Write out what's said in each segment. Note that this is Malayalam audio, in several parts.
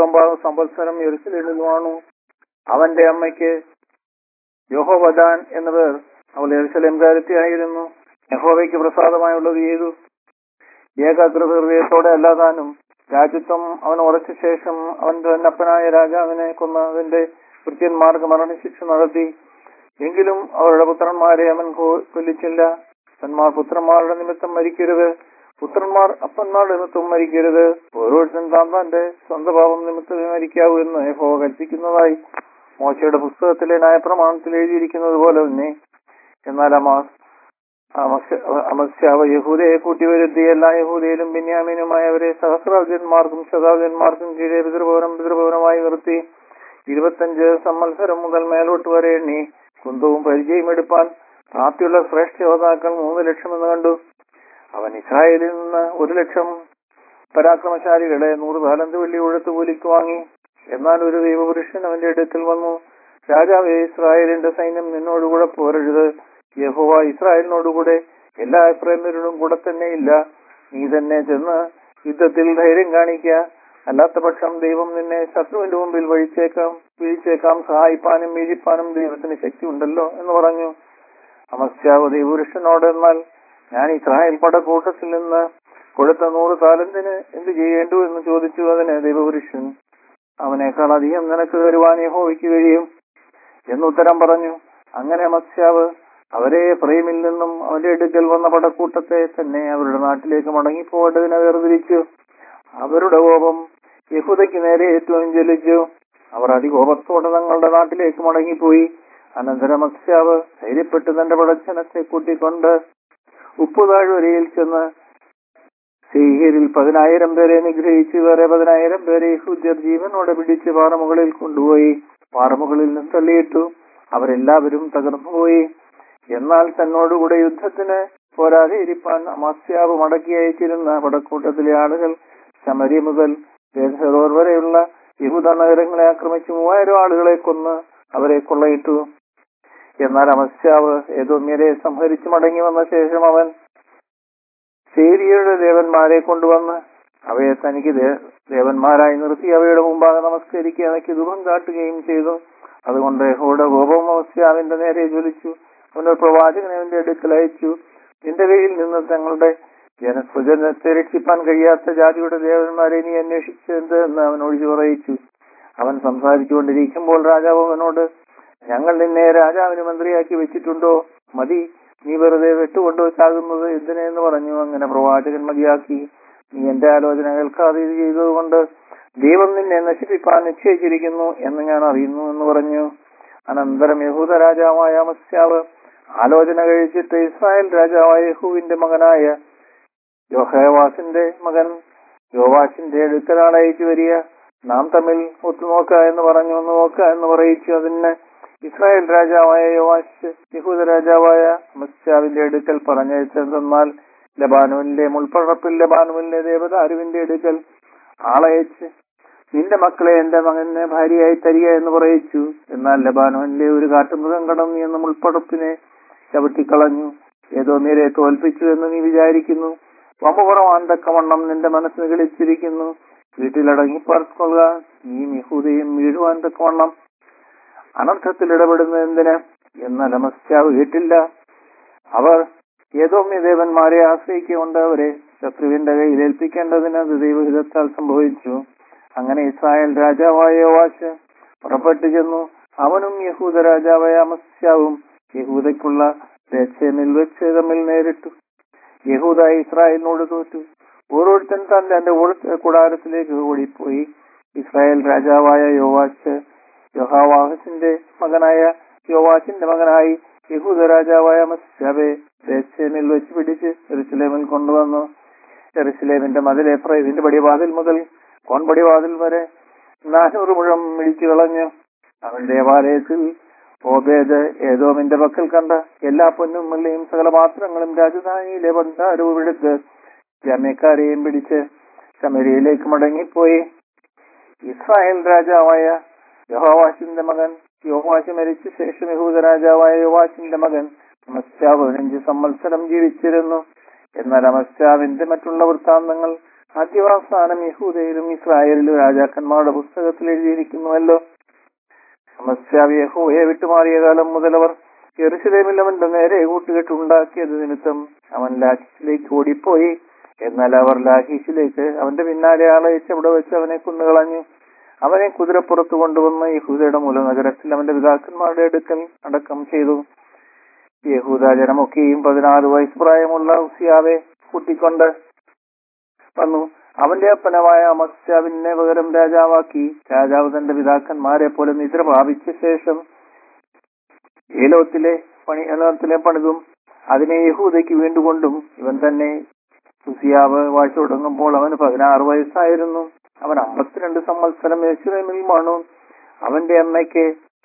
പത്തൊമ്പത് സംവത്സരം യെരുസലേമിൽ വാണു അവന്റെ അമ്മയ്ക്ക് യോഹോവദാൻ എന്ന പേർ അവൾ യെരുസലേംകാരത്തിയായിരുന്നു യഹോവയ്ക്ക് പ്രസാദമായുള്ളത് ചെയ്തു ഏകാഗ്രത ഹൃദയത്തോടെ അല്ലാതാനും രാജ്യത്വം അവൻ ഉറച്ച ശേഷം അവൻ തന്നപ്പനായ രാജാവിനെ കൊന്നതിന്റെ കൃത്യന്മാർക്ക് മരണശിക്ഷ നടത്തി എങ്കിലും അവരുടെ പുത്രന്മാരെ അവൻ കൊ- കൊല്ലിച്ചില്ല അപ്പന്മാർ പുത്രന്മാരുടെ നിമിത്തം മരിക്കരുത് പുത്രന്മാർ അപ്പന്മാരുടെ നിമിത്തം മരിക്കരുത് ഓരോരുത്തൻ താൻ തന്റെ സ്വന്തം പാപം നിമിത്തമേ മരിക്കാവൂ എന്ന് യഹോവ കൽപ്പിക്കുന്നതായി മോശയുടെ പുസ്തകത്തിലെ ന്യായപ്രമാണത്തിൽ എഴുതിയിരിക്കുന്നത് പോലെ തന്നെ എന്നാൽ അമാസ് അമസ്യ- അമസ്യാവ് യഹൂദയെ കൂട്ടിവരുത്തി എല്ലാ യഹൂദയിലും ബെന്യാമീനുമായവരെ സഹസ്രാബ്ദന്മാർക്കും ശതാബ്ദന്മാർക്കും കീഴെ പിതൃഭവനം പിതൃഭവനമായി നിർത്തി ഇരുപത്തഞ്ച് സംവത്സരം മുതൽ മേലോട്ട് വരെ എണ്ണി കുന്തവും പരിചയം എടുപ്പാൻ പ്രാപ്തിയുള്ള ശ്രേഷ്ഠ യോദ്ധാക്കൾ മൂന്ന് ലക്ഷം എന്ന് കണ്ടു അവൻ ഇസ്രായേലിൽ നിന്ന് ഒരു ലക്ഷം പരാക്രമശാലികളെ നൂറ് താലന്ത് വെള്ളി ഉഴത്ത് കൂലിക്ക് വാങ്ങി എന്നാൽ ഒരു ദൈവപുരുഷൻ അവന്റെ അടുക്കൽ വന്നു രാജാവേ ഇസ്രായേലിന്റെ സൈന്യം നിന്നോടുകൂടെ പോരരുത് യഹോവ ഇസ്രായേലിനോടുകൂടെ എല്ലാ എഫ്രൈമരോടും കൂടെ തന്നെ ഇല്ല നീ തന്നെ ചെന്ന് യുദ്ധത്തിൽ ധൈര്യം കാണിക്കുക അല്ലാത്ത പക്ഷം ദൈവം നിന്നെ ശത്രുവിന്റെ മുമ്പിൽ വഴിച്ചേക്കാം വീഴ്ചേക്കാം സഹായിപ്പാനും വീഴിപ്പാനും ദൈവത്തിന് ശക്തി ഉണ്ടല്ലോ എന്ന് പറഞ്ഞു അമസ്യാവ് ദൈവപുരുഷനോട് എന്നാൽ ഞാൻ ഇസ്രായേൽ പടക്കൂട്ടത്തിൽ നിന്ന് കൊടുത്ത നൂറ് താലന്തിന് എന്ത് ചെയ്യേണ്ടു എന്ന് ചോദിച്ചു അതിന് ദൈവപുരുഷൻ അവനേക്കാൾ അധികം നിനക്ക് വരുവാൻ യഹോവയ്ക്ക് കഴിയും എന്നുത്തരം പറഞ്ഞു അങ്ങനെ മത്സ്യാവ് അവരെ ഫ്രെയിമിൽ നിന്നും അവന്റെ അടുക്കൽ വന്ന പടക്കൂട്ടത്തെ തന്നെ അവരുടെ നാട്ടിലേക്ക് മടങ്ങിപ്പോകേണ്ടതിനെ വേർതിരിച്ചു അവരുടെ കോപം യഹൂദയ്ക്ക് നേരെ ഏറ്റവും ജ്വലിച്ചു അവർ അതികോപത്തോടെ തങ്ങളുടെ നാട്ടിലേക്ക് മടങ്ങിപ്പോയി അനന്തരം മത്സ്യാവ് ധൈര്യപ്പെട്ട് തന്റെ പടച്ചനത്തെ കൂട്ടിക്കൊണ്ട് ഉപ്പുതാഴ്വരയിൽ ചെന്ന് സീഹിരിൽ പതിനായിരം പേരെ നിഗ്രഹിച്ച് വേറെ പതിനായിരം പേരെ യഹൂദ്യർ ജീവനോടെ പിടിച്ച് പാറമുകളിൽ കൊണ്ടുപോയി പാറമുകളിൽ നിന്ന് തള്ളിയിട്ടു അവരെല്ലാവരും തകർന്നുപോയി എന്നാൽ തന്നോടുകൂടെ യുദ്ധത്തിന് പോരാതെ ഇരിപ്പാൻ അമാസ്യാവ് മടക്കി അയച്ചിരുന്ന പടക്കൂട്ടത്തിലെ ആളുകൾ ശമരി മുതൽ ബേത്സെറോർ വരെയുള്ള യഹൂദ നഗരങ്ങളെ ആക്രമിച്ച് മൂവായിരം ആളുകളെ കൊന്ന് അവരെ കൊള്ളയിട്ടു എന്നാൽ അമസ്യാവ് ഏതോമ്യരെ സംഹരിച്ച് മടങ്ങി വന്ന ശേഷം അവൻ ശേരിയുടെ ദേവന്മാരെ കൊണ്ടുവന്ന് അവയെ തനിക്ക് ദേ- ദേവന്മാരായി നിർത്തി അവയുടെ മുമ്പാകെ നമസ്കരിക്കുക എനിക്ക് ദുഃഖം കാട്ടുകയും ചെയ്തു അതുകൊണ്ട് യഹോയുടെ കോപം അമസ്യാവിന്റെ നേരെ ജ്വലിച്ചു അവന്റെ പ്രവാചകനെ അവന്റെ അടുക്കൽ അയച്ചു നിന്റെ കയ്യിൽ നിന്ന് തങ്ങളുടെ ജനസ്വജനത്തെ രക്ഷിപ്പാൻ കഴിയാത്ത ജാതിയുടെ ദേവന്മാരെ നീ അന്വേഷിച്ചത് എന്ന് അവൻ ഒഴിച്ചു പറയിച്ചു അവൻ സംസാരിച്ചുകൊണ്ടിരിക്കുമ്പോൾ രാജാവ് അവനോട് ഞങ്ങൾ നിന്നെ രാജാവിന് മന്ത്രിയാക്കി വെച്ചിട്ടുണ്ടോ മതി നീ വെറുതെ വെട്ടുകൊണ്ടോ ചാകുന്നത് എന്തിനെന്ന് പറഞ്ഞു അങ്ങനെ പ്രവാചകൻ മതിയാക്കി നീ എന്റെ ആലോചന കേൾക്കാതെ ഇത് ചെയ്തതുകൊണ്ട് ദൈവം നിന്നെ നശിപ്പിക്കാൻ നിശ്ചയിച്ചിരിക്കുന്നു എന്ന് ഞാൻ അറിയുന്നു എന്ന് പറഞ്ഞു അനന്തരം യഹൂദ രാജാവായ അമസ്യാവ് ആലോചന കഴിച്ചിട്ട് ഇസ്രായേൽ രാജാവായ യഹൂവിന്റെ മകനായ യോഹേവാസിന്റെ മകൻ യോവാസിന്റെ അടുക്കലാണ് അയച്ചു വരിക നാം തമ്മിൽ ഒത്തുനോക്ക എന്ന് പറഞ്ഞു ഒന്ന് നോക്ക എന്ന് പറയിച്ചു അതിന് ഇസ്രായേൽ രാജാവായ യോവാശ് യഹൂദ രാജാവായ അമസ്യാവിന്റെ അടുക്കൽ പറഞ്ഞയച്ചെന്നാൽ ലബാനുവിന്റെ മുൾപ്പടപ്പിൽ ലബാനുവിന്റെ ദേവദാരുവിന്റെ അടുക്കൽ ആളയച്ച് നിന്റെ മക്കളെ എന്റെ മകനെ ഭാര്യയായി തരിക എന്ന് പറയിച്ചു എന്നാൽ ലബാനുവിന്റെ ഒരു കാട്ടുമൃഗം കടന്നു എന്ന് മുൾപ്പടപ്പിനെ ചവിട്ടിക്കളഞ്ഞു ഏതോ നീരെ തോൽപ്പിച്ചു എന്ന് നീ വിചാരിക്കുന്നു വമ്പുറവാൻ തക്കവണ്ണം നിന്റെ മനസ്സ് കളിച്ചിരിക്കുന്നു വീട്ടിലടങ്ങി പാർക്കൊള്ളുക നീ യഹൂദയും വീഴുവാൻ തക്കവണ്ണം അനർത്ഥത്തിൽ ഇടപെടുന്നത് എന്തിന് എന്നാൽ അമസ്യാവ് കേട്ടില്ല അവർ ഏതോമ്യ ദേവന്മാരെ ആശ്രയിക്കൊണ്ട് അവരെ ശത്രുവിന്റെ കയ്യിൽ ഏൽപ്പിക്കേണ്ടതിന് അത് ദൈവഹിതത്താൽ സംഭവിച്ചു അങ്ങനെ ഇസ്രായേൽ രാജാവായ യോവാശ് പുറപ്പെട്ടു ചെന്നു അവനും യഹൂദ രാജാവായ അമസ്യാവും യഹൂദയ്ക്കുള്ള രക്ഷമിൽ വെച്ച് തമ്മിൽ നേരിട്ടു യഹൂദ ഇസ്രായേലിനോട് തോറ്റു ഓരോരുത്തൻ താൻ തന്റെ ഓട- കൂടാരത്തിലേക്ക് ഓടിപ്പോയി ഇസ്രായേൽ രാജാവായ യോവാച്ച് യോഹാവാഹസിന്റെ മകനായ യോവാച്ചിന്റെ മകനായി യഹൂദ രാജാവായ മസ്യാബെ ബേത്ശേമിൽ വെച്ച് പിടിച്ച് എറുസലേമിൽ കൊണ്ടുവന്നു എറുസലേമിന്റെ മതിൽ എഫ്രൈമിന്റെ പടിവാതിൽ മുതൽ കോൺപടിവാതിൽ വരെ നാനൂറ് മുഴം ഇടിച്ചു കളഞ്ഞു അവൻ ദേവാലയത്തിൽ ഓബേദ് ഏതോമിന്റെ പക്കൽ കണ്ട എല്ലാ പൊന്നും വെള്ളിയും സകല പാത്രങ്ങളും രാജധാനിയിലെ ഭണ്ഡാരവും എടുത്ത് ജാമ്യക്കാരെയും പിടിച്ച് ശമരിയിലേക്ക് മടങ്ങിപ്പോയി ഇസ്രായേൽ രാജാവായ യഹോവാശിന്റെ മകൻ യോവാശ് മരിച്ച ശേഷം യഹൂദ രാജാവായ യോവാശിന്റെ മകൻ അമസ്യാവ് പതിനഞ്ച് സംവത്സരം ജീവിച്ചിരുന്നു എന്നാൽ അമസ്യാവിന്റെ മറ്റുള്ള വൃത്താന്തങ്ങൾ ആദ്യവാസ്ഥാനം യഹൂദയിലും ഇസ്രായേലിലും രാജാക്കന്മാരുടെ പുസ്തകത്തിൽ എഴുതിയിരിക്കുന്നുവല്ലോ അമസ്യാവ് യഹോവയെ വിട്ടുമാറിയ കാലം മുതൽ അവർ യെറുശലേമിൽ അവന്റെ നേരെ കൂട്ടുകെട്ടുണ്ടാക്കിയത് നിമിത്തം അവൻ ലാഖീഷിലേക്ക് ഓടിപ്പോയി എന്നാൽ അവർ ലാഖീഷിലേക്ക് അവന്റെ പിന്നാലെ ആളയച്ച് അവിടെ വെച്ച് അവനെ കുന്നുകളഞ്ഞു അവനെ കുതിരപ്പുറത്ത് കൊണ്ടുവന്ന് യഹൂദയുടെ മൂലനഗരത്തിൽ അവന്റെ പിതാക്കന്മാരുടെ അടുക്കൽ അടക്കം ചെയ്തു യഹൂദ ജനമൊക്കെയും പതിനാല് വയസ്സ് പ്രായമുള്ള ഉസിയാവെ കൂട്ടിക്കൊണ്ട് വന്നു അവന്റെ അപ്പനമായ അമസ്യാവിനെ പകരം രാജാവാക്കി രാജാവ് തന്റെ പിതാക്കന്മാരെ പോലെ നിദ്ര പ്രാപിച്ച ശേഷം ഏലോത്തിലെ പണി ഏലോത്തിലെ പണിതും അതിനെ യഹൂദയ്ക്ക് വീണ്ടുകൊണ്ടും ഇവൻ തന്നെ ഉസിയാവ് വാഴ്ച തുടങ്ങുമ്പോൾ അവന് പതിനാറ് വയസ്സായിരുന്നു അവൻ അമ്പത്തിരണ്ട് സംവത്സരം യേശുരമിൽ വാണു അവന്റെ അമ്മയ്ക്ക്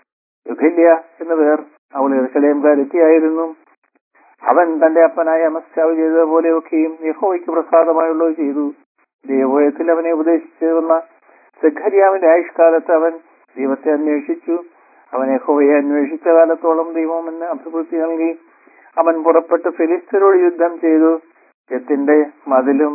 യുഗല്യ എന്ന പേർ അവൾ എറുസലേം കാര്യത്തിയായിരുന്നു അവൻ തന്റെ അപ്പനായ അമസ്യാവ് ചെയ്തതുപോലെയൊക്കെയും യഹോവയ്ക്ക് പ്രസാദമായുള്ളത് ചെയ്തു ദേവോയത്തിൽ അവനെ ഉപദേശിച്ചു വന്ന സെഖര്യാവിന്റെ ആയുഷ്കാലത്ത് അവൻ ദൈവത്തെ അന്വേഷിച്ചു അവൻ യഹോവയെ അന്വേഷിച്ച കാലത്തോളം ദൈവം അവന് അഭിവൃദ്ധി നൽകി അവൻ പുറപ്പെട്ട് ഫിലിസ്തരോട് യുദ്ധം ചെയ്തു യത്തിന്റെ മതിലും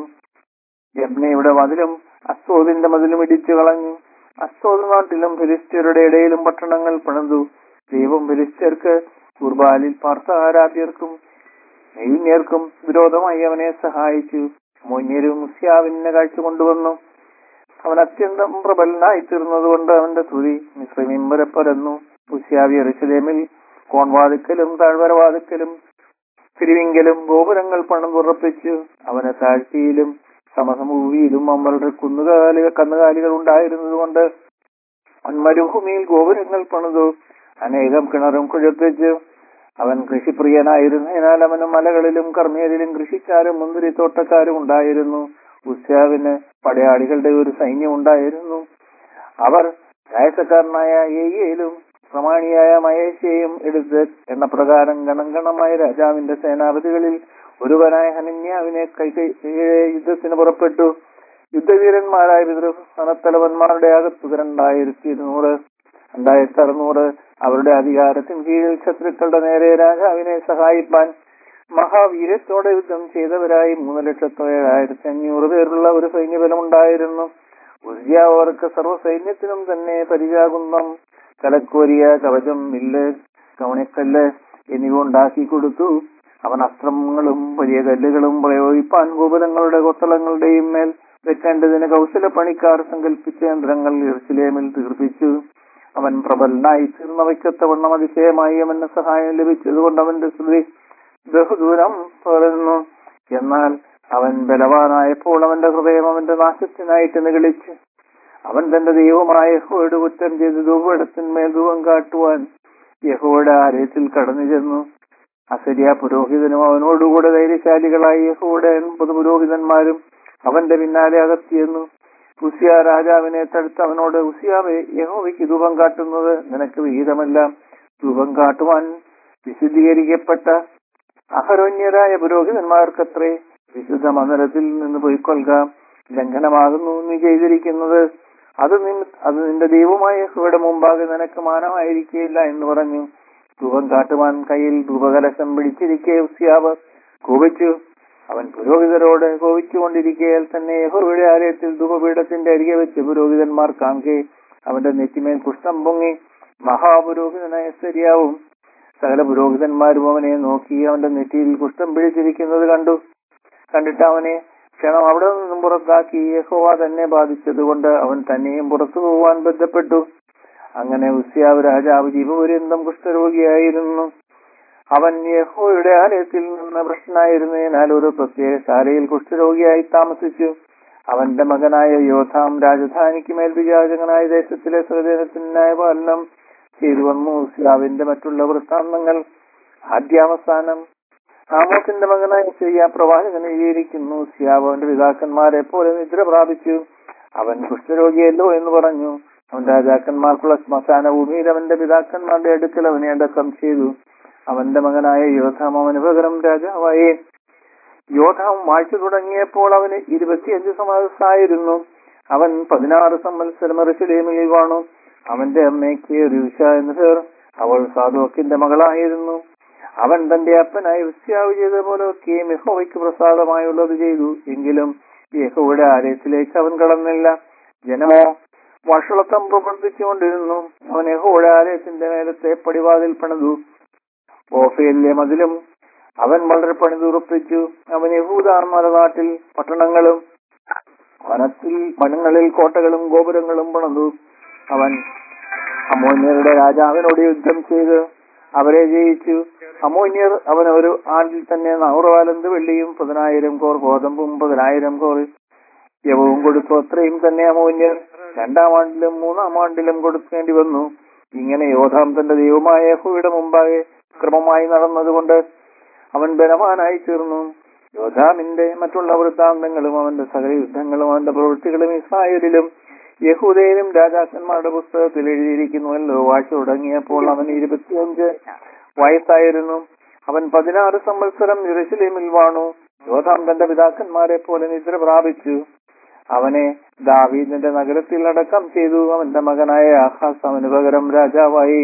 യബ്നയുടെ മതിലും അസ്തോദിന്റെ മതിലും ഇടിച്ചു കളഞ്ഞു അസ്തോദ് നാട്ടിലും ഫിലിസ്തീയരുടെ ഇടയിലും പട്ടണങ്ങൾ പണിതു ദൈവം ഫിലിസ്തീയർക്ക് കുർബാലിൽ പാർത്ത ആരാധ്യർക്കും നെയ്യർക്കും വിരോധമായി അവനെ സഹായിച്ചു മൊഞ്ഞരും മുസ്യാവിനെ കാഴ്ച കൊണ്ടുവന്നു അവൻ അത്യന്തം പ്രബലനായി തീർന്നതുകൊണ്ട് അവന്റെ തുതി മിശ്രമിം വരെ പരന്നു ഉസ്യാവി എറിശലേമിൽ കോൺവാതിക്കലും താഴ്വരവാതിക്കലും തിരുവിങ്കലും ഗോപുരങ്ങൾ പണിതുറപ്പിച്ചു അവന് താഴ്ത്തിയിലും സമസമഭൂമിയിലും അമ്മളുടെ കുന്നുകാലിക കന്നുകാലികൾ ഉണ്ടായിരുന്നതുകൊണ്ട് അവൻ മരുഭൂമിയിൽ ഗോപുരങ്ങൾ പണിതു അനേകം കിണറും കുഴപ്പിച്ചു അവൻ കൃഷിപ്രിയനായിരുന്നതിനാൽ അവന് മലകളിലും കർമ്മേലിലും കൃഷിക്കാരും മുന്തിരിത്തോട്ടക്കാരും ഉണ്ടായിരുന്നു ഉസ്യാവിന് പടയാളികളുടെ ഒരു സൈന്യം ഉണ്ടായിരുന്നു അവർ രായസക്കാരനായ ഏയയിലും പ്രമാണിയായ മഹേശയെയും എടുത്ത് എണ്ണ പ്രകാരം ഗണഗണമായ രാജാവിന്റെ സേനാപതികളിൽ ഒരുവനായ ഹനന്യാവിനെ കൈ യുദ്ധത്തിന് പുറപ്പെട്ടു യുദ്ധവീരന്മാരായ പിതൃസ്ഥാനത്തലവന്മാരുടെ അകത്ത് രണ്ടായിരത്തി ഇരുന്നൂറ് രണ്ടായിരത്തി അറുന്നൂറ് അവരുടെ അധികാരത്തിന് കീഴിൽ ശത്രുക്കളുടെ നേരെ രാജാവിനെ സഹായിപ്പാൻ മഹാവീരത്തോടെ യുദ്ധം ചെയ്തവരായി മൂന്ന് ലക്ഷത്തോ ഏഴായിരത്തി അഞ്ഞൂറ് പേരുള്ള ഒരു സൈന്യബലം ഉണ്ടായിരുന്നു അവർക്ക് സർവ്വസൈന്യത്തിനും തന്നെ പരിചാകുന്നം കലക്കോരിയ കവചം മില്ല് കവണിക്കല്ല് എന്നിവ ഉണ്ടാക്കി കൊടുത്തു അവൻ അസ്ത്രങ്ങളും വലിയ കല്ലുകളും പ്രയോഗിപ്പാൻ ഗോപുരങ്ങളുടെ കൊത്തളങ്ങളുടെയും മേൽ വെക്കേണ്ടതിന് കൗശല പണിക്കാർ സങ്കല്പിച്ച യന്ത്രങ്ങൾ ഇർസിലേമിൽ തീർപ്പിച്ചു അവൻ പ്രബലനായി തീർന്നവയ്ക്കത്തവണ്ണം അതിശയമായി അവന് സഹായം ലഭിച്ചതുകൊണ്ട് അവന്റെ സ്തുതി ബഹുദൂരം പകർന്നു എന്നാൽ അവൻ ബലവാനായപ്പോൾ അവന്റെ ഹൃദയം അവന്റെ നാശത്തിനായിട്ട് നിഗളിച്ച് അവൻ തന്റെ ദൈവമായ യഹോയുടെ കുറ്റം ചെയ്ത് ധൂപടത്തിന്മേൽ ധൂപം കാട്ടുവാൻ യഹോയുടെ ആലയത്തിൽ കടന്നു ചെന്നു അസരിയ പുരോഹിതനും അവനോടുകൂടെ ധൈര്യശാലികളായ യഹോയുടെ എൺപത് പുരോഹിതന്മാരും അവന്റെ പിന്നാലെ അകത്തിയെന്നു ഉസിയ രാജാവിനെ തടുത്ത് അവനോട് ഉസിയാവെ യഹോവയ്ക്ക് ധൂപം കാട്ടുന്നത് നിനക്ക് വിഹിതമല്ല ധൂപം കാട്ടുവാൻ വിശുദ്ധീകരിക്കപ്പെട്ട അഹരോന്യരായ പുരോഹിതന്മാർക്കത്രേ വിശുദ്ധ മന്ദിരത്തിൽ നിന്ന് പോയിക്കൊള്ളുക ലംഘനമാകുന്നു നീ ചെയ്തിരിക്കുന്നത് അത് നിൻ- അത് നിന്റെ ദൈവമായ യഹോവയുടെ മുമ്പാകെ നിനക്ക് മാനമായിരിക്കുകയില്ല എന്ന് പറഞ്ഞു ധൂപം കാട്ടുവാൻ കയ്യിൽ ധൂപകലശം പിടിച്ചിരിക്കെ ഉസിയാവ് കോപിച്ചു അവൻ പുരോഹിതരോട് കോപിച്ചുകൊണ്ടിരിക്കയാൽ തന്നെ യഹോവയുടെ ആലയത്തിൽ ധൂപപീഠത്തിന്റെ അരികെ വെച്ച് പുരോഹിതന്മാർ കാൺകെ അവന്റെ നെറ്റിമേൽ കുഷ്ഠം പൊങ്ങി മഹാപുരോഹിതനായ ശരിയാവും സകല പുരോഹിതന്മാരും അവനെ നോക്കി അവന്റെ നെറ്റിയിൽ കുഷ്ഠം പിടിച്ചിരിക്കുന്നത് കണ്ടു കണ്ടിട്ട് അവനെ ക്ഷണം അവിടെ നിന്നും പുറത്താക്കി യഹോവ തന്നെ ബാധിച്ചതുകൊണ്ട് അവൻ തന്നെയും പുറത്തു പോവാൻ ബന്ധപ്പെട്ടു അങ്ങനെ ഉസ്യാവ് രാജാവ് ജീവപര്യന്തം കുഷ്ഠരോഗിയായിരുന്നു അവൻ യഹോയുടെ ആലയത്തിൽ നിന്ന് പ്രശ്നമായിരുന്നതിനാൽ ഒരു പ്രത്യേക ശാലയിൽ കുഷ്ഠരോഗിയായി താമസിച്ചു അവന്റെ മകനായ യോധാം രാജധാനിക്ക് മേൽ വിചാരകനായ ദേശത്തിലെ സ്വജനത്തിനായ പാലനം ചെയ്തു വന്നു ഉസ്യാവിന്റെ മറ്റുള്ള വൃത്താന്തങ്ങൾ ആദ്യാവസാനം ആമോസിന്റെ മകനായ ശരിയ പ്രവാചകൻ എഴുതിയിരിക്കുന്നു സിയാവ് അവന്റെ പിതാക്കന്മാരെ പോലെ നിദ്ര പ്രാപിച്ചു അവൻ കുഷ്ഠരോഗിയല്ലോ എന്ന് പറഞ്ഞു അവൻ രാജാക്കന്മാർക്കുള്ള ശ്മശാന ഭൂമിയിൽ അവന്റെ പിതാക്കന്മാരുടെ അടുക്കൽ അവനെ അടക്കം ചെയ്തു അവന്റെ മകനായ യോധാം അവന് പകരം രാജാവായി യോധാം വാഴ്ച തുടങ്ങിയപ്പോൾ അവന് ഇരുപത്തിയഞ്ച് സമാസായിരുന്നു അവൻ പതിനാറ് സംവത്സരം എറുസലേമിൽ വാണു അവന്റെ അമ്മയ്ക്ക് രുഷ എന്ന പേർ അവൾ സാധുവക്കിന്റെ മകളായിരുന്നു അവൻ തന്റെ അപ്പനായി വിസ്യാവ് ചെയ്ത പോലെയൊക്കെയും യഹോവയ്ക്ക് പ്രസാദമായുള്ളത് ചെയ്തു എങ്കിലും യഹോയുടെ ആലയത്തിലേക്ക് അവൻ കടന്നില്ല ജനമോ വഷളത്വം പ്രവർത്തിച്ചുകൊണ്ടിരുന്നു അവൻ യഹോയുടെ ആലയത്തിന്റെ മേലത്തെ പടിവാതിൽ പണിതു ഓഫയിലെ മതിലും അവൻ വളരെ പണിതുറപ്പിച്ചു അവൻ യഹൂദാർ മലനാട്ടിൽ പട്ടണങ്ങളും വനത്തിൽ വനങ്ങളിൽ കോട്ടകളും ഗോപുരങ്ങളും പണിതു അവൻ അമോന്യരുടെ രാജാവിനോട് യുദ്ധം ചെയ്ത് അവരെ ജയിച്ചു അമോന്യർ അവൻ ഒരു ആണ്ടിൽ തന്നെ നൂറുവാലന്ത് വെള്ളിയും പതിനായിരം കോർ ഗോതമ്പും പതിനായിരം കോർ യവവും കൊടുത്തു അത്രയും തന്നെ അമോന്യർ രണ്ടാം ആണ്ടിലും മൂന്നാം ആണ്ടിലും കൊടുക്കേണ്ടി വന്നു ഇങ്ങനെ യോധാം തന്റെ ദൈവമായ യഹോയുടെ മുമ്പാകെ ക്രമമായി നടന്നതുകൊണ്ട് അവൻ ബലവാനായി തീർന്നു യോധാമിന്റെ മറ്റുള്ള വൃത്താന്തങ്ങളും അവന്റെ സകല യുദ്ധങ്ങളും അവന്റെ പ്രവൃത്തികളും ഇസ്രായേലിലും യഹൂദയിലും രാജാക്കന്മാരുടെ പുസ്തകത്തിൽ എഴുതിയിരിക്കുന്നുവല്ലോ വാഴ്ച തുടങ്ങിയപ്പോൾ അവൻ ഇരുപത്തിയഞ്ച് വയസ്സായിരുന്നു അവൻ പതിനാറ് സംവത്സരം യെരൂശലേമിൽ വാണു യോധാം തന്റെ പിതാക്കന്മാരെ പോലെ നിദ്ര പ്രാപിച്ചു അവനെ ദാവീദിന്റെ നഗരത്തിൽ അടക്കം ചെയ്തു അവന്റെ മകനായ ആഹാസ് അവന് പകരം രാജാവായി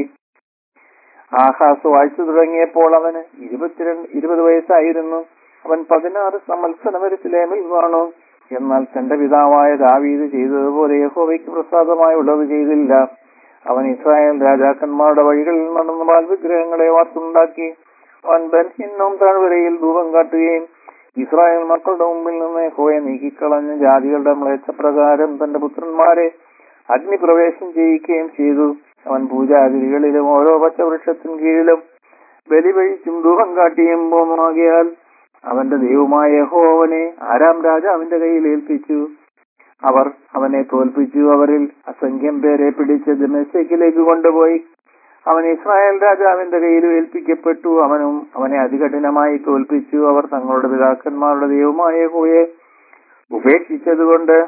ആഹാസ് വാഴ്ച തുടങ്ങിയപ്പോൾ അവന് ഇരുപത്തിരണ്ട് ഇരുപത് വയസ്സായിരുന്നു അവൻ പതിനാറ് സംവത്സരം യെരൂശലേമിൽ വാണു എന്നാൽ തന്റെ പിതാവായ ദാവീദ് ചെയ്തതുപോലെ യഹോവയ്ക്ക് പ്രസാദമായുള്ളത് ചെയ്തില്ല അവൻ ഇസ്രായേൽ രാജാക്കന്മാരുടെ വഴികളിൽ നടന്ന പാൽ വിഗ്രഹങ്ങളെ വാർത്തുണ്ടാക്കി അവൻ ബൻഹിന്നും താഴ്വരയിൽ ധൂപം കാട്ടുകയും ഇസ്രായേൽ മക്കളുടെ മുമ്പിൽ നിന്ന് യഹോവയെ നീക്കിക്കളഞ്ഞ് ജാതികളുടെ മ്ലേച്ഛപ്രകാരം തന്റെ പുത്രന്മാരെ അഗ്നിപ്രവേശം ചെയ്യിക്കുകയും ചെയ്തു അവൻ പൂജാതിരികളിലും ഓരോ പച്ചവൃക്ഷത്തിൻ കീഴിലും ബലിവഴിച്ചും ധൂപം കാട്ടിയും പോന്നുമാകിയാൽ അവന്റെ ദൈവമായ യഹോവനെ ആരാം രാജാവിന്റെ കയ്യിൽ ഏൽപ്പിച്ചു അവർ അവനെ തോൽപ്പിച്ചു അവരിൽ അസംഖ്യം പേരെ പിടിച്ച് ദമേശക്കിലേക്ക് കൊണ്ടുപോയി അവൻ ഇസ്രായേൽ രാജാവിന്റെ കയ്യിൽ ഏൽപ്പിക്കപ്പെട്ടു അവനും അവനെ അതികഠിനമായി തോൽപ്പിച്ചു അവർ തങ്ങളുടെ പിതാക്കന്മാരുടെ ദൈവമായ യഹോവയെ ഉപേക്ഷിച്ചതുകൊണ്ട്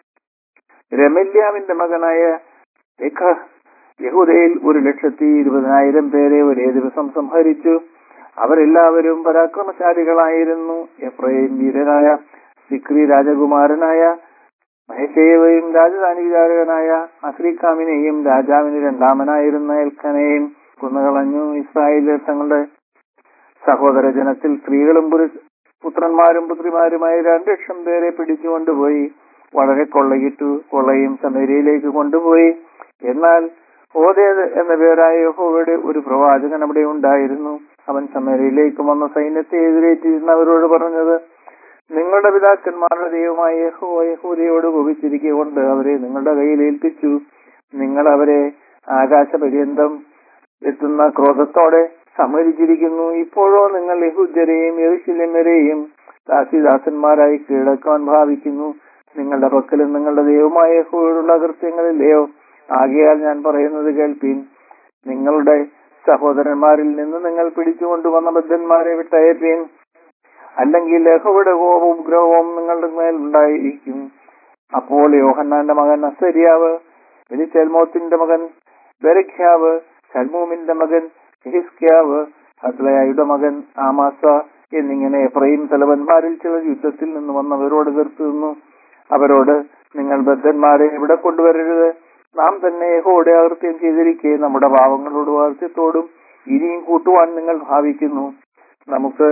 രമല്യാവിന്റെ മകനായ എഖ യഹൂദയിൽ ഒരു ലക്ഷത്തി ഇരുപതിനായിരം പേരെ ഒരേ ദിവസം സംഹരിച്ചു അവരെല്ലാവരും പരാക്രമശാലികളായിരുന്നു എഫ്രൈം വീരനായ സിക്രി രാജകുമാരനായ മഹേശേവയും രാജധാനി വിചാരകനായ അസ്രീഖാമിനെയും രാജാവിന് രണ്ടാമനായിരുന്ന എൽക്കനെയും കൊന്നുകളഞ്ഞു ഇസ്രായേലിൽ തങ്ങളുടെ സഹോദര ജനത്തിൽ സ്ത്രീകളും പുരുഷ പുത്രന്മാരും പുത്രിമാരുമായി രണ്ട് ലക്ഷം പേരെ പിടിച്ചുകൊണ്ടുപോയി വളരെ കൊള്ളയിട്ടു കൊള്ളയും സമേരിയിലേക്ക് കൊണ്ടുപോയി എന്നാൽ ഓതേത് എന്ന പേരായ യഹോവയുടെ ഒരു പ്രവാചകൻ അവിടെ ഉണ്ടായിരുന്നു അവൻ സമേരയിലേക്ക് വന്ന സൈന്യത്തെ എതിരേറ്റിരുന്നവരോട് പറഞ്ഞത് നിങ്ങളുടെ പിതാക്കന്മാരുടെ ദൈവമായ യഹോ യഹൂദയോട് കോപിച്ചിരിക്കൊണ്ട് അവരെ നിങ്ങളുടെ കയ്യിൽ ഏൽപ്പിച്ചു നിങ്ങൾ അവരെ ആകാശപര്യന്തം എത്തുന്ന ക്രോധത്തോടെ സമ്മതിച്ചിരിക്കുന്നു ഇപ്പോഴോ നിങ്ങൾ യഹൂദ്യരെയും യഹുശില്യന്മാരെയും ദാസിദാസന്മാരായി കീഴടക്കാൻ ഭാവിക്കുന്നു നിങ്ങളുടെ പക്കലും നിങ്ങളുടെ ദൈവമായ യഹോയോടുള്ള കൃത്യങ്ങളില്ലയോ ആകയാൽ ഞാൻ പറയുന്നത് കേൾപ്പീൻ നിങ്ങളുടെ സഹോദരന്മാരിൽ നിന്ന് നിങ്ങൾ പിടിച്ചുകൊണ്ടുവന്ന ബദ്ധന്മാരെ വിട്ടയപ്പീൻ അല്ലെങ്കിൽ യഹോവയുടെ കോപവും ഗ്രഹവും നിങ്ങളുടെ മേൽ ഉണ്ടായിരിക്കും അപ്പോൾ യോഹന്നാന്റെ മകൻ അസരിയാവ് വെലിച്ചെൽമോത്തിന്റെ മകൻ ബെരഖ്യാവ് ഷൽമൂമിന്റെ മകൻ ഹിസ്ക്യാവ് ഹസ്ലയായുടെ മകൻ ആമാസ എന്നിങ്ങനെ എഫ്രൈം തലവന്മാരിൽ ചിലർ യുദ്ധത്തിൽ നിന്ന് വന്നവരോട് എതിർത്തു നിന്നു അവരോട് നിങ്ങൾ ബദ്ധന്മാരെ ഇവിടെ കൊണ്ടുവരരുത് നാം തന്നെ യഹോയുടെ അകൃത്യം ചെയ്തിരിക്കെ നമ്മുടെ പാവങ്ങളോട് വാർത്യത്തോടും ഇനിയും കൂട്ടുവാൻ നിങ്ങൾ ഭാവിക്കുന്നു നമുക്ക്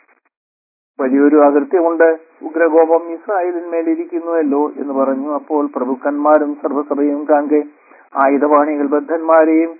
വലിയൊരു അകൃത്യമുണ്ട് ഉഗ്രകോപം ഇസ്രായേലിന്മേലിരിക്കുന്നുവല്ലോ എന്ന് പറഞ്ഞു അപ്പോൾ പ്രഭുക്കന്മാരും സർവസഭയും കാൺകെ ആയുധപാണികൾ ബദ്ധന്മാരെയും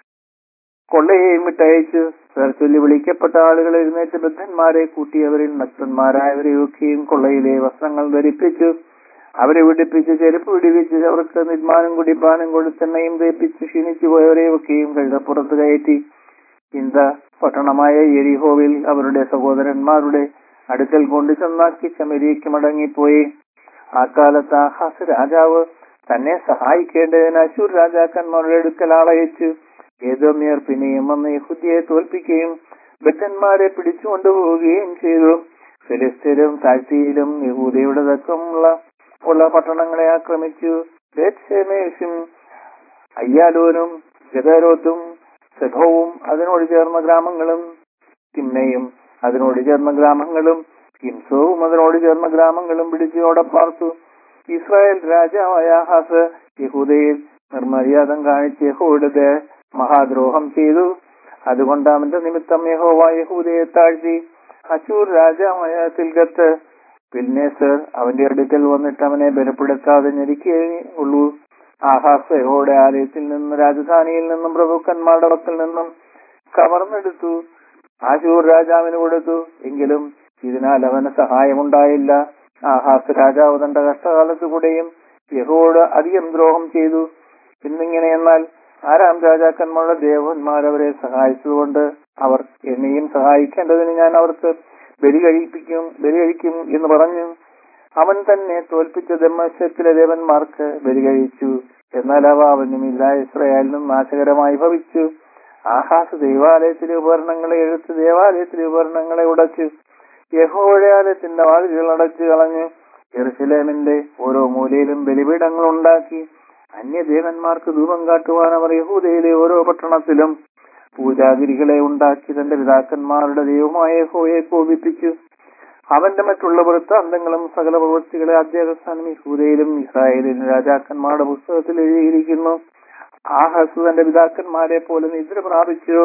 കൊള്ളയെയും വിട്ടയച്ച് പേർ ചൊല്ലി വിളിക്കപ്പെട്ട ആളുകൾ എഴുന്നേറ്റ് ബദ്ധന്മാരെ കൂട്ടിയവരിൽ നക്തന്മാരായവരെയൊക്കെയും കൊള്ളയിലെ വസ്ത്രങ്ങൾ ധരിപ്പിച്ചു അവരെ വിടിപ്പിച്ച് ചെരുപ്പ് വിടിവിച്ച് അവർക്ക് നിർമ്മാണം കുടിപ്പാനും കൊടുത്തെണ്ണയും തേപ്പിച്ച് ക്ഷീണിച്ചു പോയവരെയൊക്കെയും കഴുതപ്പുറത്ത് കയറ്റി ഇന്ത പട്ടണമായ എരിഹോവിൽ അവരുടെ സഹോദരന്മാരുടെ അടുക്കൽ കൊണ്ടു ചെന്നാക്കി ശമരിക്ക് മടങ്ങിപ്പോയി ആ കാലത്ത് ആഹാസ് രാജാവ് തന്നെ സഹായിക്കേണ്ടതിന് അശൂർ രാജാക്കന്മാരുടെ അടുക്കൽ ആളയച്ചു ഏതോമിയർ പിന്നെയും വന്ന് യഹുദിയെ തോൽപ്പിക്കുകയും ബദ്ധന്മാരെ പിടിച്ചുകൊണ്ടുപോവുകയും ചെയ്തു ഫിലിസ്തീനും താഴ്ത്തിയിലും യഹൂദയുടെ തക്കമുള്ള ഉള്ള പട്ടണങ്ങളെ ആക്രമിച്ചു ബേത്ഷേമേഷും അയ്യാലൂരും ഗദരോത്തും സെഖവും അതിനോട് ചേർന്ന ഗ്രാമങ്ങളും തിമ്മയും അതിനോട് ചേർന്ന ഗ്രാമങ്ങളും കിംസവും അതിനോട് ചേർന്ന ഗ്രാമങ്ങളും പിടിച്ചോടെ പാർത്തു ഇസ്രായേൽ രാജാവായ ആഹാസ് യഹൂദയിൽ നിർമര്യാദം കാണിച്ച് യഹോയുടെ മഹാദ്രോഹം ചെയ്തു അതുകൊണ്ട് അവന്റെ നിമിത്തം യഹോവ യഹൂദയെ താഴ്ത്തി അശൂർ രാജാവായ സിൽഗത്ത് പിൽനേസർ അവന്റെ അടുക്കൽ വന്നിട്ട് അവനെ ബലപ്പെടുത്താതെ ഞെരിക്കേ ഉള്ളൂ ആഹാസ് യഹോയുടെ ആലയത്തിൽ നിന്നും രാജധാനിയിൽ നിന്നും പ്രഭുക്കന്മാരുടെ പക്കൽ നിന്നും കവർന്നെടുത്തു ആശൂർ രാജാവിന് കൊടുത്തു എങ്കിലും ഇതിനാൽ അവന് സഹായമുണ്ടായില്ല ആഹാസ് രാജാവ് തന്റെ കഷ്ടകാലത്ത് കൂടെയും യഹോയോട് അധികം ദ്രോഹം ചെയ്തു എന്നിങ്ങനെ എന്നാൽ ആരാം രാജാക്കന്മാരുടെ ദേവന്മാർ അവരെ സഹായിച്ചതുകൊണ്ട് അവർ എന്നെയും സഹായിക്കേണ്ടതിന് ഞാൻ അവർക്ക് ബലി കഴിപ്പിക്കും ബലി കഴിക്കും എന്ന് പറഞ്ഞു അവൻ തന്നെ തോൽപ്പിച്ച ദമ്മശത്തിലെ ദേവന്മാർക്ക് ബലി കഴിച്ചു എന്നാൽ അവ അവനുമില്ല ഇസ്രയേലിനും നാശകരമായി ഭവിച്ചു ആഹാസ് ദൈവാലയത്തിലെ ഉപകരണങ്ങളെ എടുത്ത് ദേവാലയത്തിലെ ഉപകരണങ്ങളെ ഉടച്ചു യഹോഴാലയത്തിന്റെ വാതിലുകൾ അടച്ചു കളഞ്ഞു എറുസലേമിന്റെ ഓരോ മൂലയിലും ബലിപീഠങ്ങൾ ഉണ്ടാക്കി അന്യദേവന്മാർക്ക് ധൂപം കാട്ടുവാൻ അവർ യഹൂദയിലെ ഓരോ പട്ടണത്തിലും പൂജാഗിരികളെ ഉണ്ടാക്കി തന്റെ പിതാക്കന്മാരുടെ ദൈവമായ യഹോയെ കോപിപ്പിച്ചു അവന്റെ മറ്റുള്ള വൃത്താന്തങ്ങളും സകല പ്രവൃത്തികളെ അദ്ദേഹസ്ഥാനം യഹൂദയിലും ഇസ്രായേലിലും രാജാക്കന്മാരുടെ പുസ്തകത്തിൽ എഴുതിയിരിക്കുന്നു ആഹസ് തന്റെ പിതാക്കന്മാരെ പോലെ നിദ്ര പ്രാപിച്ചു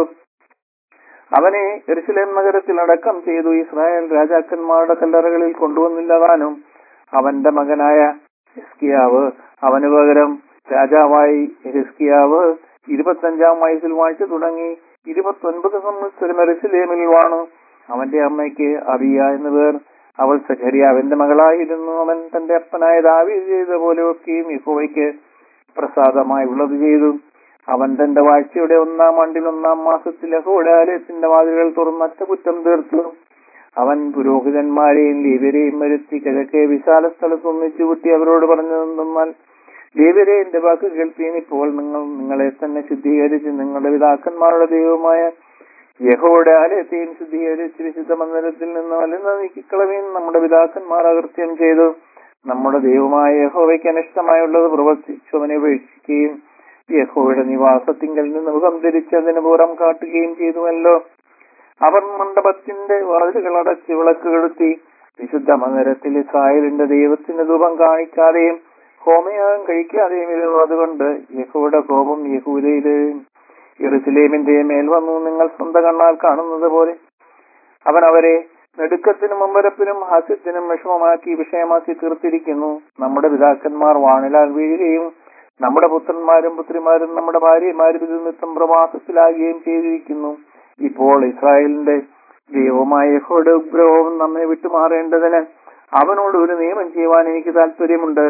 അവനെ എരുസലേം നഗരത്തിൽ അടക്കം ചെയ്തു ഇസ്രായേൽ രാജാക്കന്മാരുടെ കല്ലറകളിൽ കൊണ്ടുവന്നില്ലതാനും അവന്റെ മകനായ ഹിസ്കിയാവ് അവന് പകരം രാജാവായി ഹിസ്കിയാവ് ഇരുപത്തഞ്ചാം വയസ്സിൽ വാഴ്ച തുടങ്ങി ഇരുപത്തൊൻപത് സംവത്സരം എരുസലേമിൽ വാണു അവന്റെ അമ്മയ്ക്ക് അബിയ എന്നു പേർ അവൾ സഖരിയാവിന്റെ മകളായിരുന്നു അവൻ തന്റെ അപ്പനായ ദാവി ചെയ്ത പോലെ ഒക്കെയും യഹോവയ്ക്ക് പ്രസാദമായി ഉള്ളത് ചെയ്തു അവൻ തന്റെ വാഴ്ചയുടെ ഒന്നാം ആണ്ടിൽ ഒന്നാം മാസത്തിൽ യഹോയുടെ ആലയത്തിന്റെ വാതിലുകൾ തുറന്ന് അറ്റകുറ്റം തീർത്തു അവൻ പുരോഹിതന്മാരെയും ലേവരെയും വരുത്തി കിഴക്കേ വിശാല സ്ഥലത്ത് ഒന്നിച്ചു കൂട്ടി അവരോട് പറഞ്ഞതെന്നാൽ ലേവരെ എന്റെ വാക്ക് കേൾപ്പീൻ ഇപ്പോൾ നിങ്ങൾ നിങ്ങളെ തന്നെ ശുദ്ധീകരിച്ച് നിങ്ങളുടെ പിതാക്കന്മാരുടെ ദൈവമായ യഹോയുടെ ആലയത്തെയും ശുദ്ധീകരിച്ച് വിശുദ്ധ മന്ദിരത്തിൽ നിന്ന് വലുന്ന നീക്കിക്കളവീൻ നമ്മുടെ പിതാക്കന്മാർ അകൃത്യം ചെയ്തു നമ്മുടെ ദൈവമായ യഹോവയ്ക്ക് അനിഷ്ടമായുള്ളത് പ്രവർത്തിച്ചു അവനെ ഉപേക്ഷിക്കുകയും യഹോയുടെ നിവാസത്തിങ്കൽ നിന്ന് മുഖം ധരിച്ച് അതിന് പുറം കാട്ടുകയും ചെയ്തുവല്ലോ അവർ മണ്ഡപത്തിന്റെ വാതിലുകൾ അടച്ച് വിളക്ക് കെടുത്തി വിശുദ്ധ മന്ദിരത്തിൽ ഇസ്രായേലിന്റെ ദൈവത്തിന് ധൂപം കാണിക്കാതെയും ഹോമയാഗം കഴിക്കാതെയും ഇരുന്നത് കൊണ്ട് യഹോയുടെ കോപം യഹൂദയിലെയും യെറുസലേമിന്റെ മേൽ വന്നു നിങ്ങൾ സ്വന്തം കണ്ണാൽ കാണുന്നത് പോലെ അവൻ അവരെ നെടുക്കത്തിനും മുമ്പരപ്പിനും ഹാസ്യത്തിനും വിഷമമാക്കി വിഷയമാക്കി തീർത്തിരിക്കുന്നു നമ്മുടെ പിതാക്കന്മാർ വാണിലാൽ വീഴുകയും നമ്മുടെ പുത്രന്മാരും പുത്രിമാരും നമ്മുടെ ഭാര്യമാരും ഇതിൽ നിമിത്തം പ്രവാസത്തിലാകുകയും ചെയ്തിരിക്കുന്നു ഇപ്പോൾ ഇസ്രായേലിന്റെ ദൈവമായ യഹോയുടെ ഉഗ്രഹവും നമ്മെ വിട്ടുമാറേണ്ടതിന് അവനോട് ഒരു നിയമം ചെയ്യുവാൻ എനിക്ക് താല്പര്യമുണ്ട്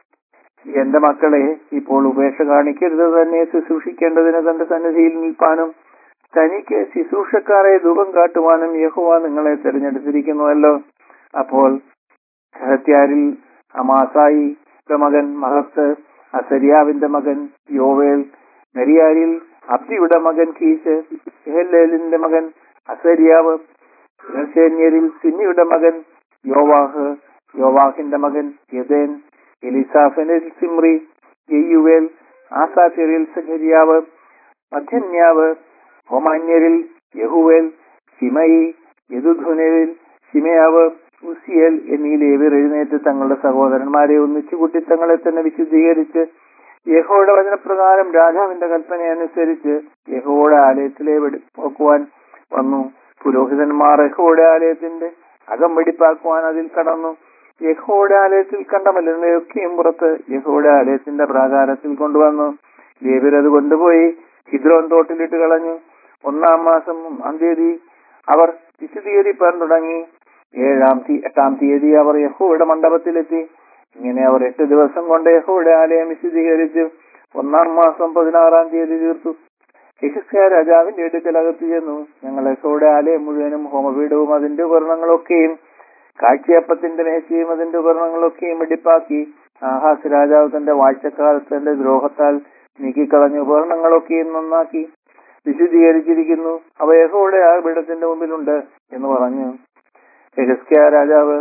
എന്റെ മക്കളെ ഇപ്പോൾ ഉപേക്ഷ കാണിക്കരുത് തന്നെ ശുശ്രൂഷിക്കേണ്ടതിന് തന്റെ സന്നിധിയിൽ നിൽപ്പാനും തനിക്ക് ശുശ്രൂഷക്കാരെ ധൂപം കാട്ടുവാനും യഹോവ നിങ്ങളെ തിരഞ്ഞെടുത്തിരിക്കുന്നുവല്ലോ അപ്പോൾ ഹത്യാരിൽ അമാസായി മകൻ മഹത്ത് അസരിയാവിന്റെ മകൻ യോവേൽ നെരിയാരിൽ അബ്ദിയുടെ മകൻ കീശ് ഹെല്ലേലിന്റെ മകൻ അസരിയാവ് യസേന്യരിൽ സിന്നിയുടെ മകൻ യോവാഹ് യോവാഹിന്റെ മകൻ യദേൻ എലിസാഫനിൽ സിമ്രി യെയ്യുവേൽ ആസാഫിറിൽ സഖരിയാവ് മധ്യന്യാവ് ഹോമാന്യരിൽ യഹുവേൽ ഷിമയി യദുധുനരിൽ ഷിമയാവ് ഉസിയൽ എന്നീ ലേവിർ എഴുന്നേറ്റ് തങ്ങളുടെ സഹോദരന്മാരെ ഒന്നിച്ചു കൂട്ടി തങ്ങളെ തന്നെ വിശുദ്ധീകരിച്ച് യഹോയുടെ വചനപ്രകാരം രാജാവിന്റെ കൽപ്പന അനുസരിച്ച് യഹോയുടെ ആലയത്തിലെ വെടിപ്പാക്കുവാൻ വന്നു പുരോഹിതന്മാർ യഹോയുടെ ആലയത്തിന്റെ അകം വെടിപ്പാക്കുവാൻ അതിൽ കടന്നു യഹോയുടെ ആലയത്തിൽ കണ്ട മലിനയൊക്കെയും പുറത്ത് യഹോയുടെ ആലയത്തിന്റെ പ്രാകാരത്തിൽ കൊണ്ടുവന്നു ലേവിർ അത് കൊണ്ടുപോയി ഹിദ്രോൻ തോട്ടിലിട്ട് കളഞ്ഞു ഒന്നാം മാസം ഒന്നാം തീയതി അവർ വിശുദ്ധീകരിപ്പാൻ തുടങ്ങി ഏഴാം തീ എട്ടാം തീയതി അവർ യഹോയുടെ മണ്ഡപത്തിലെത്തി ഇങ്ങനെ അവർ എട്ട് ദിവസം കൊണ്ട് യഹോയുടെ ആലയം വിശുദ്ധീകരിച്ചു ഒന്നാം മാസം പതിനാറാം തീയതി തീർത്തു യഹിസ്യ രാജാവിന്റെ അടുക്കൽ അകത്ത് ചെന്നു ഞങ്ങൾ യഹോയുടെ ആലയം മുഴുവനും ഹോമപീഠവും അതിന്റെ ഉപകരണങ്ങളൊക്കെയും കാഴ്ചയപ്പത്തിന്റെ മേശയും അതിന്റെ ഉപകരണങ്ങളൊക്കെയും വെടിപ്പാക്കി ആഹാസ് രാജാവ് തന്റെ വാഴ്ചക്കാലത്ത് തന്റെ ദ്രോഹത്താൽ നീക്കിക്കളഞ്ഞ ഉപകരണങ്ങളൊക്കെയും നന്നാക്കി വിശുദ്ധീകരിച്ചിരിക്കുന്നു അവ യഹോയുടെ ആ പീഠത്തിന്റെ മുമ്പിലുണ്ട് എന്ന് പറഞ്ഞു യഹസ്കിയ രാജാവ്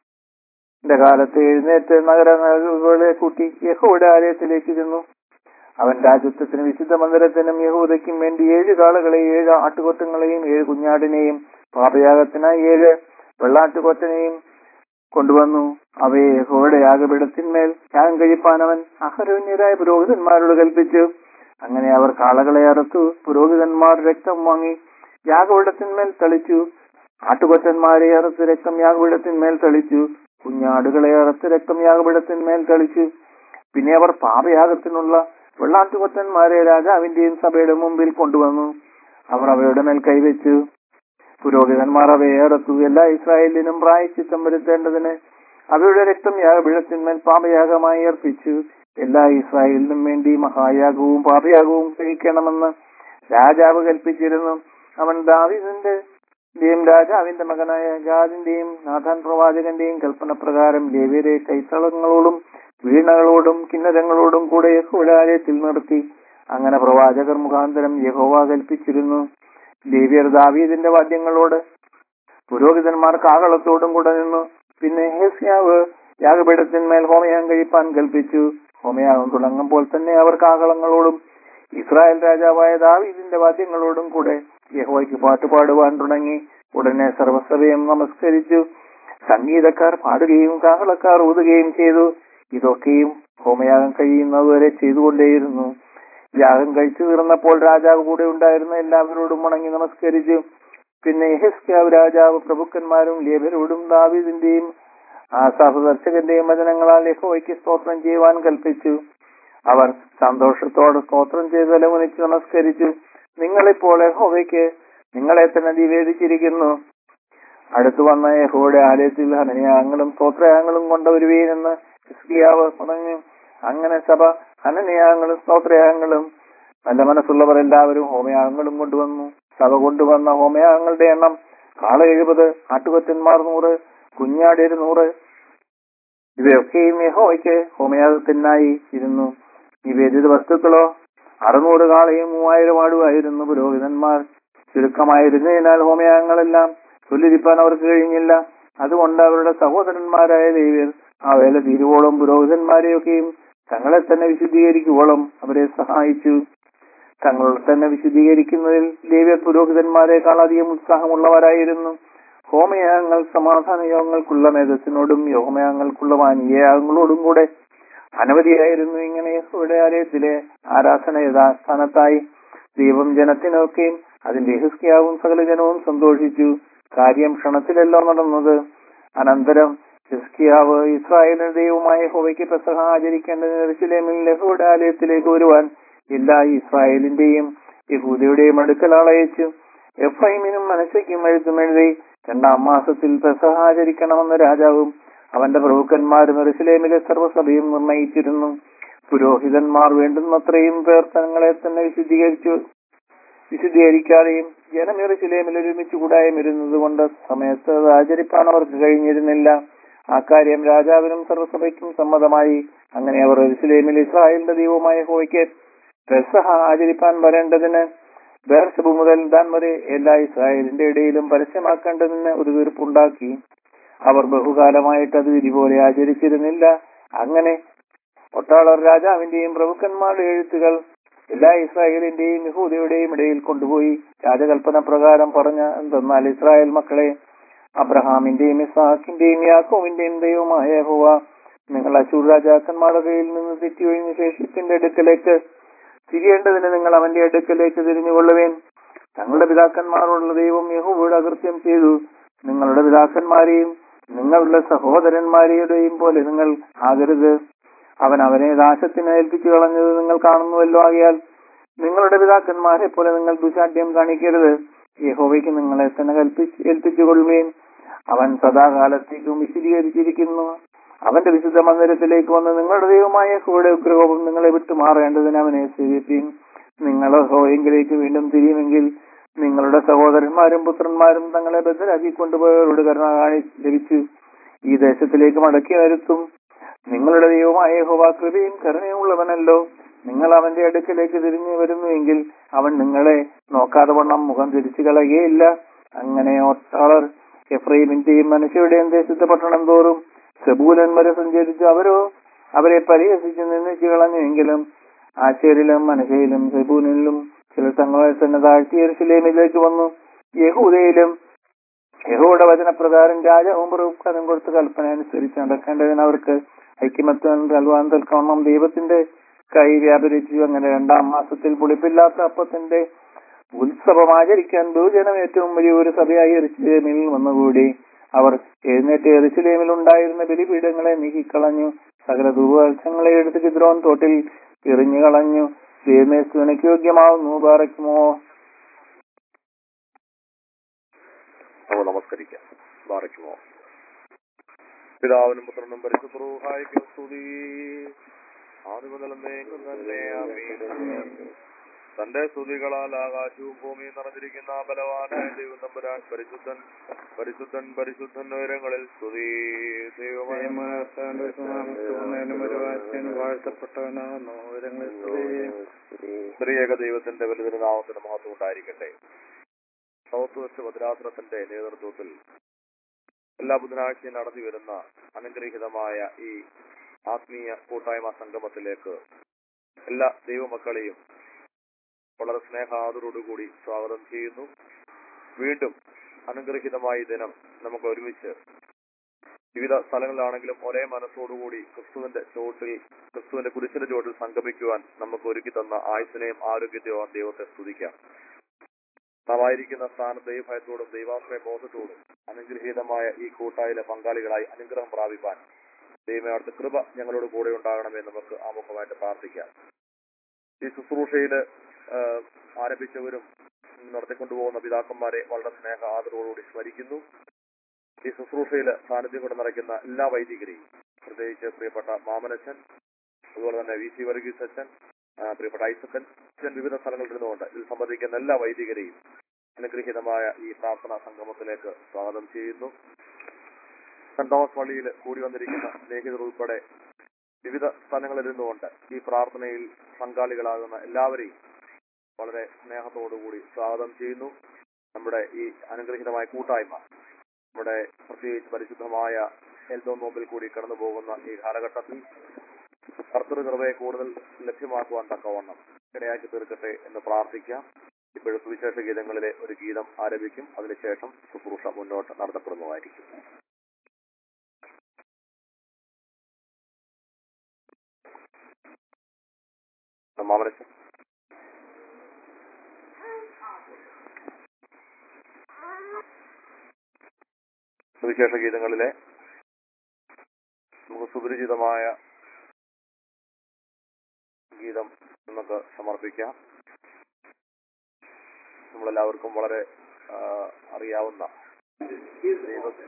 ന്റെ കാലത്ത് എഴുന്നേറ്റ് നഗരങ്ങളെ കൂട്ടി യഹോയുടെ ആലയത്തിലേക്ക് ചെന്നു അവൻ രാജ്യത്വത്തിനും വിശുദ്ധ മന്ദിരത്തിനും യഹൂദയ്ക്കും വേണ്ടി ഏഴ് കാളുകളെയും ഏഴ് ആട്ടുകൊറ്റങ്ങളെയും ഏഴ് കുഞ്ഞാടിനെയും പാപയാഗത്തിനായി ഏഴ് വെള്ളാട്ടുകൊറ്റനെയും കൊണ്ടുവന്നു അവയെ യഹോയുടെ യാഗപീഠത്തിന്മേൽ യാഗം കഴിപ്പാൻ അവൻ അഹരോന്യരായ പുരോഹിതന്മാരോട് കൽപ്പിച്ചു അങ്ങനെ അവർ കാളകളെ അറുത്തു പുരോഹിതന്മാർ രക്തം വാങ്ങി യാഗപീഠത്തിന്മേൽ തളിച്ചു ആട്ടുകൊറ്റന്മാരെ അറുത്ത് രക്തം യാഗപീഠത്തിന്മേൽ തളിച്ചു കുഞ്ഞാടുകളെ അറുത്ത് രക്തം യാഗപീഠത്തിന്മേൽ തളിച്ചു പിന്നെ അവർ പാപയാഗത്തിനുള്ള വെള്ളാട്ടുകൊറ്റന്മാരെ രാജാവിന്റെയും സഭയുടെ മുമ്പിൽ കൊണ്ടുവന്നു അവർ അവയുടെ മേൽ കൈവച്ചു പുരോഹിതന്മാർ അവയെ അറുത്തു എല്ലാ ഇസ്രായേലിനും പ്രായച്ചിത്തം വരുത്തേണ്ടതിന് അവയുടെ രക്തം യാഗപീഠത്തിന്മേൽ പാപയാഗമായി അർപ്പിച്ചു എല്ലാ ഇസ്രായേലിനും വേണ്ടി മഹായാഗവും പാപയാഗവും കഴിക്കണമെന്ന് രാജാവ് കൽപ്പിച്ചിരുന്നു അവൻ ദാവിദിന്റെ ന്റെയും രാജാവിന്റെ മകനായ ഗാദിന്റെയും നാഥാൻ പ്രവാചകന്റെയും കൽപ്പന പ്രകാരം ലേവ്യരെ കൈത്തളങ്ങളോടും വീണകളോടും കിന്നരങ്ങളോടും കൂടെ യഹോവാലയത്തിൽ നിർത്തി അങ്ങനെ പ്രവാചകർ മുഖാന്തരം യഹോവ കൽപ്പിച്ചിരുന്നു ലേവ്യർ ദാവീദിന്റെ വാദ്യങ്ങളോട് പുരോഹിതന്മാർ കാകളത്തോടും കൂടെ നിന്നു പിന്നെ ഹേസ്യാവ് യാഗപീഠത്തിന്മേൽ ഹോമയാഗം കഴിപ്പാൻ കൽപ്പിച്ചു ഹോമയാഗം തുടങ്ങുമ്പോൾ തന്നെ അവർ കാകളങ്ങളോടും ഇസ്രായേൽ രാജാവായ ദാവീദിന്റെ വാദ്യങ്ങളോടും കൂടെ യഹോവയ്ക്ക് പാട്ട് പാടുവാൻ തുടങ്ങി ഉടനെ സർവസഭയും നമസ്കരിച്ചു സംഗീതക്കാർ പാടുകയും കാഹളക്കാർ ഊതുകയും ചെയ്തു ഇതൊക്കെയും ഹോമയാഗം കഴിയുന്നതുവരെ ചെയ്തുകൊണ്ടേയിരുന്നു യാഗം കഴിച്ചു തീർന്നപ്പോൾ രാജാവ് കൂടെ ഉണ്ടായിരുന്ന എല്ലാവരോടും മണങ്ങി നമസ്കരിച്ചു പിന്നെ യഹസ്ക്യാവ് രാജാവ് പ്രഭുക്കന്മാരും ലേബരോടും ദാവീദിന്റെയും ആസാഫ് ദർശകന്റെയും വചനങ്ങളാൽ യഹോവയ്ക്ക് സ്തോത്രം ചെയ്യുവാൻ കൽപ്പിച്ചു അവർ സന്തോഷത്തോടെ സ്തോത്രം ചെയ്ത് തലമുനിച്ച് നമസ്കരിച്ചു നിങ്ങളിപ്പോൾ യഹോവയ്ക്ക് നിങ്ങളെ തന്നെ നിവേദിച്ചിരിക്കുന്നു അടുത്തു വന്ന യഹോയുടെ ആലയത്തിൽ ഹനനയാങ്ങളും സ്തോത്രയാങ്ങളും കൊണ്ടുവരുവീനെന്ന് ഹിസ്കിയാവ് പറഞ്ഞു അങ്ങനെ സഭ ഹനനയാങ്ങളും സ്തോത്രയാങ്ങളും നല്ല മനസ്സുള്ളവർ എല്ലാവരും ഹോമയാഗങ്ങളും കൊണ്ടുവന്നു സഭ കൊണ്ടുവന്ന ഹോമയാഗങ്ങളുടെ എണ്ണം കാള എഴുപത് ആട്ടുകൊറ്റന്മാർ നൂറ് കുഞ്ഞാടി ഒരു നൂറ് ഇവയൊക്കെയും യഹോവയ്ക്ക് ഹോമയാഗത്തിനായി ഇരുന്നു നിവേദിത വസ്തുക്കളോ അറുന്നൂറ് കാളയും മൂവായിരം ആടുമായിരുന്നു പുരോഹിതന്മാർ ചുരുക്കമായിരുന്നതിനാൽ ഹോമയാഗങ്ങളെല്ലാം ചൊല്ലിരിപ്പാൻ അവർക്ക് കഴിഞ്ഞില്ല അതുകൊണ്ട് അവരുടെ സഹോദരന്മാരായ ദൈവർ ആ വേല തീരുവോളം പുരോഹിതന്മാരെയൊക്കെയും തങ്ങളെ തന്നെ വിശുദ്ധീകരിക്കുവോളം അവരെ സഹായിച്ചു തങ്ങളെ തന്നെ വിശുദ്ധീകരിക്കുന്നതിൽ ലേവ്യർ പുരോഹിതന്മാരെക്കാൾ അധികം ഉത്സാഹമുള്ളവരായിരുന്നു ഹോമയാഗങ്ങൾ സമാധാന യോഗങ്ങൾക്കുള്ള മേധസ്സിനോടും യോഗമയാഗങ്ങൾക്കുള്ള വാനീയയാഗങ്ങളോടും കൂടെ അനവധിയായിരുന്നു ഇങ്ങനെ യഹോവയുടെ ആലയത്തിലെ ആരാധന യഥാസ്ഥാനത്തായി ദൈവം ജനത്തിനൊക്കെയും അതിന്റെ ഹിസ്കിയാവും സകല ജനവും സന്തോഷിച്ചു കാര്യം ക്ഷണത്തിലല്ലോ നടന്നത് അനന്തരം ഹിസ്കിയാവ് ഇസ്രായേലിന്റെ ദൈവമായ ഹോവയ്ക്ക് പെസഹ ആചരിക്കേണ്ടതിന് യെരൂശലേമിൽ യഹോവയുടെ ആലയത്തിലേക്ക് വരുവാൻ എല്ലാ ഇസ്രായേലിന്റെയും യഹൂദയുടെയും അടുക്കൽ ആളയച്ചു എഫ്രൈമിനും മനസ്സയ്ക്കും എഴുത്തും എഴുതി രണ്ടാം മാസത്തിൽ പെസഹ ആചരിക്കണമെന്ന് രാജാവും അവന്റെ പ്രഭുക്കന്മാരും എറുസലേമിലെ സർവ്വസഭയും നിർണയിച്ചിരുന്നു പുരോഹിതന്മാർ വേണ്ടുന്നത്രയും പേർ തങ്ങളെ തന്നെ വിശുദ്ധീകരിച്ചു വിശുദ്ധീകരിക്കാതെയും ജനം എറുസലേമിൽ ഒരുമിച്ച് കൂടായും ഇരുന്നത് കൊണ്ട് സമയത്ത് അത് ആചരിപ്പാൻ അവർക്ക് കഴിഞ്ഞിരുന്നില്ല ആ കാര്യം രാജാവിനും സർവ്വസഭയ്ക്കും സമ്മതമായി അങ്ങനെ അവർ എറുസലേമിൽ ഇസ്രായേലിന്റെ ദൈവമായ ഹോയ്ക്ക് പെസഹ ആചരിപ്പാൻ വരേണ്ടതിന് ബേർഷബ് മുതൽ ദാൻ വരെ എല്ലാ ഇസ്രായേലിന്റെ ഇടയിലും പരസ്യമാക്കേണ്ടതിന് ഒരു തീർപ്പുണ്ടാക്കി അവർ ബഹുകാലമായിട്ട് അത് വിധി പോലെ ആചരിച്ചിരുന്നില്ല അങ്ങനെ ഒട്ടാളർ രാജാവിന്റെയും പ്രഭുക്കന്മാരുടെ എഴുത്തുകൾ എല്ലാ ഇസ്രായേലിന്റെയും യഹൂദയുടെയും ഇടയിൽ കൊണ്ടുപോയി രാജകൽപ്പന പ്രകാരം പറഞ്ഞ എന്തെന്നാൽ ഇസ്രായേൽ മക്കളെ അബ്രഹാമിന്റെയും ഇസാഖിന്റെയും യാക്കോവിന്റെയും ദൈവമായ യഹോവ നിങ്ങൾ അശൂർ രാജാക്കന്മാരുടെ കയ്യിൽ നിന്ന് തെറ്റിയൊഴിഞ്ഞ ശേഷത്തിന്റെ അടുക്കലേക്ക് തിരിയേണ്ടതിന് നിങ്ങൾ അവന്റെ അടുക്കലേക്ക് തിരിഞ്ഞുകൊള്ളുവേൻ തങ്ങളുടെ പിതാക്കന്മാരോടുള്ള ദൈവം യഹോവയുടെ അകൃത്യം ചെയ്തു നിങ്ങളുടെ പിതാക്കന്മാരെയും നിങ്ങളുടെ സഹോദരന്മാരെയും പോലെ നിങ്ങൾ ആകരുത് അവൻ അവനെ നാശത്തിന് ഏൽപ്പിച്ചു കളഞ്ഞത് നിങ്ങൾ കാണുന്നുവല്ലോ ആകിയാൽ നിങ്ങളുടെ പിതാക്കന്മാരെ പോലെ നിങ്ങൾ ദുശാഠ്യം കാണിക്കരുത് യഹോവയ്ക്ക് നിങ്ങളെ തന്നെ കൽപ്പിച്ച് ഏൽപ്പിച്ചുകൊള്ളുകയും അവൻ സദാകാലത്തേക്കും വിശദീകരിച്ചിരിക്കുന്നു അവന്റെ വിശുദ്ധ മന്ദിരത്തിലേക്ക് വന്ന് നിങ്ങളുടെ ദൈവമായ യഹോവയുടെ ഉഗ്രകോപം നിങ്ങളെ വിട്ടു മാറേണ്ടതിന് അവനെ സേവിപ്പീൻ നിങ്ങൾ ഹോയെങ്കിലേക്ക് വീണ്ടും തിരിയുമെങ്കിൽ നിങ്ങളുടെ സഹോദരന്മാരും പുത്രന്മാരും തങ്ങളെ ബദ്ധരാക്കി കൊണ്ടുപോയവരോട് കരുണ കാണി ലഭിച്ചു ഈ ദേശത്തിലേക്ക് മടക്കി വരുത്തും നിങ്ങളുടെ ദൈവമായ ഹോവ കൃപയും കരുണയും ഉള്ളവനല്ലോ നിങ്ങൾ അവന്റെ അടുക്കലേക്ക് തിരിഞ്ഞു വരുന്നുവെങ്കിൽ അവൻ നിങ്ങളെ നോക്കാതെ വണ്ണം മുഖം തിരിച്ചു കളയുകയില്ല അങ്ങനെ ഒട്ടാളർ എഫ്രൈമിന്റെയും മനുഷ്യരുടെയും ദേശത്തെ പട്ടണം തോറും സെബൂലൻ വരെ സഞ്ചരിച്ചു അവരോ അവരെ പരിഹസിച്ച് നിന്ദിച്ചു കളഞ്ഞുവെങ്കിലും ആശേരിലും മനശയിലും സെബൂനിലും ചില തങ്ങളെ തന്നെ താഴ്ത്തി യെരുസലേമിലേക്ക് വന്നു യഹൂദയിലും യഹോയുടെ വചനപ്രകാരം രാജാവും പ്രഭുക്കാരും കൊടുത്ത കൽപ്പന അനുസരിച്ച് നടക്കേണ്ടതിന് അവർക്ക് ഐക്യമത്വം നൽകുവാൻ തൽക്കവണ്ണം ദൈവത്തിന്റെ കൈ വ്യാപരിച്ചു അങ്ങനെ രണ്ടാം മാസത്തിൽ പുളിപ്പില്ലാത്ത അപ്പത്തിന്റെ ഉത്സവം ആചരിക്കാൻ ബഹുജനം ഏറ്റവും വലിയ ഒരു സഭയായി എരുസലേമിൽ വന്നുകൂടി അവർ എഴുന്നേറ്റ് എറിച്ചിലേമിൽ ഉണ്ടായിരുന്ന ബലിപീഠങ്ങളെ നീക്കിക്കളഞ്ഞു സകല ദുർവത്സങ്ങളെ എടുത്ത് കിദ്രോൻ തോട്ടിൽ എറിഞ്ഞു കളഞ്ഞു ദൈവമേ സ്തുതിക്ക് യോഗ്യമാവുന്നു പാറയ്ക്കുമോ നമുക്ക് നമസ്കരിക്കാം ബാറയ്ക്കുമോ പിതാവിനും പുത്രനും പരിശുദ്ധഹായിക്കും സ്തുതി ആദ്യം മുതൽ എന്നേക്കും തന്നെ ആമേൻ. തന്റെ സ്തുതികളാൽ ആകാശവും ഭൂമിയും നിറഞ്ഞിരിക്കുന്ന ബലവാനായ ദൈവം തമ്പുരാൻ പരിശുദ്ധൻ പരിശുദ്ധൻ പരിശുദ്ധൻ ഉയരങ്ങളിൽ സ്തുതി ദൈവമായ വാഴ്ത്തപ്പെട്ടവനാകുന്നു സ്ത്രീയേക ദൈവത്തിന്റെ വലുതിന് നാമത്തിന് മഹത്വം ഉണ്ടായിരിക്കട്ടെ സൗത്ത് വെസ്റ്റ് ഭദ്രാസനത്തിന്റെ നേതൃത്വത്തിൽ എല്ലാ ബുധനാഴ്ചയും നടത്തി വരുന്ന അനുഗ്രഹീതമായ ഈ ആത്മീയ കൂട്ടായ്മ സംഗമത്തിലേക്ക് എല്ലാ ദൈവമക്കളെയും വളരെ സ്നേഹാദരോടുകൂടി സ്വാഗതം ചെയ്യുന്നു വീണ്ടും അനുഗ്രഹീതമായ ഈ ദിനം നമുക്ക് ഒരുമിച്ച് വിവിധ സ്ഥലങ്ങളിലാണെങ്കിലും ഒരേ മനസ്സോടുകൂടി ക്രിസ്തുവിന്റെ ചോട്ടിൽ ക്രിസ്തുവിന്റെ കുരിശിന്റെ ചോട്ടിൽ സംഗമിക്കുവാൻ നമുക്ക് ഒരുക്കി തന്ന ആയുസിനെയും ആരോഗ്യത്തെയും ദൈവത്തെ സ്തുതിക്കാം നാം ആയിരിക്കുന്ന സ്ഥാനത്ത് ദൈവഭയത്തോടും ദൈവാശ്രയ ബോധത്തോടും അനുഗ്രഹീതമായ ഈ കൂട്ടായിലെ പങ്കാളികളായി അനുഗ്രഹം പ്രാപിപ്പാൻ ദൈവമേ അവിടുത്തെ കൃപ ഞങ്ങളോട് കൂടെ ഉണ്ടാകണമേ നമുക്ക് ആമുഖമായിട്ട് പ്രാർത്ഥിക്കാം ഈ ശുശ്രൂഷയിൽ ആരംഭിച്ചവരും നടത്തിക്കൊണ്ടുപോകുന്ന പിതാക്കന്മാരെ വളരെ സ്നേഹ ആദരവോടുകൂടി സ്മരിക്കുന്നു ഈ ശുശ്രൂഷയിൽ സാന്നിധ്യം കൊണ്ട് നിറയ്ക്കുന്ന എല്ലാ വൈദികരെയും പ്രത്യേകിച്ച് പ്രിയപ്പെട്ട മാമനച്ചൻ അതുപോലെ തന്നെ വി സി വർഗീസ് അച്ഛൻ ആ, പ്രിയപ്പെട്ട ഐസക്കൻ അച്ഛൻ വിവിധ സ്ഥലങ്ങളിൽ ഇരുന്നുകൊണ്ട് ഇതിൽ സംബന്ധിക്കുന്ന എല്ലാ വൈദികരെയും അനുഗ്രഹീതമായ ഈ പ്രാർത്ഥനാ സംഗമത്തിലേക്ക് സ്വാഗതം ചെയ്യുന്നു സെന്റ് തോമസ് പള്ളിയിൽ കൂടി വന്നിരിക്കുന്ന സ്നേഹിതർ ഉൾപ്പെടെ വിവിധ സ്ഥലങ്ങളിൽ ഇരുന്നുകൊണ്ട് ഈ പ്രാർത്ഥനയിൽ പങ്കാളികളാകുന്ന എല്ലാവരെയും വളരെ സ്നേഹത്തോടുകൂടി സ്വാഗതം ചെയ്യുന്നു നമ്മുടെ ഈ അനുഗ്രഹീതമായ കൂട്ടായ്മ നമ്മുടെ പ്രത്യേകിച്ച് പരിശുദ്ധമായ എൽദോ നോമ്പിൽ കൂടി കടന്നു പോകുന്ന ഈ കാലഘട്ടത്തിൽ കർത്തൃകൃപയെ കൂടുതൽ ലഭ്യമാക്കുവാൻ തക്കവണ്ണം ഇടയാക്കി തീർക്കട്ടെ എന്ന് പ്രാർത്ഥിക്കാം ഇപ്പോഴും സുവിശേഷ ഗീതങ്ങളിലെ ഒരു ഗീതം ആരംഭിക്കും അതിനുശേഷം ശുശ്രൂഷ മുന്നോട്ട് നടത്തപ്പെടുന്നതായിരിക്കും മാമനച്ചൻ സുവിശേഷ ഗീതങ്ങളിലെ നമുക്ക് സുപരിചിതമായ ഗീതം നമുക്ക് സമർപ്പിക്കാം നമ്മളെല്ലാവർക്കും വളരെ ആ, അറിയാവുന്ന ദൈവത്തെ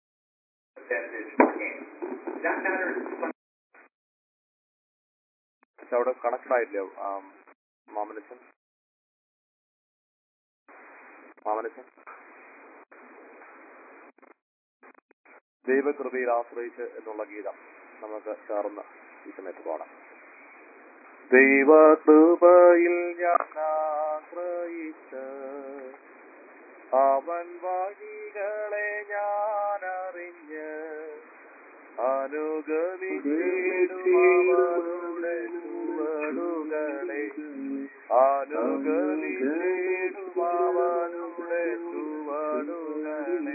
പക്ഷെ അവിടെ കണക്ട് ആയില്ല മാമനച്ചൻ മാമനച്ചൻ ദൈവകൃപയിൽ ആശ്രയിച്ച് എന്നുള്ള ഗീതം നമുക്ക് ചേർന്ന് ഈ സമയത്ത് പാടാം ദൈവകൃപയിൽ ഞാൻ ആശ്രയിച്ച് അവൻ വഴികളെ ഞാൻ അറിഞ്ഞ് അനുഗമിച്ചിടുമവരുടെ ചുവടുകളെ അനുഗമിച്ചിടുമവരുടെ ചുവടുകളെ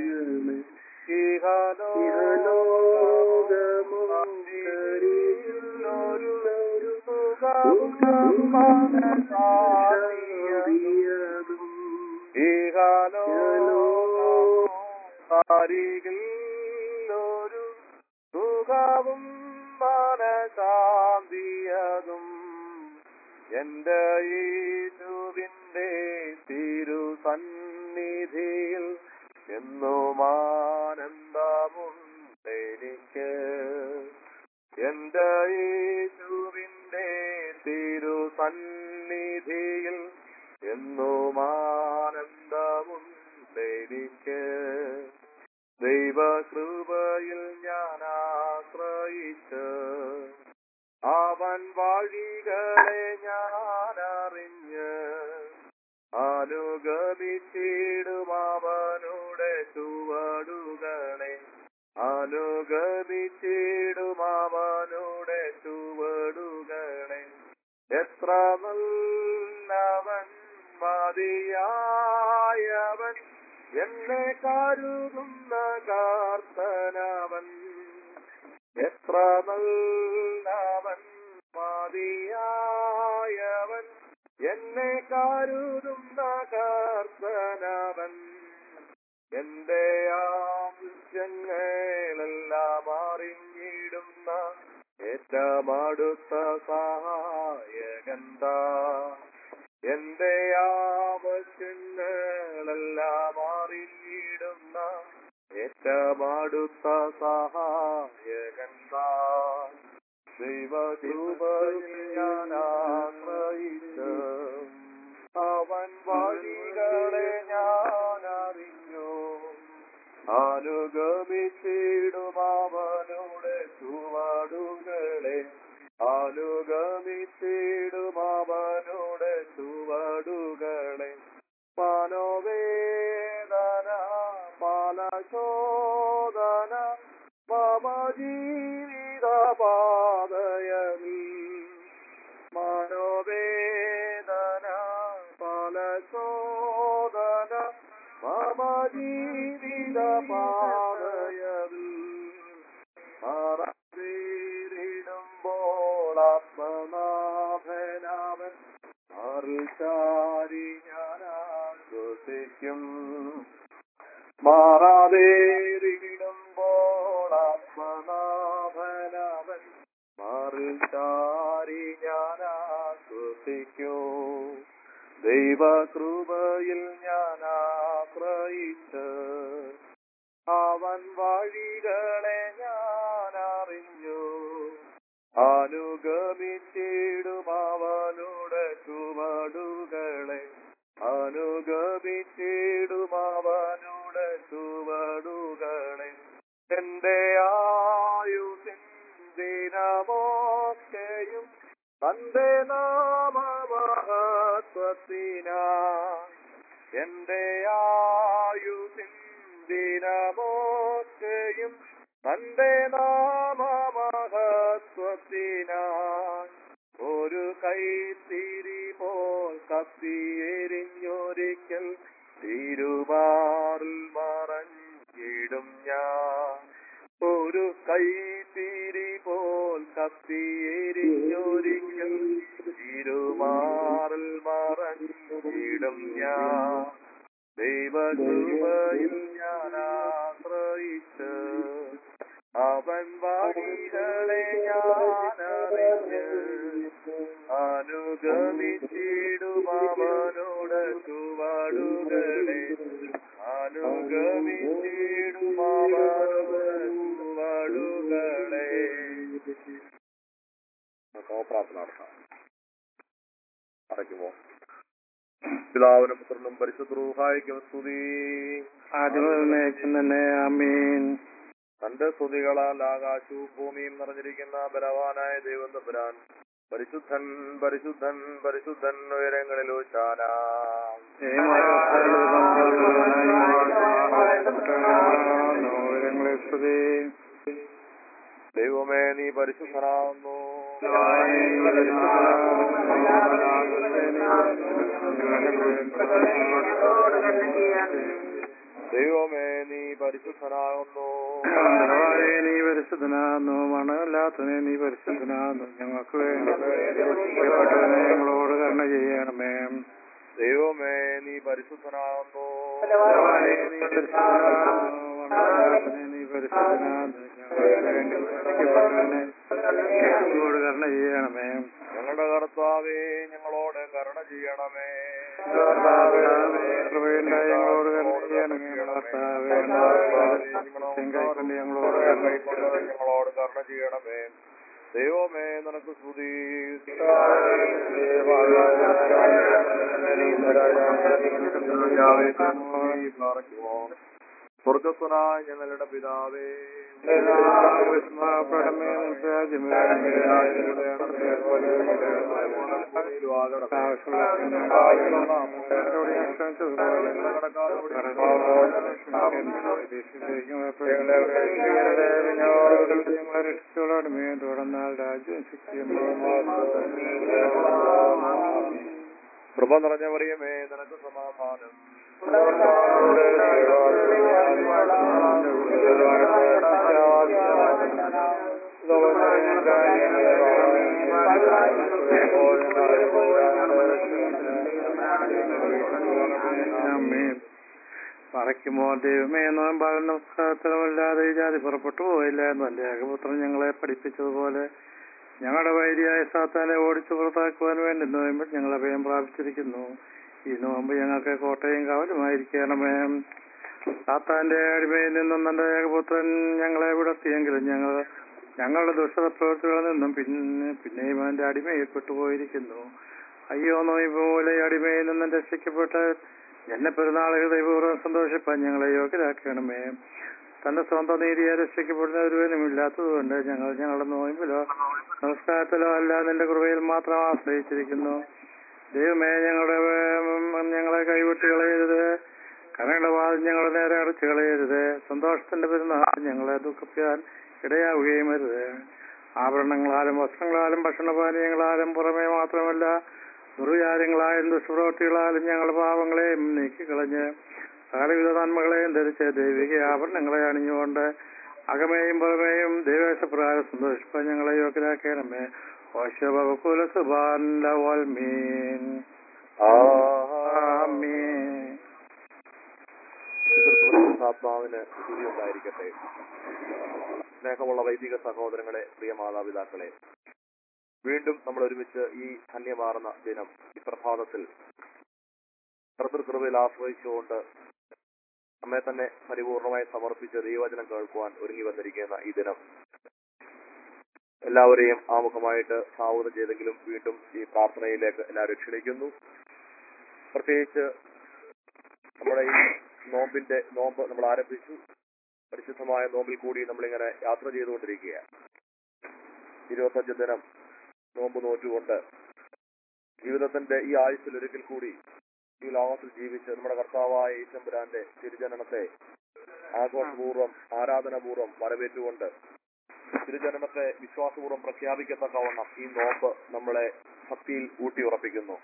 ഒരു സുഖവും മനശാന്തിയതും എന്റെ യേശുവിന്റെ തിരുസന്നിധിയിൽ എന്നും ആനന്ദമുണ്ടെനിക്ക് എന്റെ യേശുവിന്റെ തിരുസന്നിധിയിൽ എന്നും ആനന്ദമുണ്ടെനിക്ക് ദൈവകൃപയിൽ ഞാൻ ആശ്രയിച്ച് അവൻ വഴികളെ ഞാൻ അറിഞ്ഞ് അനുഗമിച്ചിടും അവനുടെ ചുവടുകളെ അനുഗമിച്ചിടും അവനുടെ ചുവടുകളെ എത്ര നല്ലവൻ മതിയായവൻ എന്നെ കരുതുന്ന കാർത്തനവൻ എത്ര നല്ലവൻ മതിയായവൻ എന്നെ കരുതുന്ന കർത്തനവൻ എന്റെ ആവശ്യ ഏറ്റമടുത്ത സഹായകന്താ എന്റെ ആവശ്യങ്ങളെല്ലാം അറിഞ്ഞിടുന്ന ഏറ്റമടുത്ത സഹായകന്താ ദൈവകൃപയിൽ ഞാൻ ആശ്രയിച്ച് അവൻ വഴികളെ ഞാൻ അറിഞ്ഞു അനുഗമിച്ചിടും അവനുടെ ചുവടുകളെ അനുഗമിച്ചിടും അവനുടെ ചുവടുകളെ മനോവേദന പലശോധന മമ ജീവിത പാതയമിൽ മനോവേദന പലശോധന മമ ജീവിത പാതയവിൽ മറന്നിടുമ്പോൾ ആത്മനാഭനാവൻ അറിച്ചാരി ഞാൻ ആശ്വസിക്കും മാറാതേറിടുമ്പോൾ ആത്മനാഭനാവൻ മറിച്ചാരി ഞാൻ ആശ്വസിക്കൂ ദൈവകൃപയിൽ ഞാൻ ആശ്രയിച്ച് അവൻ വഴികളെ ഞാൻ അറിഞ്ഞു അനുഗമിച്ചിടും അവനുടെ ചുവടുകളെ അനുഗമിച്ചിടും അവനുടെ ചുവടുകളെ എന്റെ ആയുസിൻ ദിനമൊക്കെയും തന്റെ നാമമഹത്വത്തിനാ എന്റെ ആയുസിൻ ദിനമൊക്കെയും തന്റെ നാമമഹത്വത്തിനാ ഒരു കൈത്തിരി പോൽ കത്തിയെരിഞ്ഞൊരിക്കൽ തിരുമാറിൽ മറഞ്ഞിടും ഞാൻ ഒരു കൈത്തിരി പോൽ കത്തിയെരിഞ്ഞൊരിക്കൽ തിരുമാറിൽ മറഞ്ഞിടും ഞാൻ ദൈവകൃപയിൽ ഞാൻ ആശ്രയിച്ച് അവൻ വഴികളെ ഞാൻ അറിഞ്ഞ് അനുഗമിച്ചിടും അവനോട് ചുവടുകളെ അനുഗമിച്ചിടും അവനോട് ചുവടുകളെ പ്രാർത്ഥന നടത്താം അടയ്ക്കുമോ പിതാവിനും പുത്രനും പരിശുദ്ധ റൂഹായിക്കും സ്തുതി ആദ്യമേക്കും തന്നെ അമീൻ തന്റെ സ്തുതികളാൽ ആകാശവും ഭൂമിയും നിറഞ്ഞിരിക്കുന്ന ബലവാനായ ദൈവം തമ്പുരാൻ പരിശുദ്ധൻ പരിശുദ്ധൻ പരിശുദ്ധൻ ഉയരങ്ങളിൽ ഊശാന നൂരങ്ങളെ സ്തുതി ദൈവമേ നീ പരിശുദ്ധനാവുന്നു ദൈവമേ നീ പരിശുദ്ധനാകുന്നു കർത്താവേ, നീ പരിശുദ്ധനാകുന്നു മണമില്ലാത്തതിനെ നീ പരിശുദ്ധനാകുന്നു ഞങ്ങൾക്ക് വേണ്ടി പ്രിയപ്പെട്ടവനെ ഞങ്ങളോട് കരുണ ചെയ്യണമേ ദൈവമേ നീ പരിശുദ്ധനാകുന്നു കർത്താവേ, നീ പരിശുദ്ധനാകുന്നു മണമില്ലാത്തതിനെ നീ പരിശുദ്ധനാകുന്നു ഞങ്ങൾക്ക് വേണ്ടി രക്ഷിക്കപ്പെട്ടവനെ ഞങ്ങളോട് കരുണ ചെയ്യണമേ ഞങ്ങളുടെ കർത്താവേ ഞങ്ങളോട് കരുണ ചെയ്യണമേ കർത്താവേ, കൃപയുണ്ടായി ഞങ്ങളോട് കരുണ ചെയ്യണമേ കർത്താവേ കൈക്കൊണ്ട് ഞങ്ങളോട് കരുണ ചെയ്യണമേ. ഞങ്ങളോട് കരുണ ചെയ്യണമേ ദൈവമേ നിനക്ക് സ്തുതി സ്വർഗസ്വനായ ഞങ്ങളുടെ പിതാവേ വിസ്മയപ്പെടമേ നിന്റെ രാജ്യമേ, നിന്റെ രാജ്യം വരണമേ, പോലെ ഭൂമിയിലും ആകണമേ. ആവശ്യമുള്ള ഞങ്ങളോട് ഞാൻ ക്ഷമിച്ചതുപോലെ രക്ഷിച്ചോളാടുമേ തുടർന്നാൽ രാജ്യം ശക്തിയും കൃപ നിറഞ്ഞ മറിയമേ നിനക്ക് സമാധാനം മറയ്ക്കുമോ ദൈവമേ നോമ്പാൽ നമസ്കാരത്തിലുമല്ലാതെ ഈ ജാതി പുറപ്പെട്ടു പോയില്ല എന്ന് എൻ്റെ ഏകപുത്രൻ ഞങ്ങളെ പഠിപ്പിച്ചതുപോലെ ഞങ്ങളുടെ വൈരിയായ സാത്താനെ ഓടിച്ചു പുറത്താക്കുവാൻ വേണ്ടി നോയമ്പ് ഞങ്ങൾ അഭയം പ്രാപിച്ചിരിക്കുന്നു ഈ നോമ്പ് ഞങ്ങൾക്ക് കോട്ടയും കാവലുമായിരിക്കണമേ സാത്താന്റെ അടിമയിൽ നിന്നും തന്റെ ഏകപുത്രൻ ഞങ്ങളെ വിടത്തിയെങ്കിലും ഞങ്ങൾ ഞങ്ങളുടെ ദുഷ്ടത പ്രവൃത്തികളിൽ നിന്നും പിന്നെ പിന്നെയും അവന്റെ അടിമയിൽ പെട്ടുപോയിരിക്കുന്നു അയ്യോ നോയിമ്പ് പോലെ അടിമയിൽ നിന്നും രക്ഷിക്കപ്പെട്ട് എന്നെ പെരുന്നാളുകൾ ദൈവപൂർവ്വം സന്തോഷിപ്പാൻ ഞങ്ങളെ യോഗ്യരാക്കണമേ തന്റെ സ്വന്തം നീതിയെ രക്ഷിക്കപ്പെടുന്ന ഒരുവനും ഇല്ലാത്തതുകൊണ്ട് ഞങ്ങൾ ഞങ്ങളുടെ നോയമ്പിലോ നമസ്കാരത്തിലോ അല്ല നിന്റെ കൃപയിൽ മാത്രം ആശ്രയിച്ചിരിക്കുന്നു ദൈവമേ ഞങ്ങളുടെ ഉം, ഞങ്ങളെ കൈവിട്ട് കളയരുത് കരങ്ങളുടെ വാതിൽ ഞങ്ങളെ നേരെ അടച്ചു കളയരുത് സന്തോഷത്തിന്റെ പെരുന്നാൾ ഞങ്ങളെ ദുഃഖിക്കാൻ ഇടയാവുകയും അരുത് ആഭരണങ്ങളാലും വസ്ത്രങ്ങളാലും ഭക്ഷണപാനീയങ്ങളാലും പുറമേ മാത്രമല്ല ദുർവിചാരങ്ങളായും ദുഷ്പ്രവൃത്തികളാലും ഞങ്ങളുടെ പാവങ്ങളെയും നീക്കിക്കളഞ്ഞ് സകലവിധ നന്മകളെയും ധരിച്ച് ദൈവിക ആഭരണങ്ങളെ അണിഞ്ഞുകൊണ്ട് അകമേയും പുറമേയും ദൈവേശപ്രകാരം സന്തോഷിപ്പാൻ ഞങ്ങളെ യോഗ്യരാക്കണമേ ഓശബകുല സുബാൻമീൻ ആമീൻ ആത്മാവിന് സ്തുതി ഉണ്ടായിരിക്കട്ടെ സ്നേഹമുള്ള വൈദിക സഹോദരങ്ങളെ പ്രിയ മാതാപിതാക്കളെ വീണ്ടും നമ്മൾ ഒരുമിച്ച് ഈ ധന്യമാർന്ന ദിനം ഈ പ്രഭാതത്തിൽ കൃതൃകൃപയിൽ ആശ്രയിച്ചുകൊണ്ട് നമ്മെ തന്നെ പരിപൂർണമായി സമർപ്പിച്ച് ദൈവവചനം കേൾക്കുവാൻ ഒരുങ്ങി വന്നിരിക്കുന്ന ഈ ദിനം എല്ലാവരെയും ആമുഖമായിട്ട് സ്വാഗതം ചെയ്തെങ്കിലും വീണ്ടും ഈ പ്രാർത്ഥനയിലേക്ക് എല്ലാവരും ക്ഷണിക്കുന്നു പ്രത്യേകിച്ച് നമ്മുടെ ഈ നോമ്പിന്റെ നോമ്പ് നമ്മൾ ആരംഭിച്ചു പരിശുദ്ധമായ നോമ്പിൽ കൂടി നമ്മളിങ്ങനെ യാത്ര ചെയ്തുകൊണ്ടിരിക്കുകയാണ് ഇരുപത്തഞ്ച് ദിനം നോമ്പ് നോറ്റുകൊണ്ട് ജീവിതത്തിന്റെ ഈ ആയുസ്സിൽ ഒരിക്കൽ കൂടി ഈ ലോകത്തിൽ ജീവിച്ച് നമ്മുടെ കർത്താവായ ഈശംബുരാന്റെ തിരുജനനത്തെ ആഘോഷപൂർവ്വം ആരാധനാപൂർവ്വം വരവേറ്റുകൊണ്ട് തിരുജനനത്തെ വിശ്വാസപൂർവ്വം പ്രഖ്യാപിക്കത്തക്കവണ്ണം ഈ നോമ്പ് നമ്മളെ ഭക്തിയിൽ ഊട്ടിയുറപ്പിക്കുന്നു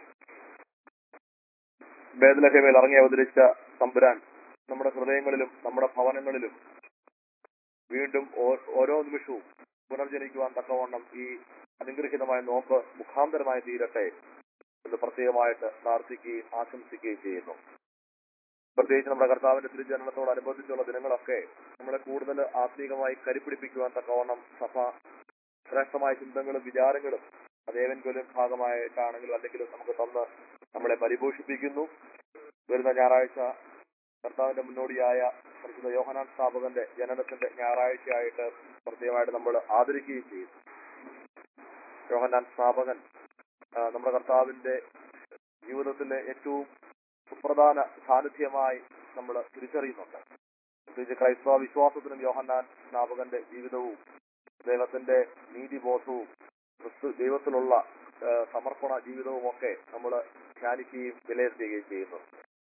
ബേദലഹേമയിൽ ഇറങ്ങി അവതരിച്ച തമ്പുരാൻ നമ്മുടെ ഹൃദയങ്ങളിലും നമ്മുടെ ഭവനങ്ങളിലും വീണ്ടും ഓ- ഓരോ നിമിഷവും പുനർജനിക്കുവാൻ തക്കവണ്ണം ഈ അനുഗ്രഹീതമായ നോമ്പ് മുഖാന്തരമായി തീരട്ടെ എന്ന് പ്രത്യേകമായിട്ട് പ്രാർത്ഥിക്കുകയും ആശംസിക്കുകയും ചെയ്യുന്നു പ്രത്യേകിച്ച് നമ്മുടെ കർത്താവിന്റെ തിരുജനനത്തോടനുബന്ധിച്ചുള്ള ദിനങ്ങളൊക്കെ നമ്മളെ കൂടുതൽ ആത്മീകമായി കരുപിടിപ്പിക്കുവാൻ തക്കവണ്ണം സഭ ശ്രേഷ്ഠമായ ചിന്തകളും വിചാരങ്ങളും അതേവൻകൊല്ലും ഭാഗമായിട്ടാണെങ്കിലും അല്ലെങ്കിലും നമുക്ക് തന്ന് നമ്മളെ പരിപോഷിപ്പിക്കുന്നു വരുന്ന ഞായറാഴ്ച കർത്താവിന്റെ മുന്നോടിയായ പരിശുദ്ധ യോഹനാൻ സ്ഥാപകന്റെ ജനനത്തിന്റെ ഞായറാഴ്ചയായിട്ട് പ്രത്യേകമായിട്ട് നമ്മൾ ആദരിക്കുകയും ചെയ്യും യോഹനാൻ സ്ഥാപകൻ ആ, നമ്മുടെ കർത്താവിന്റെ ജീവിതത്തിലെ ഏറ്റവും സുപ്രധാന സാന്നിധ്യമായി നമ്മൾ തിരിച്ചറിയുന്നുണ്ട് പ്രത്യേകിച്ച് ക്രൈസ്തവ വിശ്വാസത്തിനും യോഹന്നാൻ സ്നാപകന്റെ ജീവിതവും ദൈവത്തിന്റെ നീതിബോധവും ക്രിസ്തു ദൈവത്തിലുള്ള ആ, സമർപ്പണ ജീവിതവും ഒക്കെ നമ്മൾ ധ്യാനിക്കുകയും വിലയിരുത്തുകയും ചെയ്യുന്നു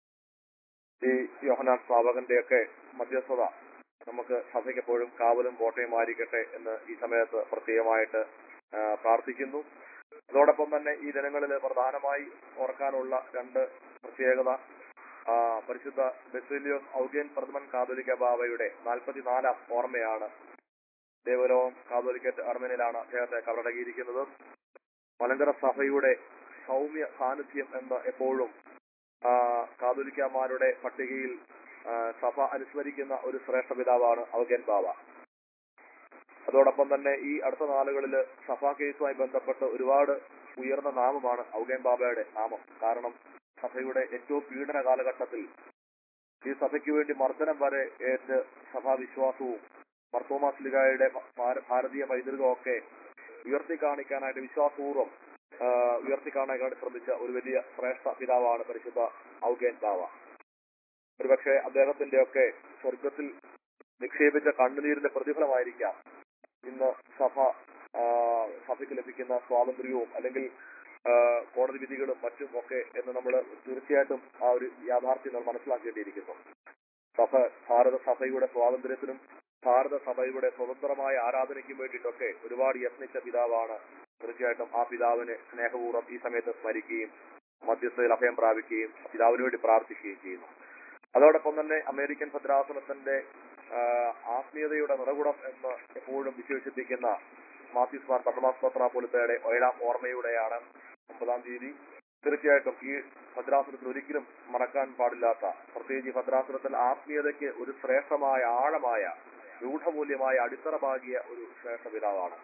ഈ യോഹനാൻ സ്നാപകന്റെ ഒക്കെ മധ്യസ്ഥത നമുക്ക് സഭയ്ക്ക് എപ്പോഴും കാവലും കോട്ടയും ആയിരിക്കട്ടെ എന്ന് ഈ സമയത്ത് പ്രത്യേകമായിട്ട് ആ, പ്രാർത്ഥിക്കുന്നു അതോടൊപ്പം തന്നെ ഈ ദിനങ്ങളിൽ പ്രധാനമായി ഓർക്കാനുള്ള രണ്ട് പ്രത്യേകത ആ, പരിശുദ്ധ ബെസിലിയോസ് ഔഗേൻ പ്രഥമൻ കാതോലിക്ക ബാബയുടെ നാൽപ്പത്തിനാലാം ഓർമ്മയാണ് ദേവലോകം കാതോലിക്കറ്റ് അർമേനിയിലാണ് അദ്ദേഹത്തെ കവറടങ്ങിയിരിക്കുന്നത് മലങ്കര സഭയുടെ സൗമ്യ സാന്നിധ്യം എന്ന് എപ്പോഴും ആ, കാതോലിക്കമാരുടെ പട്ടികയിൽ ആ, സഭ അനുസ്മരിക്കുന്ന ഒരു ശ്രേഷ്ഠ പിതാവാണ് ഔഗേൻ ബാബ അതോടൊപ്പം തന്നെ ഈ അടുത്ത നാളുകളിൽ സഭാ കേസുമായി ബന്ധപ്പെട്ട് ഒരുപാട് ഉയർന്ന നാമമാണ് ഔഗേൻ ബാബയുടെ നാമം കാരണം സഭയുടെ ഏറ്റവും പീഡന കാലഘട്ടത്തിൽ ഈ സഭയ്ക്ക് വേണ്ടി മർദ്ദനം വരെ ഏറ്റ് സഭാവിശ്വാസവും മർത്തോമാസ്ലിഗായുടെ ഭാരതീയ പൈതൃകവും ഒക്കെ ഉയർത്തി കാണിക്കാനായിട്ട് വിശ്വാസപൂർവ്വം ആ, ഉയർത്തി കാണാനായിട്ട് ശ്രമിച്ച ഒരു വലിയ ശ്രേഷ്ഠ പിതാവാണ് പരിശുദ്ധ ഔഗേൻ ബാവ ഒരുപക്ഷെ അദ്ദേഹത്തിന്റെ ഒക്കെ സ്വർഗത്തിൽ നിക്ഷേപിച്ച കണ്ണുനീരിന്റെ പ്രതിഫലമായിരിക്കാം ഇന്ന് സഭ ആ, സഭയ്ക്ക് ലഭിക്കുന്ന സ്വാതന്ത്ര്യവും അല്ലെങ്കിൽ ആ, കോടതി വിധികളും മറ്റും ഒക്കെ എന്ന് നമ്മൾ തീർച്ചയായിട്ടും ആ ഒരു യാഥാർത്ഥ്യം നമ്മൾ മനസ്സിലാക്കേണ്ടിയിരിക്കുന്നു സഭ ഭാരത സഭയുടെ സ്വാതന്ത്ര്യത്തിനും ഭാരത സഭയുടെ സ്വതന്ത്രമായ ആരാധനയ്ക്കും വേണ്ടിയിട്ടൊക്കെ ഒരുപാട് യത്നിച്ച പിതാവാണ് തീർച്ചയായിട്ടും ആ പിതാവിനെ സ്നേഹപൂർവ്വം ഈ സമയത്ത് സ്മരിക്കുകയും മധ്യസ്ഥയിൽ അഭയം പ്രാപിക്കുകയും പിതാവിന് വേണ്ടി പ്രാർത്ഥിക്കുകയും ചെയ്യുന്നു അതോടൊപ്പം തന്നെ അമേരിക്കൻ ഭദ്രാസനത്തിന്റെ ആ, ആത്മീയതയുടെ നിറകുടം എന്ന് എപ്പോഴും വിശേഷിപ്പിക്കുന്ന മാത്യൂസ് മാർ പട്ടമാസ് പത്രാപൊലിത്തയുടെ ഏഴാം ഓർമ്മയുടെയാണ് ഒമ്പതാം തീയതി തീർച്ചയായിട്ടും ഈ ഭദ്രാസനത്തിൽ ഒരിക്കലും മറക്കാൻ പാടില്ലാത്ത പ്രത്യേകിച്ച് ഈ ഭദ്രാസനത്തിൽ ആത്മീയതയ്ക്ക് ഒരു ശ്രേഷ്ഠമായ ആഴമായ രൂഢമൂല്യമായ അടിത്തറ പാകിയ ഒരു ശ്രേഷ്ഠ പിതാവാണ്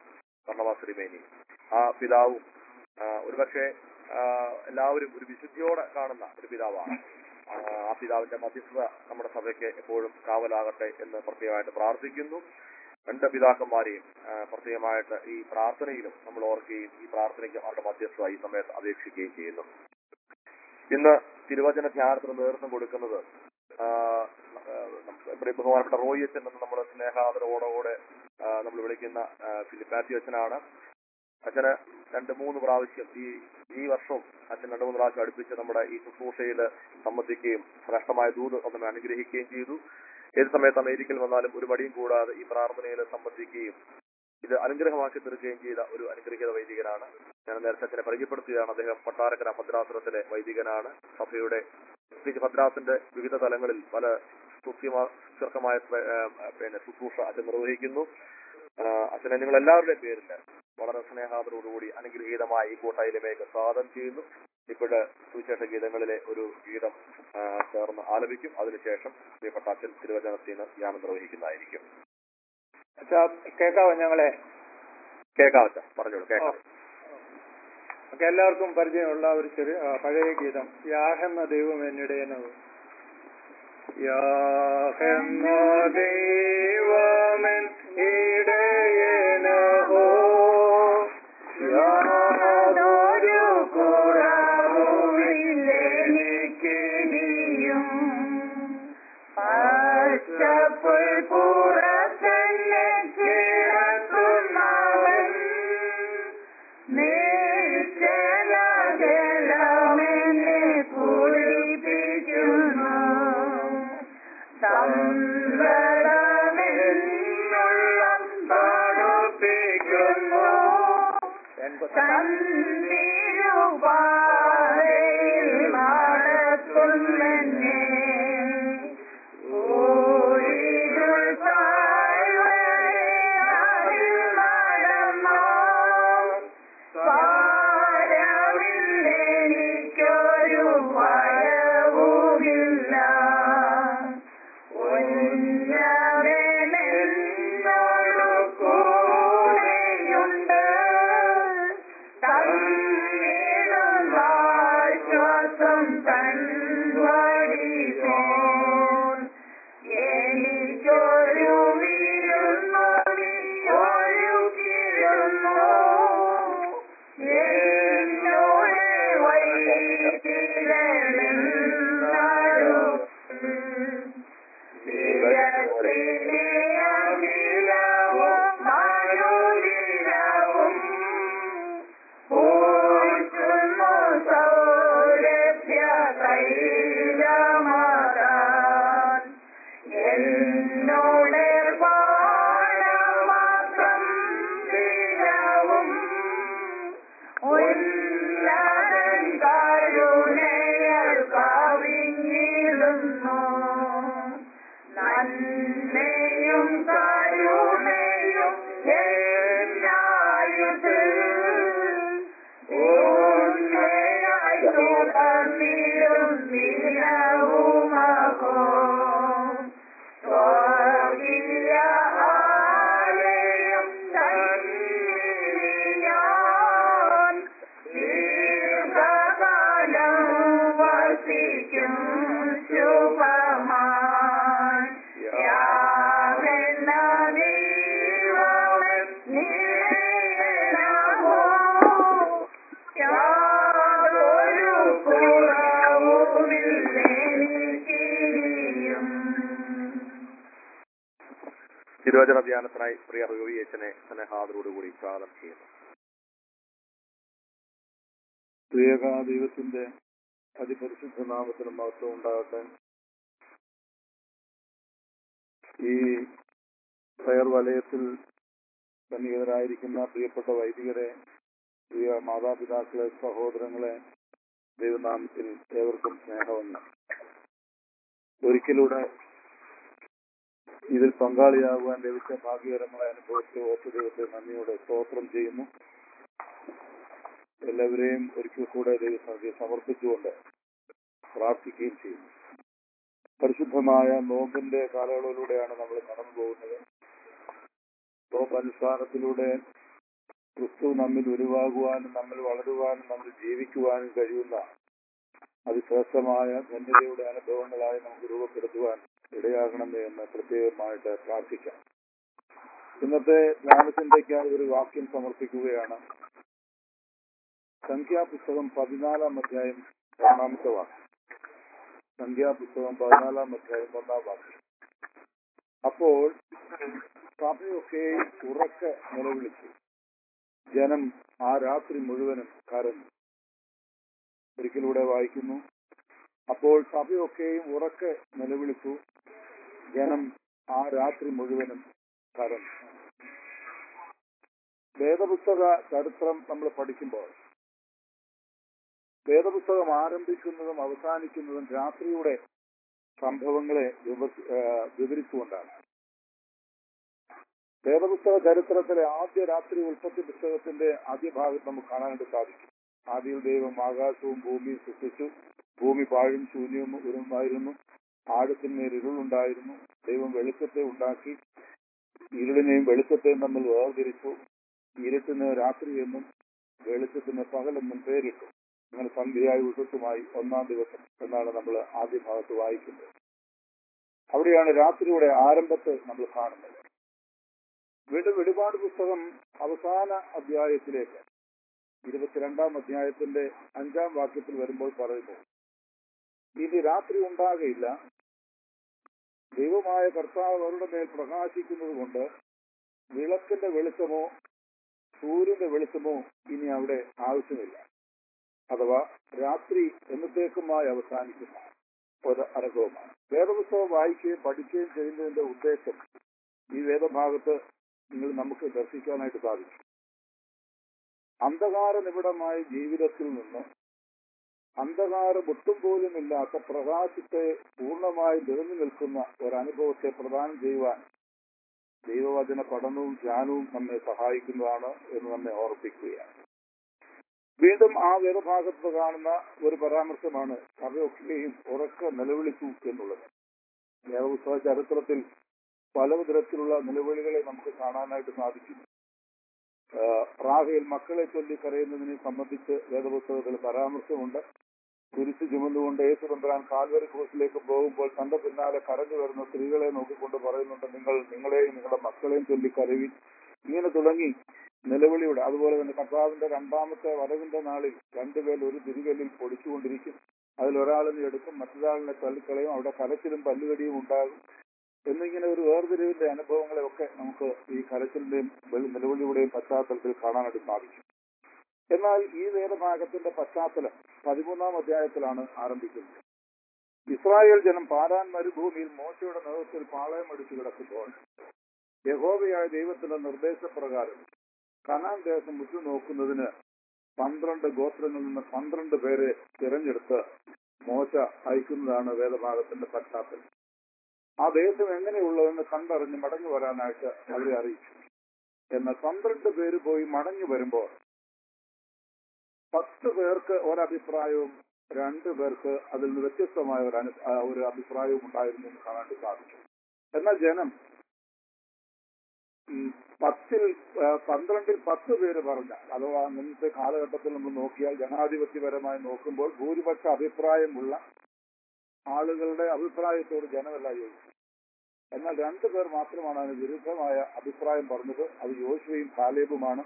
ഭരണവാസിരിമേനി ആ പിതാവും ആ, ഒരുപക്ഷെ ആ, എല്ലാവരും ഒരു വിശുദ്ധിയോടെ കാണുന്ന ഒരു പിതാവാണ് ആ, ആ പിതാവിന്റെ മധ്യസ്ഥത നമ്മുടെ സഭയ്ക്ക് എപ്പോഴും കാവലാകട്ടെ എന്ന് പ്രത്യേകമായിട്ട് പ്രാർത്ഥിക്കുന്നു രണ്ട് പിതാക്കന്മാരെയും ആ, പ്രത്യേകമായിട്ട് ഈ പ്രാർത്ഥനയിലും നമ്മൾ ഓർക്കുകയും ഈ പ്രാർത്ഥനയ്ക്ക് അവരുടെ മധ്യസ്ഥത ഈ സമയത്ത് അപേക്ഷിക്കുകയും ചെയ്യുന്നു ഇന്ന് തിരുവചന ധ്യാനത്തിന് നേതൃത്വം കൊടുക്കുന്നത് ആ, ആ, ഇവിടെ ബഹുമാനപ്പെട്ട റോയി അച്ഛൻ എന്ന് നമ്മൾ സ്നേഹാദരവോടുകൂടെ ആ, നമ്മൾ വിളിക്കുന്ന ആ, ഫിലിപ്പാറ്റി അച്ഛനാണ് അച്ഛന് രണ്ട് മൂന്ന് പ്രാവശ്യം ഈ ഈ വർഷവും അച്ഛൻ രണ്ട് മൂന്ന് പ്രാവശ്യം അടുപ്പിച്ച് നമ്മുടെ ഈ ശുശ്രൂഷയിൽ സംബന്ധിക്കുകയും ശ്രേഷ്ഠമായ ദൂത് നമ്മെ അനുഗ്രഹിക്കുകയും ചെയ്തു ഏത് സമയത്ത് അമേരിക്കയിൽ വന്നാലും ഒരു മടിയും കൂടാതെ ഈ പ്രാർത്ഥനയിൽ സംബന്ധിക്കുകയും ഇത് അനുഗ്രഹമാക്കി തീർക്കുകയും ചെയ്ത ഒരു അനുഗ്രഹീത വൈദികനാണ് ഞാൻ നേരത്തെ അച്ഛനെ പരിചയപ്പെടുത്തുകയാണ് അദ്ദേഹം കൊട്ടാരക്കര ഭദ്രാസുരത്തിലെ വൈദികനാണ് സഭയുടെ പ്രത്യേകിച്ച് ഭദ്രാസിന്റെ വിവിധ തലങ്ങളിൽ പല സുസ്ഥിർക്കമായ പിന്നെ ശുശ്രൂഷ അച്ഛൻ നിർവഹിക്കുന്നു ആ, അച്ഛനെ നിങ്ങൾ എല്ലാവരുടെയും പേരിൽ വളരെ സ്നേഹാദരോടുകൂടി അനുഗ്രഹീതമായ ഈ കൂട്ടായ്മയിലേക്ക് സ്വാഗതം ചെയ്യുന്നു ഇപ്പോഴ് സുവിശേഷ ഗീതങ്ങളിലെ ഒരു ഗീതം ആ, ചേർന്ന് ആലപിക്കും അതിനുശേഷം പ്രിയപ്പെട്ട അച്ഛൻ തിരുവചനത്തിന് ധ്യാനം നിർവഹിക്കുന്നതായിരിക്കും അച്ഛാ കേക്കാവോ ഞങ്ങളെ കേൾക്കാം അച്ഛാ പറഞ്ഞോളൂ കേൾക്കാം ഒക്കെ എല്ലാവർക്കും പരിചയമുള്ള ഒരു ചെറിയ ആ, പഴയ ഗീതം യാഹെന്ന ദൈവം എന്നിടേനവും യാഹെന്ന ദൈവമൻ ഇടയനഹോ യാതൊരു കുറവുമില്ലെനിക്കിനിയും പച്ചപ്പുൽ പുറത്തന്നെ കിടക്കുന്നവൻ നിശ്ചലജലമെന്നെ കുളിപ്പിക്കുന്നു സമ്പളമെന്നുള്ള തണുപ്പിക്കുന്നു തന്തിരുപാതയിൽ നടത്തുന്നെന്നെ ഊരിരുൾ താഴ്വരയിൽ നടന്നാൽ സാരമില്ലെനിക്കൊരു ഭയവുമില്ല ഉന്നതനെന്നോടു കൂടെയുണ്ട് തന്നിടുന്ന ആശ്വാസം തൻ വഴിപോൽ എനിക്കൊരു വിരുന്നൊഴി ഒരുക്കിയിരുന്നു എന്നോടെ വൈകിരണെന്നാരു വിരത്തിലെ അഖിലവും മനോദിനവും പൂഴ്ത്തുന്നു സൗരഭ്യ തൈലമതാൻ എന്നോട് പാടമാത്രം ദിനവും ഉന്നതൻ കരുണയൽ കവിഞ്ഞിടുന്നു നന്മയും കരുണയും എന്നായുത് ഉണ്മയായി തുടർന്നിടും ദിനവുമകോ സ്വർഗീയ ആലയം തന്നിൽ ദീർഘകാലം വസിക്കും ശുഭമാൻ യാവെന്ന ദൈവമൻ നിഴലാവോ യാതൊരു കുറവുമില്ലെനിക്കിനിയും തിരുവചന ധ്യാനത്തിനായി പ്രിയ റഘുവി അച്ഛനെ സ്നേഹാദരോടുകൂടി സ്വാഗതം ചെയ്യുന്നു പ്രിയക ദൈവത്തിന്റെ അതിപരിശുദ്ധ നാമത്തിന് മഹത്വം ഉണ്ടാകട്ടെ ഈ ഫയർ വലയത്തിൽ സന്നിഹിതരായിരിക്കുന്ന പ്രിയപ്പെട്ട വൈദികരെ പ്രിയ മാതാപിതാക്കളെ സഹോദരങ്ങളെ ദൈവനാമത്തിൽ ഏവർക്കും സ്നേഹമെന്ന് ഒരിക്കലൂടെ ഇതിൽ പങ്കാളിയാകുവാൻ ലഭിച്ച ഭാഗ്യകരമായ അനുഭവത്തെ ഓർത്തു ദൈവത്തെ നന്ദിയോടെ സ്തോത്രം ചെയ്യുന്നു എല്ലാവരെയും ഒരിക്കൽ കൂടെ ദൈവസന്നിധി സമർപ്പിച്ചുകൊണ്ട് പ്രാർത്ഥിക്കുകയും ചെയ്യുന്നു പരിശുദ്ധമായ നോമ്പിന്റെ കാലയളവിലൂടെയാണ് നമ്മൾ കടന്നു പോകുന്നത് നോമ്പ് അനുഷ്ഠാനത്തിലൂടെ ക്രിസ്തു നമ്മിൽ ഉരുവാകുവാനും നമ്മൾ വളരുവാനും നമ്മൾ ജീവിക്കുവാനും കഴിയുന്ന അതിശ്രേഷ്ഠമായ ധന്യതയുടെ അനുഭവങ്ങളായി നമുക്ക് രൂപപ്പെടുത്തുവാൻ ഇടയാകണമേ എന്ന് പ്രത്യേകമായിട്ട് പ്രാർത്ഥിക്കാം ഇന്നത്തെ ധ്യാനചിന്തയ്ക്കായി ഒരു വാക്യം സമർപ്പിക്കുകയാണ് സംഖ്യാപുസ്തകം പതിനാലാം അധ്യായം ഒന്നാമത്തെ വാക്യം സംഖ്യാപുസ്തകം പതിനാലാം അധ്യായം ഒന്നാം വാക്യം അപ്പോൾ സഭയൊക്കെ ഉറക്കെ നിലവിളിച്ചു ജനം ആ രാത്രി മുഴുവനും കരഞ്ഞു ഒരിക്കലൂടെ വായിക്കുന്നു അപ്പോൾ സഭയൊക്കെയും ഉറക്കെ നിലവിളിച്ചു ജനം ആ രാത്രി മുഴുവനും കരഞ്ഞു വേദപുസ്തക ചരിത്രം നമ്മൾ പഠിക്കുമ്പോൾ വേദപുസ്തകം ആരംഭിക്കുന്നതും അവസാനിക്കുന്നതും രാത്രിയുടെ സംഭവങ്ങളെ വിവ- ആ, വിവരിച്ചുകൊണ്ടാണ് വേദപുസ്തക ചരിത്രത്തിലെ ആദ്യ രാത്രി ഉൽപ്പത്തി പുസ്തകത്തിന്റെ ആദ്യ ഭാഗത്ത് നമുക്ക് കാണാനായിട്ട് സാധിക്കും ആദ്യം ദൈവം ആകാശവും ഭൂമിയും സൃഷ്ടിച്ചു ഭൂമി പാഴും ശൂന്യവും ഒരുമായിരുന്നു ആഴത്തിന്മേൽ ഇരുളുണ്ടായിരുന്നു ദൈവം വെളിച്ചത്തെ ഉണ്ടാക്കി ഇരുളിനെയും വെളിച്ചത്തെയും തമ്മിൽ വേർതിരിച്ചു ഇരുട്ടിന് രാത്രി എന്നും വെളിച്ചത്തിന് പകലെന്നും പേരിട്ടു അങ്ങനെ സന്ധ്യയായി ഉഷത്തുമായി ഒന്നാം ദിവസം എന്നാണ് നമ്മൾ ആദ്യ ഭാഗത്ത് വായിക്കുന്നത് അവിടെയാണ് രാത്രിയുടെ ആരംഭത്തെ നമ്മൾ കാണുന്നത് വീണ്ടും വെളിപാട് പുസ്തകം അവസാന അധ്യായത്തിലേക്ക് ഇരുപത്തിരണ്ടാം അധ്യായത്തിന്റെ അഞ്ചാം വാക്യത്തിൽ വരുമ്പോൾ പറയുന്നു ഇനി രാത്രി ഉണ്ടാകയില്ല ദൈവമായ കർത്താവ് അവരുടെ മേൽ പ്രകാശിക്കുന്നത് കൊണ്ട് വിളക്കിന്റെ വെളിച്ചമോ സൂര്യന്റെ വെളിച്ചമോ ഇനി അവിടെ ആവശ്യമില്ല അഥവാ രാത്രി എന്നത്തേക്കുമായി അവസാനിക്കുന്ന ഒരു അനുഭവമാണ് വേദപുസ്തകം വായിക്കുകയും പഠിക്കുകയും ചെയ്യുന്നതിന്റെ ഉദ്ദേശം ഈ വേദഭാഗത്ത് നിങ്ങൾ നമുക്ക് ദർശിക്കാനായിട്ട് സാധിക്കും അന്ധകാര നിബിഡമായ ജീവിതത്തിൽ നിന്ന് അന്ധകാരം ഒട്ടും പോലും ഇല്ലാത്ത പ്രകാശത്തെ പൂർണ്ണമായി നിറഞ്ഞു നിൽക്കുന്ന ഒരനുഭവത്തെ പ്രദാനം ചെയ്യുവാൻ ദൈവവചന പഠനവും ധ്യാനവും നമ്മെ സഹായിക്കുന്നതാണ് എന്ന് നമ്മെ ഓർപ്പിക്കുകയാണ് വീണ്ടും ആ വേദഭാഗത്ത് കാണുന്ന ഒരു പരാമർശമാണ് സഭയൊക്കെയും ഉറക്ക നിലവിളിച്ചു എന്നുള്ളത് വേദപുസ്തക ചരിത്രത്തിൽ പല വിധത്തിലുള്ള നിലവിളികളെ നമുക്ക് കാണാനായിട്ട് സാധിക്കും ആഹ് റാഹേൽ മക്കളെ ചൊല്ലി കരയുന്നതിനെ സംബന്ധിച്ച് വേദപുസ്തകത്തിൽ പരാമർശമുണ്ട് കുരിശ് ചുമന്നുകൊണ്ട് യേശു തമ്പുരാൻ കാൽവരി ക്രൂസിലേക്ക് പോകുമ്പോൾ തന്റെ പിന്നാലെ കരഞ്ഞു വരുന്ന സ്ത്രീകളെ നോക്കിക്കൊണ്ട് പറയുന്നുണ്ട് നിങ്ങൾ നിങ്ങളെയും നിങ്ങളുടെ മക്കളെയും ചൊല്ലി കരവി ഇങ്ങനെ തുടങ്ങി നിലവിളിയുടെ അതുപോലെ തന്നെ കർത്താവിന്റെ രണ്ടാമത്തെ വരവിന്റെ നാളിൽ രണ്ടുപേർ ഒരു തിരികല്ലിൽ പൊടിച്ചുകൊണ്ടിരിക്കും അതിലൊരാളിനെ എടുക്കും മറ്റൊരാളിനെ തള്ളിക്കളയും അവിടെ കരച്ചിലും പല്ലുകടിയും ഉണ്ടാകും എന്നിങ്ങനെ ഒരു വേർതിരിവിന്റെ അനുഭവങ്ങളെ ഒക്കെ നമുക്ക് ഈ കരച്ചിലിന്റെയും വെളി- നിലവിളിയുടെയും പശ്ചാത്തലത്തിൽ കാണാനായിട്ട് സാധിക്കും എന്നാൽ ഈ വേദഭാഗത്തിന്റെ പശ്ചാത്തലം പതിമൂന്നാം അധ്യായത്തിലാണ് ആരംഭിക്കുന്നത് ഇസ്രായേൽ ജനം പാരാൻ മരുഭൂമിയിൽ മോശയുടെ നേതൃത്വത്തിൽ പാളയം അടിച്ചു കിടക്കുമ്പോൾ യഹോവയായ ദൈവത്തിന്റെ നിർദ്ദേശപ്രകാരം കനാൻ ദേശം ഉറ്റുനോക്കുന്നതിന് പന്ത്രണ്ട് ഗോത്രങ്ങളിൽ നിന്ന് പന്ത്രണ്ട് പേരെ തിരഞ്ഞെടുത്ത് മോശ അയക്കുന്നതാണ് വേദഭാഗത്തിന്റെ പശ്ചാത്തലം ആ ദേശം എങ്ങനെയുള്ളതെന്ന് കണ്ടറിഞ്ഞ് മടങ്ങി വരാനായിട്ട് അവരെ അറിയിച്ചു എന്നാൽ പന്ത്രണ്ട് പേര് പോയി മടങ്ങി വരുമ്പോൾ പത്ത് പേർക്ക് ഒരഭിപ്രായവും രണ്ടു പേർക്ക് അതിൽ നിന്ന് വ്യത്യസ്തമായ ഒരു അനു ആ, ഒരു അഭിപ്രായവും ഉണ്ടായിരുന്നു എന്ന് കാണാൻ സാധിച്ചു എന്നാൽ ജനം ഉം, പത്തിൽ ആ, പന്ത്രണ്ടിൽ പത്ത് പേര് പറഞ്ഞ അഥവാ ഇന്നത്തെ കാലഘട്ടത്തിൽ നമ്മൾ നോക്കിയാൽ ജനാധിപത്യപരമായി നോക്കുമ്പോൾ ഭൂരിപക്ഷ അഭിപ്രായമുള്ള ആളുകളുടെ അഭിപ്രായത്തോട് ജനമെല്ലാം യോജിച്ചു എന്നാൽ രണ്ടു പേർ മാത്രമാണ് അതിന് വിരുദ്ധമായ അഭിപ്രായം പറഞ്ഞത് അത് യോശുവയും കാലേബുമാണ്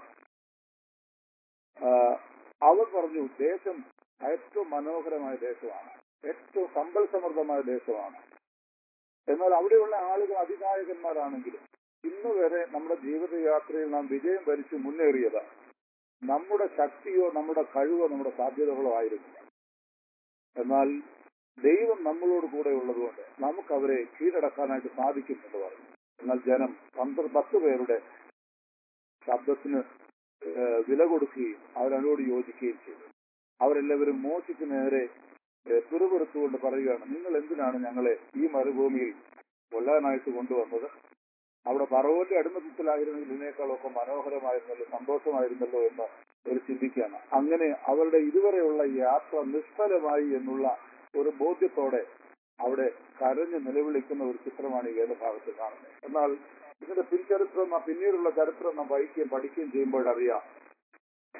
ആഹ് അവർ പറഞ്ഞു ദേശം ഏറ്റവും മനോഹരമായ ദേശമാണ് ഏറ്റവും സമ്പൽ സമൃദ്ധമായ ദേശമാണ് എന്നാൽ അവിടെയുള്ള ആളുകൾ അധികായകന്മാരാണെങ്കിലും ഇന്ന് വരെ നമ്മുടെ ജീവിതയാത്രയിൽ നാം വിജയം വരിച്ചു മുന്നേറിയത് നമ്മുടെ ശക്തിയോ നമ്മുടെ കഴിവോ നമ്മുടെ സാധ്യതകളോ ആയിരുന്നില്ല എന്നാൽ ദൈവം നമ്മളോട് കൂടെ ഉള്ളതുകൊണ്ട് നമുക്ക് അവരെ കീഴടക്കാനായിട്ട് സാധിക്കും എന്ന് പറഞ്ഞു എന്നാൽ ജനം പന്ത്രണ്ട് പത്ത് പേരുടെ ശബ്ദത്തിന് ഏഹ് വില കൊടുക്കുകയും അവരവരോട് യോജിക്കുകയും ചെയ്തു അവരെല്ലാവരും മോശയ്ക്ക് നേരെ ഏഹ് പിറുപിറുത്തുകൊണ്ട് പറയുകയാണ് നിങ്ങൾ എന്തിനാണ് ഞങ്ങളെ ഈ മരുഭൂമിയിൽ കൊല്ലാനായിട്ട് കൊണ്ടുവന്നത് അവിടെ പറവോന്റെ അടിമത്തത്തിലായിരുന്നെങ്കിൽ ഇതിനേക്കാളൊക്കെ മനോഹരമായിരുന്നല്ലോ സന്തോഷമായിരുന്നല്ലോ എന്ന് ഒരു ചിന്തിക്കുകയാണ് അങ്ങനെ അവരുടെ ഇതുവരെയുള്ള യാത്ര നിഷ്ഫലമായി എന്നുള്ള ഒരു ബോധ്യത്തോടെ അവിടെ കരഞ്ഞ് നിലവിളിക്കുന്ന ഒരു ചിത്രമാണ് ഈ വേദഭാഗത്ത് കാണുന്നത് എന്നാൽ ഇതിന്റെ പിൻചരിത്രം നാം പിന്നീടുള്ള ചരിത്രം നാം വായിക്കുകയും പഠിക്കുകയും ചെയ്യുമ്പോൾ അറിയാം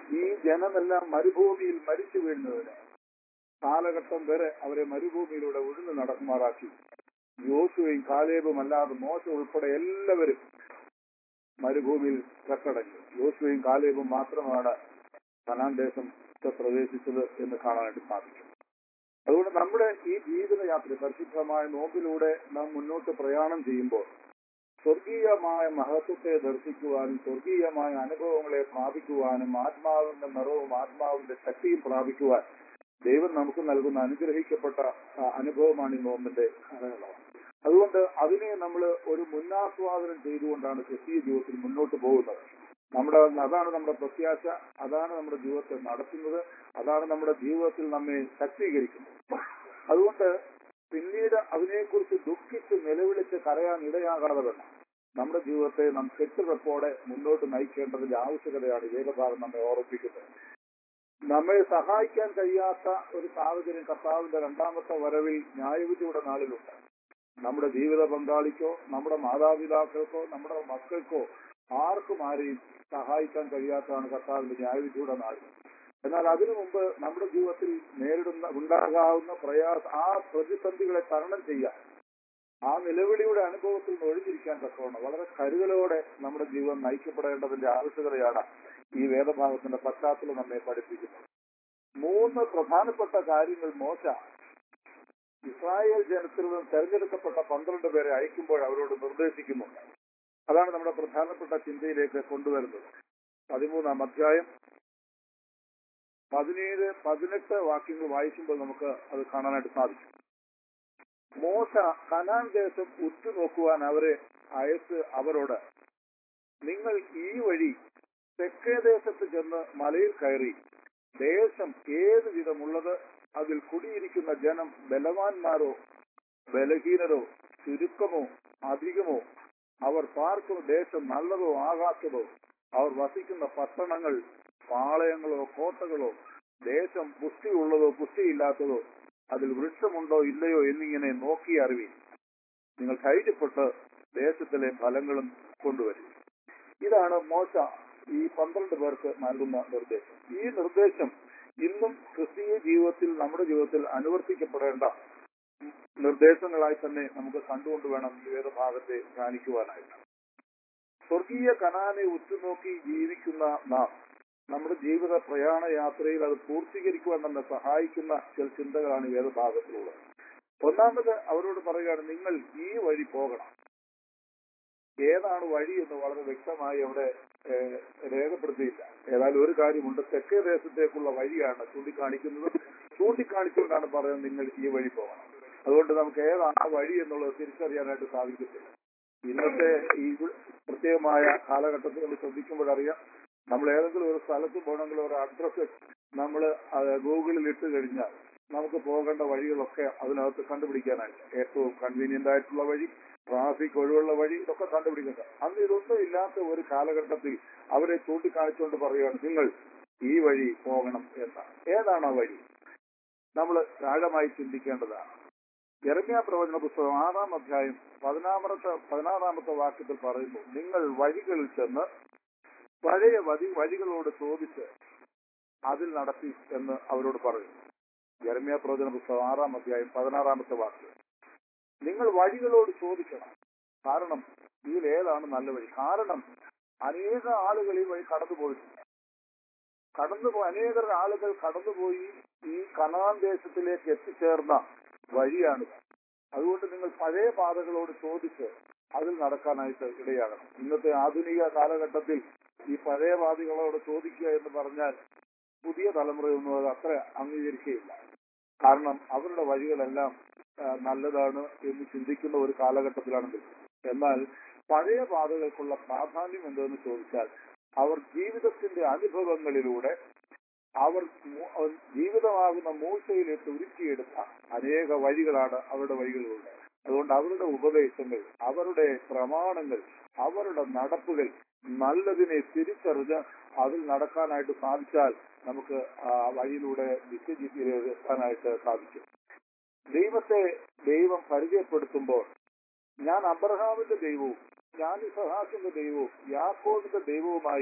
ഈ ജനമെല്ലാം മരുഭൂമിയിൽ മരിച്ചു വീഴുന്നതിന് കാലഘട്ടം വരെ അവരെ മരുഭൂമിയിലൂടെ ഉഴുന്നു നടക്കുമാറാക്കി യോശുവയും കാലേബും അല്ലാതെ മോശ ഉൾപ്പെടെ എല്ലാവരും മരുഭൂമിയിൽ കെട്ടടങ്ങി യോശുവയും കാലേബും മാത്രമാണ് കനാൻ ദേശം പ്രവേശിച്ചത് എന്ന് കാണാനായിട്ട് സാധിക്കും അതുകൊണ്ട് നമ്മുടെ ഈ ജീവിതയാത്ര പരിശുദ്ധമായ നോമ്പിലൂടെ നാം മുന്നോട്ട് പ്രയാണം ചെയ്യുമ്പോൾ സ്വർഗീയമായ മഹത്വത്തെ ദർശിക്കുവാനും സ്വർഗീയമായ അനുഭവങ്ങളെ പ്രാപിക്കുവാനും ആത്മാവിന്റെ നിറവും ആത്മാവിന്റെ ശക്തിയും പ്രാപിക്കുവാൻ ദൈവം നമുക്ക് നൽകുന്ന അനുഗ്രഹിക്കപ്പെട്ട ആ, അനുഭവമാണ് ഈ നോമ്പിന്റെ കാലയളവ് അതുകൊണ്ട് അതിനെ നമ്മൾ ഒരു മുന്നാസ്വാദനം ചെയ്തുകൊണ്ടാണ് ക്രിസ്തീയ ജീവിതത്തിൽ മുന്നോട്ട് പോകുന്നത് നമ്മുടെ അതാണ് നമ്മുടെ പ്രത്യാശ അതാണ് നമ്മുടെ ജീവിതത്തെ നടത്തുന്നത് അതാണ് നമ്മുടെ ജീവിതത്തിൽ നമ്മെ ശക്തീകരിക്കുന്നത് അതുകൊണ്ട് പിന്നീട് അതിനെക്കുറിച്ച് ദുഃഖിച്ച് നിലവിളിച്ച് കരയാൻ ഇടയാകാതെ വേണം നമ്മുടെ ജീവിതത്തെ നാം കെട്ടുറപ്പോടെ മുന്നോട്ട് നയിക്കേണ്ടതിന്റെ ആവശ്യകതയാണ് ഈ വേദഭാഗം നമ്മെ ഓർമ്മിപ്പിക്കുന്നത് നമ്മെ സഹായിക്കാൻ കഴിയാത്ത ഒരു സാഹചര്യം കർത്താവിന്റെ രണ്ടാമത്തെ വരവിൽ ന്യായവിധിയുടെ നാളിലുണ്ട് നമ്മുടെ ജീവിത പങ്കാളിക്കോ നമ്മുടെ മാതാപിതാക്കൾക്കോ നമ്മുടെ മക്കൾക്കോ ആർക്കും ആരെയും സഹായിക്കാൻ കഴിയാത്തതാണ് കർത്താവിന്റെ ന്യായവിധിയുടെ നാൾ എന്നാൽ അതിനു മുമ്പ് നമ്മുടെ ജീവിതത്തിൽ നേരിടുന്ന ഉണ്ടാകാവുന്ന പ്രയാസ ആ പ്രതിസന്ധികളെ തരണം ചെയ്യാൻ ആ നിലവിളിയുടെ അനുഭവത്തിൽ നിന്ന് ഒഴിഞ്ഞിരിക്കാൻ തക്കവണ്ണം വളരെ കരുതലോടെ നമ്മുടെ ജീവിതം നയിക്കപ്പെടേണ്ടതിന്റെ ആവശ്യകതയാണ് ഈ വേദഭാഗത്തിന്റെ പശ്ചാത്തലം നമ്മെ പഠിപ്പിക്കുന്നത് മൂന്ന് പ്രധാനപ്പെട്ട കാര്യങ്ങൾ മോശ ഇസ്രായേൽ ജനത്തിൽ നിന്നും തെരഞ്ഞെടുക്കപ്പെട്ട പന്ത്രണ്ട് പേരെ അയക്കുമ്പോൾ അവരോട് നിർദ്ദേശിക്കുന്നുണ്ട് അതാണ് നമ്മുടെ പ്രധാനപ്പെട്ട ചിന്തയിലേക്ക് കൊണ്ടുവരുന്നത് പതിമൂന്നാം അധ്യായം പതിനേഴ് പതിനെട്ട് വാക്യങ്ങൾ വായിക്കുമ്പോൾ നമുക്ക് അത് കാണാനായിട്ട് സാധിക്കും മോശ കനാൻ ദേശം ഉറ്റുനോക്കുവാൻ അവരെ അയച്ച് അവരോട് നിങ്ങൾ ഈ വഴി തെക്കേ ദേശത്ത് ചെന്ന് മലയിൽ കയറി ദേശം ഏത് വിധമുള്ളത് അതിൽ കുടിയിരിക്കുന്ന ജനം ബലവാന്മാരോ ബലഹീനരോ ചുരുക്കമോ അധികമോ അവർ പാർക്കുന്ന ദേശം നല്ലതോ ആകാത്തതോ അവർ വസിക്കുന്ന പട്ടണങ്ങൾ പാളയങ്ങളോ കോട്ടകളോ ദേശം പുഷ്ടിയുള്ളതോ പുഷ്ടിയില്ലാത്തതോ അതിൽ വൃക്ഷമുണ്ടോ ഇല്ലയോ എന്നിങ്ങനെ നോക്കി അറിവീൻ നിങ്ങൾ ധൈര്യപ്പെട്ട് ദേശത്തിലെ ഫലങ്ങളും കൊണ്ടുവരും ഇതാണ് മോശ ഈ പന്ത്രണ്ട് പേർക്ക് നൽകുന്ന നിർദ്ദേശം ഈ നിർദ്ദേശം ഇന്നും ക്രിസ്തീയ ജീവിതത്തിൽ നമ്മുടെ ജീവിതത്തിൽ അനുവർത്തിക്കപ്പെടേണ്ട നിർദ്ദേശങ്ങളായി തന്നെ നമുക്ക് കണ്ടുകൊണ്ട് വേണം ഈ വേദഭാഗത്തെ ധ്യാനിക്കുവാനായിട്ട് സ്വർഗീയ കനാനെ ഉറ്റുനോക്കി ജീവിക്കുന്ന നാം നമ്മുടെ ജീവിത പ്രയാണ യാത്രയിൽ അത് പൂർത്തീകരിക്കുവാൻ നമ്മെ സഹായിക്കുന്ന ചില ചിന്തകളാണ് ഈ വേദഭാഗത്തിലുള്ളത് ഒന്നാമത് അവരോട് പറയുകയാണ് നിങ്ങൾ ഈ വഴി പോകണം ഏതാണ് വഴി എന്ന് വളരെ വ്യക്തമായി അവിടെ ഏഹ്, രേഖപ്പെടുത്തിയില്ല ഏതായാലും ഒരു കാര്യമുണ്ട് തെക്കേ ദേശത്തേക്കുള്ള വഴിയാണ് ചൂണ്ടിക്കാണിക്കുന്നത് ചൂണ്ടിക്കാണിച്ചുകൊണ്ടാണ് പറയുന്നത് നിങ്ങൾ ഈ വഴി പോകണം അതുകൊണ്ട് നമുക്ക് ഏതാണ് ആ വഴി എന്നുള്ളത് തിരിച്ചറിയാനായിട്ട് സാധിക്കത്തില്ല ഇന്നത്തെ ഈ പ്രത്യേകമായ കാലഘട്ടത്തിൽ നമ്മൾ ശ്രദ്ധിക്കുമ്പോഴറിയാം നമ്മൾ ഏതെങ്കിലും ഒരു സ്ഥലത്ത് പോകണമെങ്കിൽ ഒരു അഡ്രസ്സ് നമ്മൾ ഗൂഗിളിൽ ഇട്ട് കഴിഞ്ഞാൽ നമുക്ക് പോകേണ്ട വഴികളൊക്കെ അതിനകത്ത് കണ്ടുപിടിക്കാനായിട്ട് ഏറ്റവും കൺവീനിയന്റ് ആയിട്ടുള്ള വഴി ട്രാഫിക് ഒഴിവുള്ള വഴി ഇതൊക്കെ കണ്ടുപിടിക്കുന്നത് അന്ന് ഇതൊന്നും ഇല്ലാത്ത ഒരു കാലഘട്ടത്തിൽ അവരെ ചൂണ്ടിക്കാണിച്ചുകൊണ്ട് പറയുകയാണ് നിങ്ങൾ ഈ വഴി പോകണം എന്നാണ് ഏതാണ് ആ വഴി നമ്മൾ ആഴമായി ചിന്തിക്കേണ്ടതാണ് ഇറങ്ങിയ പ്രവചന പുസ്തകം ആറാം അധ്യായം പതിനാമത്തെ പതിനാറാമത്തെ വാക്യത്തിൽ പറയുന്നു നിങ്ങൾ വഴികളിൽ ചെന്ന് പഴയ വഴി വഴികളോട് ചോദിച്ച് അതിൽ നടത്തി എന്ന് അവരോട് പറയുന്നു ജർമ്മിയ പ്രവചന പുസ്തകം ആറാം അധ്യായം പതിനാറാമത്തെ വാക്യം നിങ്ങൾ വഴികളോട് ചോദിക്കണം കാരണം ഇതിൽ ഏതാണ് നല്ല വഴി കാരണം അനേക ആളുകൾ ഈ വഴി കടന്നുപോയിട്ടുണ്ട് കടന്നു അനേക ആളുകൾ കടന്നുപോയി ഈ കനാൻ ദേശത്തിലേക്ക് എത്തിച്ചേർന്ന വഴിയാണ് അതുകൊണ്ട് നിങ്ങൾ പഴയ പാതകളോട് ചോദിച്ച് അതിൽ നടക്കാനായിട്ട് ഇടയാകണം ഇന്നത്തെ ആധുനിക കാലഘട്ടത്തിൽ ഈ പഴയ പാതകളോട് ചോദിക്കുക എന്ന് പറഞ്ഞാൽ പുതിയ തലമുറയൊന്നും അത് അത്ര അംഗീകരിക്കുകയില്ല കാരണം അവരുടെ വഴികളെല്ലാം ആ, നല്ലതാണ് എന്ന് ചിന്തിക്കുന്ന ഒരു കാലഘട്ടത്തിലാണെങ്കിൽ എന്നാൽ പഴയ പാതകൾക്കുള്ള പ്രാധാന്യം എന്തെന്ന് ചോദിച്ചാൽ അവർ ജീവിതത്തിന്റെ അനുഭവങ്ങളിലൂടെ അവർ മൂ- അവർ ജീവിതമാകുന്ന മൂർച്ചയിലേക്ക് ഉരുക്കിയെടുത്ത അനേക വഴികളാണ് അവരുടെ വഴികളിലുള്ളത് അതുകൊണ്ട് അവരുടെ ഉപദേശങ്ങൾ അവരുടെ പ്രമാണങ്ങൾ അവരുടെ നടപ്പുകൾ നല്ലതിനെ തിരിച്ചറിഞ്ഞ് അതിൽ നടക്കാനായിട്ട് സാധിച്ചാൽ നമുക്ക് ആ വഴിയിലൂടെ നിത്യജീവിതയിൽ എത്താനായിട്ട് സാധിക്കും ദൈവത്തെ ദൈവം പരിചയപ്പെടുത്തുമ്പോൾ ഞാൻ അബ്രഹാമിന്റെ ദൈവവും ഞാൻ ഇസഹാക്കിന്റെ ദൈവവും യാക്കോബിന്റെ ദൈവവുമായി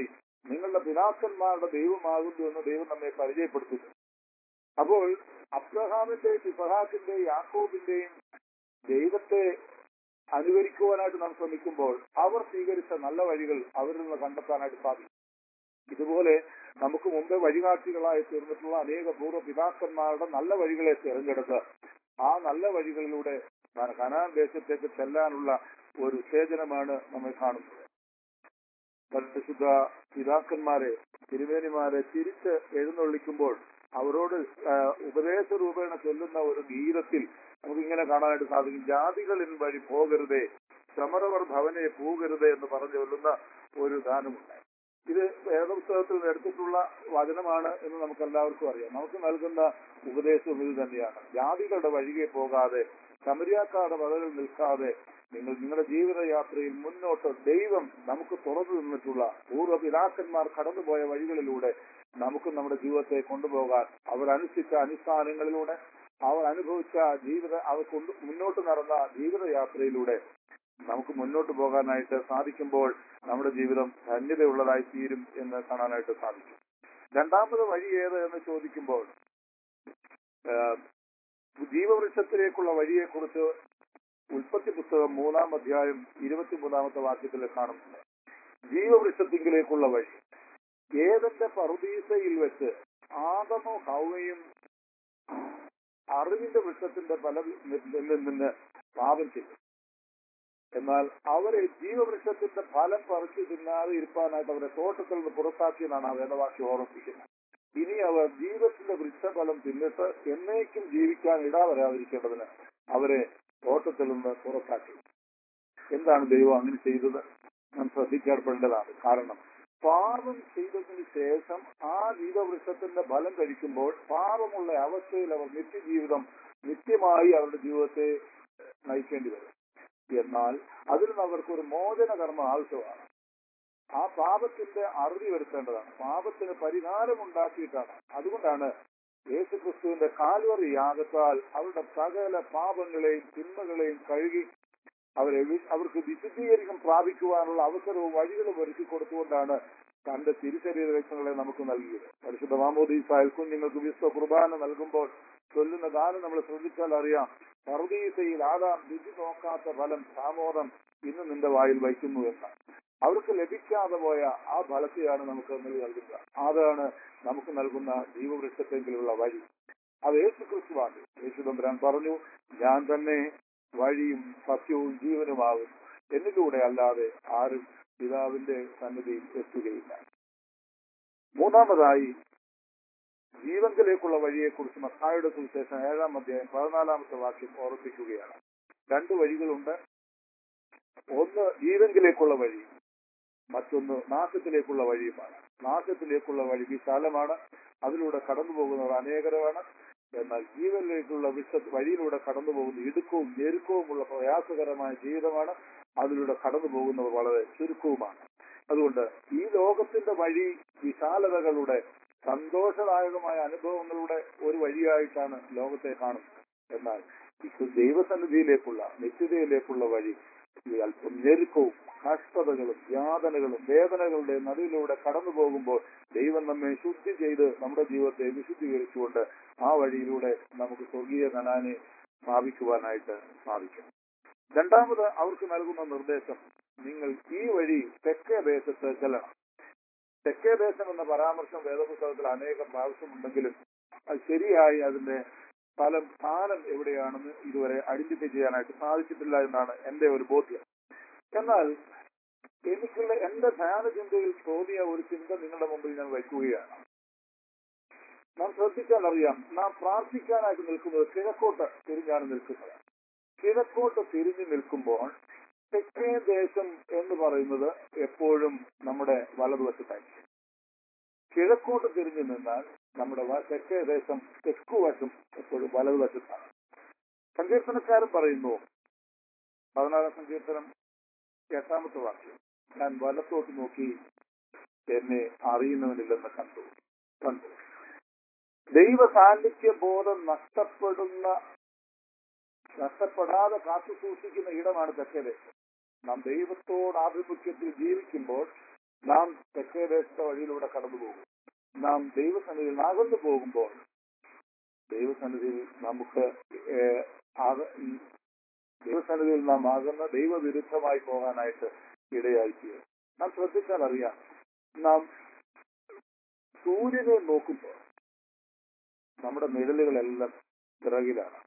നിങ്ങളുടെ പിതാക്കന്മാരുടെ ദൈവമാകുന്നു എന്ന് ദൈവം നമ്മെ പരിചയപ്പെടുത്തുന്നു അപ്പോൾ അബ്രഹാമിന്റെയും ഇസഹാക്കിന്റെയും യാക്കോബിന്റെയും ദൈവത്തെ അനുകരിക്കുവാനായിട്ട് നാം ശ്രമിക്കുമ്പോൾ അവർ സ്വീകരിച്ച നല്ല വഴികൾ അവരിൽ നിന്ന് കണ്ടെത്താനായിട്ട് സാധിക്കും ഇതുപോലെ നമുക്ക് മുമ്പേ വഴികാട്ടികളായി തീർന്നിട്ടുള്ള അനേക പൂർവ്വ പിതാക്കന്മാരുടെ നല്ല വഴികളെ തിരഞ്ഞെടുത്ത് ആ നല്ല വഴികളിലൂടെ കനാൻ ദേശത്തേക്ക് ചെല്ലാനുള്ള ഒരു ഉത്തേജനമാണ് നമ്മൾ കാണുന്നത് പരിശുദ്ധ പിതാക്കന്മാരെ തിരുവേനിമാരെ തിരിച്ച് എഴുന്നള്ളിക്കുമ്പോൾ അവരോട് ആ, ഉപദേശ രൂപേണ ചൊല്ലുന്ന ഒരു ഗീതത്തിൽ നമുക്ക് ഇങ്ങനെ കാണാനായിട്ട് സാധിക്കും ജാതികളിൻ വഴി പോകരുതേ സമരവർ ഭവനെ പോകരുതേ എന്ന് പറഞ്ഞു ചൊല്ലുന്ന ഒരു ഗാനമുണ്ട് ഇത് വേദപുസ്തകത്തിൽ നിന്ന് എടുത്തിട്ടുള്ള വചനമാണ് എന്ന് നമുക്ക് എല്ലാവർക്കും അറിയാം നമുക്ക് നൽകുന്ന ഉപദേശവും ഇത് തന്നെയാണ് ജാതികളുടെ വഴികെ പോകാതെ ശമരിയാക്കാരുടെ വകകൾ നിൽക്കാതെ നിങ്ങൾ നിങ്ങളുടെ ജീവിതയാത്രയിൽ മുന്നോട്ട് ദൈവം നമുക്ക് തുറന്നു നിന്നിട്ടുള്ള പൂർവ്വ പിതാക്കന്മാർ കടന്നുപോയ വഴികളിലൂടെ നമുക്ക് നമ്മുടെ ജീവിതത്തെ കൊണ്ടുപോകാൻ അവർ അനുഷ്ഠിച്ച അനുഷ്ഠാനങ്ങളിലൂടെ അവർ അനുഭവിച്ച ജീവിത അവർ കൊണ്ട് മുന്നോട്ട് നടന്ന ജീവിതയാത്രയിലൂടെ നമുക്ക് മുന്നോട്ട് പോകാനായിട്ട് സാധിക്കുമ്പോൾ നമ്മുടെ ജീവിതം ധന്യതയുള്ളതായി തീരും എന്ന് കാണാനായിട്ട് സാധിക്കും രണ്ടാമത് വഴി ഏത് എന്ന് ചോദിക്കുമ്പോൾ ആ, ജീവവൃക്ഷത്തിലേക്കുള്ള വഴിയെക്കുറിച്ച് ഉൽപ്പത്തി പുസ്തകം മൂന്നാം അധ്യായം ഇരുപത്തിമൂന്നാമത്തെ വാക്യത്തിൽ കാണുന്നുണ്ട് ജീവവൃക്ഷത്തിങ്കിലേക്കുള്ള വഴി ഏതന്റെ പറുദീസയിൽ വെച്ച് ആദമോ ഹൗവയും അറിവിന്റെ വൃക്ഷത്തിന്റെ ഫലത്തിൽ നിന്ന് പാപം ചെയ്തു എന്നാൽ അവരെ ജീവവൃക്ഷത്തിന്റെ ഫലം പറിച്ചു തിന്നാതെ ഇരുപ്പാനായിട്ട് അവരെ തോട്ടത്തിൽ നിന്ന് പുറത്താക്കിയെന്നാണ് ആ വേദവാക്യം ഓർമ്മിപ്പിക്കുന്നത് ഇനി അവർ ജീവിതത്തിന്റെ വൃക്ഷഫലം തിന്നിട്ട് എന്നേക്കും ജീവിക്കാൻ ഇടാവരാതിരിക്കേണ്ടതിന് അവരെ തോട്ടത്തിൽ നിന്ന് പുറത്താക്കി എന്താണ് ദൈവം അങ്ങനെ ചെയ്തത് നാം ശ്രദ്ധിക്കപ്പെടേണ്ടതാണ് കാരണം പാപം ചെയ്തതിന് ശേഷം ആ ജീവവൃക്ഷത്തിന്റെ ഫലം കഴിക്കുമ്പോൾ പാപമുള്ള അവസ്ഥയിൽ അവർ നിത്യജീവിതം നിത്യമായി അവരുടെ ജീവിതത്തെ നയിക്കേണ്ടി വരും എന്നാൽ അതിൽ നിന്ന് അവർക്ക് ഒരു മോചന കർമ്മം ആവശ്യമാണ് ആ പാപത്തിന്റെ അറുതി വരുത്തേണ്ടതാണ് പാപത്തിന് പരിഹാരമുണ്ടാക്കിയിട്ടാണ് അതുകൊണ്ടാണ് യേശുക്രിസ്തുവിന്റെ കാൽവറി യാഗത്താൽ അവരുടെ സകല പാപങ്ങളെയും തിന്മകളെയും കഴുകി അവരെ വി- അവർക്ക് വിശുദ്ധീകരണം പ്രാപിക്കുവാനുള്ള അവസരവും വഴികളും ഒരുക്കി കൊടുത്തുകൊണ്ടാണ് തന്റെ തിരിച്ചറിയ രക്ഷങ്ങളെ നമുക്ക് നൽകിയത് പരിശുദ്ധ മാമോദീസായ കുഞ്ഞുങ്ങൾക്ക് വിശ്വ കുർബാന നൽകുമ്പോൾ ചൊല്ലുന്ന ഗാനം നമ്മൾ ശ്രദ്ധിച്ചാൽ അറിയാം പർദീസയിൽ ആദാം രുചി നോക്കാത്ത ഫലം സാമോദം ഇന്ന് നിന്റെ വായിൽ വയ്ക്കുന്നു എന്ന് അവർക്ക് ലഭിക്കാതെ പോയ ആ ഫലത്തെയാണ് നമുക്ക് ഇന്നലെ നൽകുക അതാണ് നമുക്ക് നൽകുന്ന ജീവവൃക്ഷത്തെങ്കിലുള്ള വഴി അത് യേശു ക്രിസ്തുവാണ് യേശു തമ്പുരാൻ പറഞ്ഞു ഞാൻ തന്നെ വഴിയും സത്യവും ജീവനുമാകും എന്നിലൂടെ അല്ലാതെ ആരും പിതാവിന്റെ സന്നിധിയിൽ എത്തുകയില്ല മൂന്നാമതായി ജീവങ്കിലേക്കുള്ള വഴിയെക്കുറിച്ച് മത്തായുടെ സുവിശേഷം ഏഴാം അധ്യായം പതിനാലാമത്തെ വാക്യം ഓർപ്പിക്കുകയാണ് രണ്ട് വഴികളുണ്ട് ഒന്ന് ജീവങ്കിലേക്കുള്ള വഴി മറ്റൊന്ന് നാശത്തിലേക്കുള്ള വഴിയുമാണ് നാശത്തിലേക്കുള്ള വഴി വിശാലമാണ് അതിലൂടെ കടന്നു പോകുന്നവർ അനേകരമാണ് എന്നാൽ ജീവനിലേക്കുള്ള വിശ വഴിയിലൂടെ കടന്നു പോകുന്ന ഇടുക്കവും ഞെരുക്കവുമുള്ള പ്രയാസകരമായ ജീവിതമാണ് അതിലൂടെ കടന്നു പോകുന്നവർ വളരെ ചുരുക്കവുമാണ് അതുകൊണ്ട് ഈ ലോകത്തിന്റെ വഴി വിശാലതകളുടെ സന്തോഷദായകമായ അനുഭവങ്ങളുടെ ഒരു വഴിയായിട്ടാണ് ലോകത്തെ കാണുന്നത് എന്നാൽ ഇത് ദൈവസന്നിധിയിലേക്കുള്ള നിത്യതയിലേക്കുള്ള വഴി ഈ അല്പം ഞെരുക്കവും കഷ്ടതകളും യാതനകളും വേദനകളുടെ നടുവിലൂടെ കടന്നു പോകുമ്പോൾ ദൈവം നമ്മെ ശുദ്ധി ചെയ്ത് നമ്മുടെ ജീവിതത്തെ വിശുദ്ധീകരിച്ചുകൊണ്ട് ആ വഴിയിലൂടെ നമുക്ക് സ്വർഗീയ കനാനെ സ്ഥാപിക്കുവാനായിട്ട് സാധിക്കും രണ്ടാമത് അവർക്ക് നൽകുന്ന നിർദ്ദേശം നിങ്ങൾ ഈ വഴി തെക്കേ ദേശത്ത് ചെല്ലണം തെക്കേ ദേശം എന്ന പരാമർശം വേദപുസ്തകത്തിൽ അനേകം പ്രാവശ്യമുണ്ടെങ്കിലും അത് ശരിയായി അതിന്റെ സ്ഥലം സ്ഥാനം എവിടെയാണെന്ന് ഇതുവരെ ഐഡന്റിഫൈ ചെയ്യാനായിട്ട് സാധിച്ചിട്ടില്ല എന്നാണ് എന്റെ ഒരു ബോധ്യം എന്നാൽ എനിക്കുള്ള എന്റെ ധ്യാനചിന്തയിൽ തോന്നിയ ഒരു ചിന്ത നിങ്ങളുടെ മുമ്പിൽ ഞാൻ വയ്ക്കുകയാണ് നാം ശ്രദ്ധിച്ചാൽ അറിയാം നാം പ്രാർത്ഥിക്കാനായിട്ട് നിൽക്കുന്നത് കിഴക്കോട്ട് തിരിഞ്ഞാണ് നിൽക്കുന്നത് കിഴക്കോട്ട് തിരിഞ്ഞു നിൽക്കുമ്പോൾ തെക്കേ ദേശം എന്ന് പറയുന്നത് എപ്പോഴും നമ്മുടെ വലതുവശത്തായിരിക്കും കിഴക്കോട്ട് തിരിഞ്ഞു നിന്നാൽ നമ്മുടെ വ- തെക്കേ ദേശം തെക്കുവശം എപ്പോഴും വലതുവശത്താണ് സങ്കീർത്തനക്കാരൻ പറയുന്നു പതിനാറാം സങ്കീർത്തനം എട്ടാമത്തെ വാക്യം ഞാൻ വലത്തോട്ട് നോക്കി എന്നെ അറിയുന്നവനില്ലെന്ന് കണ്ടു കണ്ടു ദൈവ സാന്നിധ്യ ബോധം നഷ്ടപ്പെടുന്ന നഷ്ടപ്പെടാതെ കാത്തു സൂക്ഷിക്കുന്ന ഇടമാണ് തെക്കേ ദേശം നാം ദൈവത്തോട് ആഭിമുഖ്യത്തിൽ ജീവിക്കുമ്പോൾ നാം തെക്കേ ദേശത്തെ വഴിയിലൂടെ കടന്നു പോകും നാം ദൈവസന്നിധിയിൽ അകന്നു പോകുമ്പോൾ ദൈവസന്നിധിയിൽ നമുക്ക് ഏഹ്, ആക- ഈ ദൈവസന്നിധിയിൽ നാം ആകുന്ന ദൈവവിരുദ്ധമായി പോകാനായിട്ട് ഇടയായിത്തീരും നാം ശ്രദ്ധിച്ചാൽ അറിയാം നാം സൂര്യനെ നോക്കുമ്പോൾ നമ്മുടെ നിഴലുകളെല്ലാം പിറകിലാണ്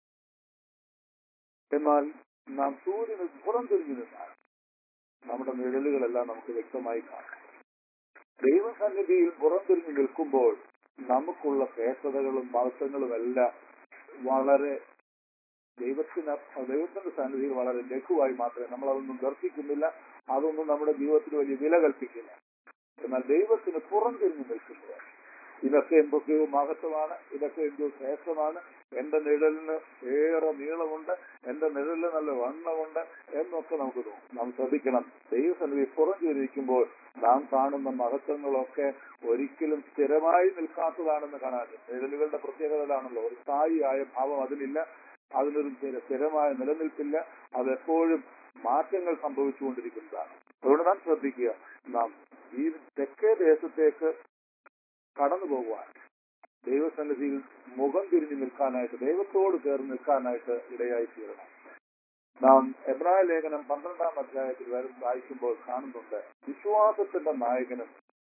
എന്നാൽ നാം സൂര്യന് പുറം തിരിഞ്ഞു നിന്നാൽ നമ്മുടെ നിഴലുകളെല്ലാം നമുക്ക് വ്യക്തമായി കാണാം ദൈവസന്നിധിയിൽ പുറം തിരിഞ്ഞു നിൽക്കുമ്പോൾ നമുക്കുള്ള ശ്രേഷ്ഠതകളും മഹത്വങ്ങളും എല്ലാം വളരെ ദൈവത്തിന് ദൈവത്തിന്റെ സന്നിധിയിൽ വളരെ ലഘുവായി മാത്രമേ നമ്മൾ അതൊന്നും ദർശിക്കുന്നില്ല അതൊന്നും നമ്മുടെ ജീവിതത്തിൽ വലിയ വില കൽപ്പിക്കില്ല എന്നാൽ ദൈവത്തിന് പുറം തിരിഞ്ഞു നിൽക്കുന്നത് ഇതൊക്കെ എന്തൊക്കെയോ മഹത്വമാണ് ഇതൊക്കെ എന്തോ ശ്രേഷ്ഠമാണ് എന്റെ നിഴലിന് ഏറെ നീളമുണ്ട് എന്റെ നിഴലിന് നല്ല വണ്ണമുണ്ട് എന്നൊക്കെ നമുക്ക് തോന്നും നാം ശ്രദ്ധിക്കണം ദൈവസന്നിധി പുറം ചെയ്തിരിക്കുമ്പോൾ നാം കാണുന്ന മഹത്വങ്ങളൊക്കെ ഒരിക്കലും സ്ഥിരമായി നിൽക്കാത്തതാണെന്ന് കാണാൻ നിഴലുകളുടെ പ്രത്യേകതകളാണല്ലോ ഒരു സ്ഥായിയായ ഭാവം അതിലില്ല അതിനൊരു സ്ഥിര- സ്ഥിരമായ നിലനിൽപ്പില്ല അതെപ്പോഴും മാറ്റങ്ങൾ സംഭവിച്ചുകൊണ്ടിരിക്കുന്നതാണ് അതുകൊണ്ട് നാം ശ്രദ്ധിക്കുക നാം ഈ തെക്കേ ദേശത്തേക്ക് കടന്നു പോകുവാൻ ദൈവസന്നിധിയിൽ മുഖം തിരിഞ്ഞു നിൽക്കാനായിട്ട് ദൈവത്തോട് ചേർന്ന് നിൽക്കാനായിട്ട് ഇടയായി തീരണം നാം എബ്രായ ലേഖനം പന്ത്രണ്ടാം അധ്യായത്തിൽ വരും വായിക്കുമ്പോൾ കാണുന്നുണ്ട് വിശ്വാസത്തിന്റെ നായകനും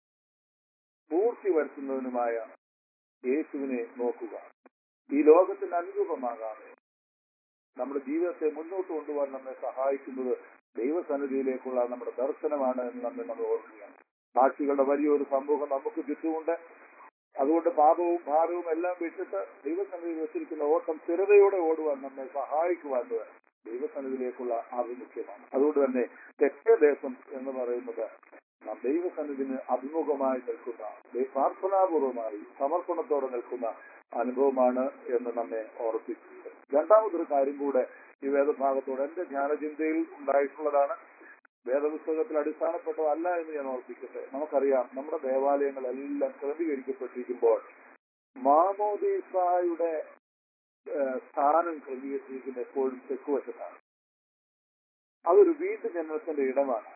പൂർത്തി വരുത്തുന്നതിനുമായ യേശുവിനെ നോക്കുക ഈ ലോകത്തിന് അനുരൂപമാകാതെ നമ്മുടെ ജീവിതത്തെ മുന്നോട്ട് കൊണ്ടുപോകാൻ നമ്മെ സഹായിക്കുന്നത് ദൈവസന്നിധിയിലേക്കുള്ള നമ്മുടെ ദർശനമാണ് എന്ന് നമ്മെ നമ്മൾ ഓർക്കുക സാക്ഷികളുടെ വലിയൊരു സമൂഹം നമുക്ക് ചുറ്റുമുണ്ട് അതുകൊണ്ട് പാപവും ഭാരവും എല്ലാം വിട്ടിട്ട് ദൈവസന്നിധിയിൽ വെച്ചിരിക്കുന്ന ഓട്ടം സ്ഥിരതയോടെ ഓടുവാൻ നമ്മെ സഹായിക്കുവാൻ ദൈവസന്നിധിയിലേക്കുള്ള ആഭിമുഖ്യമാണ് അതുകൊണ്ട് തന്നെ തെക്കേ ദേശം എന്ന് പറയുന്നത് നാം ദൈവസന്നിധിന് അഭിമുഖമായി നിൽക്കുന്ന ദൈ- പ്രാർത്ഥനാപൂർവമായി സമർപ്പണത്തോടെ നിൽക്കുന്ന അനുഭവമാണ് എന്ന് നമ്മെ ഓർപ്പിക്കുന്നത് രണ്ടാമതൊരു കാര്യം കൂടെ ഈ വേദഭാഗത്തോടെ എന്റെ ധ്യാനചിന്തയിൽ ഉണ്ടായിട്ടുള്ളതാണ് വേദപുസ്തകത്തിൽ അടിസ്ഥാനപ്പെട്ടതല്ല എന്ന് ഞാൻ ഓർപ്പിക്കട്ടെ നമുക്കറിയാം നമ്മുടെ ദേവാലയങ്ങളെല്ലാം ക്രമീകരിക്കപ്പെട്ടിരിക്കുമ്പോൾ മാമോദീസായുടെ ഏഹ്, സ്ഥാനം ക്രമീകരിച്ചിരിക്കുന്നത് എപ്പോഴും തെക്കുവശത്താണ് അതൊരു വീട്ടു ജന്മത്തിന്റെ ഇടമാണ്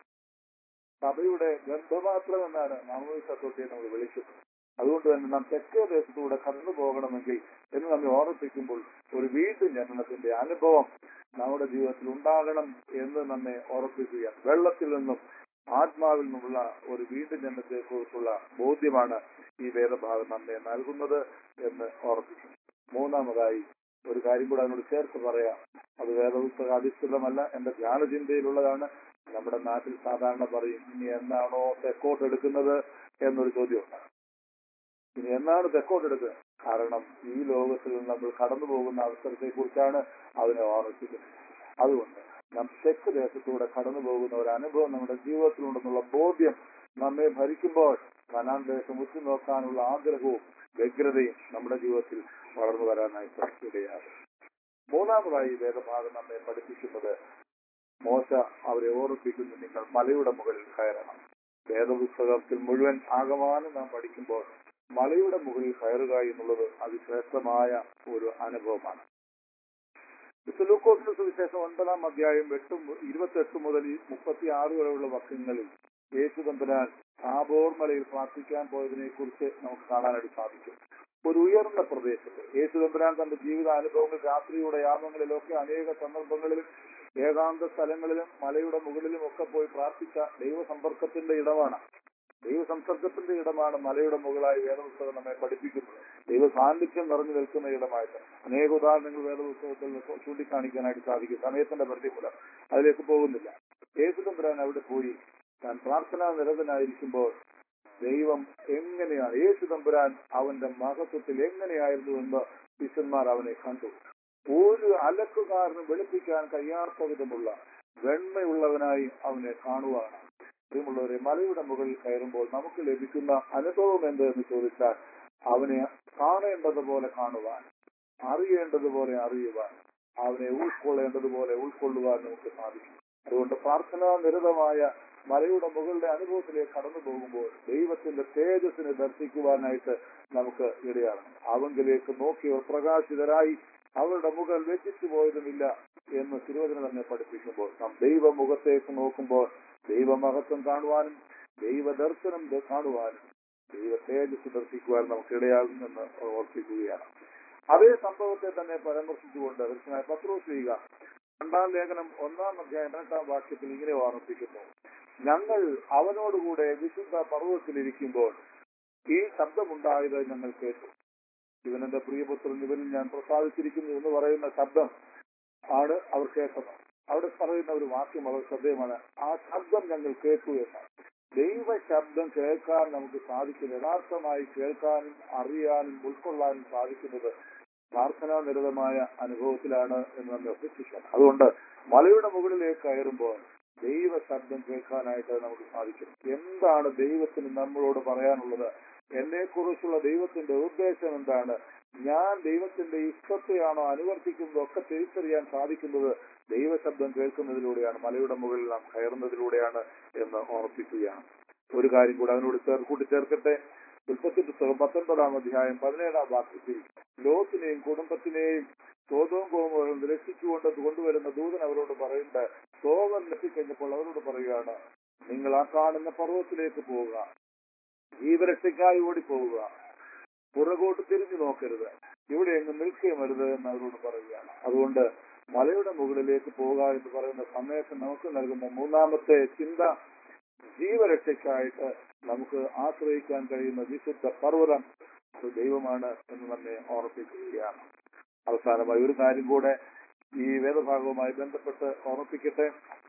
സഭയുടെ ഗർഭപാത്രം എന്നാണ് മാമോദീസത്വത്തെ നമ്മൾ വിളിക്കുന്നത് അതുകൊണ്ട് തന്നെ നാം തെക്കേ ദേശത്തൂടെ കടന്നു പോകണമെങ്കിൽ എന്ന് നമ്മെ ഓർമ്മിപ്പിക്കുമ്പോൾ ഒരു വീട്ടു ജനനത്തിന്റെ അനുഭവം നമ്മുടെ ജീവിതത്തിൽ ഉണ്ടാകണം എന്ന് നമ്മെ ഓർപ്പിക്കുക വെള്ളത്തിൽ നിന്നും ആത്മാവിൽ നിന്നുള്ള ഒരു വീണ്ടും ജനനത്തെ കുറിച്ചുള്ള ബോധ്യമാണ് ഈ വേദഭാഗം നമ്മെ നൽകുന്നത് എന്ന് ഓർപ്പിക്കും മൂന്നാമതായി ഒരു കാര്യം കൂടെ അതിനോട് ചേർത്ത് പറയാം അത് വേദപുസ്തക അധിഷ്ഠിതമല്ല എന്റെ ധ്യാനചിന്തയിലുള്ളതാണ് നമ്മുടെ നാട്ടിൽ സാധാരണ പറയും ഇനി എന്നാണോ തെക്കോട്ട് എടുക്കുന്നത് എന്നൊരു ചോദ്യമുണ്ട് ഇനി എന്നാണ് തെക്കോട്ട് എടുക്കുക കാരണം ഈ ലോകത്തിൽ നിന്ന് നമ്മൾ കടന്നു പോകുന്ന അവസരത്തെ കുറിച്ചാണ് അതിനെ ഓർമ്മിപ്പിക്കുന്നത് അതുകൊണ്ട് നാം തെക്ക് ദേശത്തൂടെ കടന്നു പോകുന്ന ഒരു അനുഭവം നമ്മുടെ ജീവിതത്തിലുണ്ടെന്നുള്ള ബോധ്യം നമ്മെ ഭരിക്കുമ്പോൾ കനാൻ ദേശം ഉറ്റുനോക്കാനുള്ള ആഗ്രഹവും വ്യഗ്രതയും നമ്മുടെ ജീവിതത്തിൽ വളർന്നു വരാനായിട്ട് ഇടയാകും മൂന്നാമതായി ഈ വേദഭാഗം നമ്മെ പഠിപ്പിക്കുന്നത് മോശ അവരെ ഓർമ്മിപ്പിക്കുന്നു നിങ്ങൾ മലയുടെ മുകളിൽ കയറണം വേദപുസ്തകത്തിൽ മുഴുവൻ ആകമാനം നാം പഠിക്കുമ്പോൾ മലയുടെ മുകളിൽ കയറുക എന്നുള്ളത് അതിശ്രേഷ്ഠമായ ഒരു അനുഭവമാണ് ലൂക്കോസിന്റെ സുവിശേഷം ഒൻപതാം അധ്യായം എട്ട് ഇരുപത്തെട്ട് മുതൽ മുപ്പത്തി ആറ് വരെയുള്ള വർഷങ്ങളിൽ യേശു തമ്പുരാൻ താബോർ മലയിൽ പ്രാർത്ഥിക്കാൻ പോയതിനെ കുറിച്ച് നമുക്ക് കാണാനായിട്ട് സാധിക്കും ഒരു ഉയർന്ന പ്രദേശത്ത് യേശു തമ്പുരാൻ തന്റെ ജീവിതാനുഭവങ്ങൾ രാത്രിയുടെ യാമങ്ങളിലൊക്കെ അനേക സന്ദർഭങ്ങളിലും ഏകാന്ത സ്ഥലങ്ങളിലും മലയുടെ മുകളിലും ഒക്കെ പോയി പ്രാർത്ഥിച്ച ദൈവസമ്പർക്കത്തിന്റെ ഇടമാണ് ദൈവസമ്പർക്കത്തിന്റെ ഇടമാണ് മലയുടെ മുകളായി വേദപുസ്തകം നമ്മെ പഠിപ്പിക്കുന്നത് ദൈവ സാന്നിധ്യം നിറഞ്ഞു നിൽക്കുന്ന ഇടമായിട്ട് അനേക ഉദാഹരണങ്ങൾ വേദപുസ്തകത്തിൽ ചൂണ്ടിക്കാണിക്കാനായിട്ട് സാധിക്കും സമയത്തിന്റെ പ്രതിഫലം അതിലേക്ക് പോകുന്നില്ല യേശുതമ്പുരാൻ അവിടെ പോയി താൻ പ്രാർത്ഥനാ നിരതനായിരിക്കുമ്പോൾ ദൈവം എങ്ങനെയാണ് യേശു തമ്പുരാൻ അവന്റെ മഹത്വത്തിൽ എങ്ങനെയായിരുന്നു എന്ന് ശിഷ്യന്മാർ അവനെ കണ്ടു ഒരു അലക്കുകാരനും വെളുപ്പിക്കാൻ കഴിയാത്ത വിധമുള്ള വെണ്മയുള്ളവനായി അവനെ കാണുവാണ് പ്രിയമുള്ളവരെ മലയുടെ മുകളിൽ കയറുമ്പോൾ നമുക്ക് ലഭിക്കുന്ന അനുഭവം എന്ത് എന്ന് ചോദിച്ചാൽ അവനെ കാണേണ്ടതുപോലെ കാണുവാൻ അറിയേണ്ടതുപോലെ അറിയുവാൻ അവനെ ഉൾക്കൊള്ളേണ്ടതുപോലെ ഉൾക്കൊള്ളുവാൻ നമുക്ക് സാധിക്കും അതുകൊണ്ട് പ്രാർത്ഥനാ നിരതമായ മലയുടെ മുകളുടെ അനുഭവത്തിലേക്ക് കടന്നു പോകുമ്പോൾ ദൈവത്തിന്റെ തേജസ്സിനെ ദർശിക്കുവാനായിട്ട് നമുക്ക് ഇടയാണ് അവങ്കിലേക്ക് നോക്കിയവർ പ്രകാശിതരായി അവരുടെ മുഖം ലജ്ജിച്ചു പോയതുമില്ല എന്ന് തിരുവചനം തന്നെ പഠിപ്പിക്കുമ്പോൾ നാം ദൈവമുഖത്തേക്ക് നോക്കുമ്പോൾ ദൈവമഹത്വം കാണുവാനും ദൈവദർശനം ദ- കാണുവാനും ദൈവ തേജസ് ദർശിക്കുവാനും നമുക്ക് ഇടയാകുമെന്ന് ഓർപ്പിക്കുകയാണ് അതേ സംഭവത്തെ തന്നെ പരാമർശിച്ചുകൊണ്ട് ദർശനായ പത്രോസ് ചെയ്യുക രണ്ടാം ലേഖനം ഒന്നാം അധ്യായം രണ്ടാം വാക്യത്തിൽ ഇങ്ങനെ ഓർമ്മിപ്പിക്കുന്നു ഞങ്ങൾ അവനോടുകൂടെ വിശുദ്ധ പർവ്വതത്തിലിരിക്കുമ്പോൾ ഈ ശബ്ദമുണ്ടായത് ഞങ്ങൾ കേട്ടു ഇവൻ എന്റെ പ്രിയപുത്രൻ ഇവനിൽ ഞാൻ പ്രസാദിച്ചിരിക്കുന്നു എന്ന് പറയുന്ന ശബ്ദം ആണ് അവർ കേട്ടത് അവിടെ പറയുന്ന ഒരു വാക്യം വളരെ ശ്രദ്ധേയമാണ് ആ ശബ്ദം ഞങ്ങൾ കേട്ടു എന്ന് ദൈവ ശബ്ദം കേൾക്കാൻ നമുക്ക് സാധിക്കും യഥാർത്ഥമായി കേൾക്കാനും അറിയാനും ഉൾക്കൊള്ളാനും സാധിക്കുന്നത് പ്രാർത്ഥനാ നിരതമായ അനുഭവത്തിലാണ് എന്ന് നമ്മൾ അഭ്യർത്ഥിക്കണം അതുകൊണ്ട് മലയുടെ മുകളിലേക്ക് കയറുമ്പോൾ ദൈവ ശബ്ദം കേൾക്കാനായിട്ട് നമുക്ക് സാധിക്കും എന്താണ് ദൈവത്തിന് നമ്മളോട് പറയാനുള്ളത് എന്നെ കുറിച്ചുള്ള ദൈവത്തിന്റെ ഉദ്ദേശം എന്താണ് ഞാൻ ദൈവത്തിന്റെ ഇഷ്ടത്തെയാണോ അനുവർത്തിക്കുന്നത് ഒക്കെ തിരിച്ചറിയാൻ സാധിക്കുന്നത് ദൈവശബ്ദം കേൾക്കുന്നതിലൂടെയാണ് മലയുടെ മുകളിൽ നാം കയറുന്നതിലൂടെയാണ് എന്ന് ഓർപ്പിക്കുകയാണ് ഒരു കാര്യം കൂടെ അതിനോട് ചേർ കൂട്ടിച്ചേർക്കട്ടെ ഉൽപ്പത്തി പുസ്തകം പത്തൊൻപതാം അധ്യായം പതിനേഴാം വാക്യത്തിൽ ലോത്തിനെയും കുടുംബത്തിനെയും തോതവും കോമകളും രക്ഷിച്ചുകൊണ്ട് കൊണ്ടുവരുന്ന ദൂതൻ അവരോട് പറയുന്നത് സോവൻ എത്തിക്കഴിഞ്ഞപ്പോൾ അവരോട് പറയുകയാണ് നിങ്ങൾ ആ കാണുന്ന പർവ്വതത്തിലേക്ക് പോവുക ജീവരക്ഷയ്ക്കായി ഓടിപ്പോവുക പുറകോട്ട് തിരിഞ്ഞു നോക്കരുത് ഇവിടെ എങ്ങും നിൽക്കുകയുമരുത് എന്ന് അവരോട് പറയുകയാണ് അതുകൊണ്ട് മലയുടെ മുകളിലേക്ക് പോവുക എന്ന് പറയുന്ന സമയത്ത് നമുക്ക് നൽകുന്ന മൂന്നാമത്തെ ചിന്ത ജീവരക്ഷയ്ക്കായിട്ട് നമുക്ക് ആശ്രയിക്കാൻ കഴിയുന്ന വിശുദ്ധ പർവ്വതം അത് ദൈവമാണ് എന്ന് തന്നെ ഓർമ്മിപ്പിക്കുകയാണ് അവസാനമായി ഒരു കാര്യം കൂടെ ഈ വേദഭാഗവുമായി ബന്ധപ്പെട്ട് ഓർമ്മിപ്പിക്കട്ടെ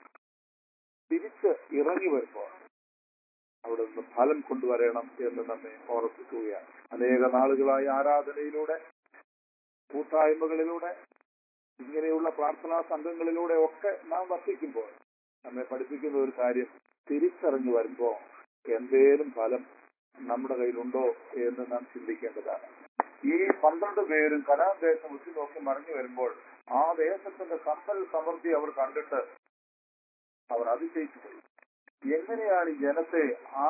തിരിച്ച് ഇറങ്ങി വരുമ്പോൾ അവിടെ നിന്ന് ഫലം കൊണ്ടുവരണം എന്ന് നമ്മെ ഓർമ്മിപ്പിക്കുകയാണ് അനേക നാളുകളായി ആരാധനയിലൂടെ കൂട്ടായ്മകളിലൂടെ ഇങ്ങനെയുള്ള പ്രാർത്ഥനാ സംഘങ്ങളിലൂടെ ഒക്കെ നാം വർദ്ധിക്കുമ്പോൾ നമ്മെ പഠിപ്പിക്കുന്ന ഒരു കാര്യം തിരിച്ചറിഞ്ഞു വരുമ്പോൾ എന്തേലും ഫലം നമ്മുടെ കയ്യിലുണ്ടോ എന്ന് നാം ചിന്തിക്കേണ്ടതാണ് ഈ പന്ത്രണ്ട് പേരും കലാം ദേശം ഉറ്റുനോക്കി മടങ്ങി വരുമ്പോൾ ആ ദേശത്തിന്റെ സമ്പൽ സമൃദ്ധി അവർ കണ്ടിട്ട് അവർ അതിശയിച്ചു പോയി എങ്ങനെയാണ് ഈ ജനത്തെ ആ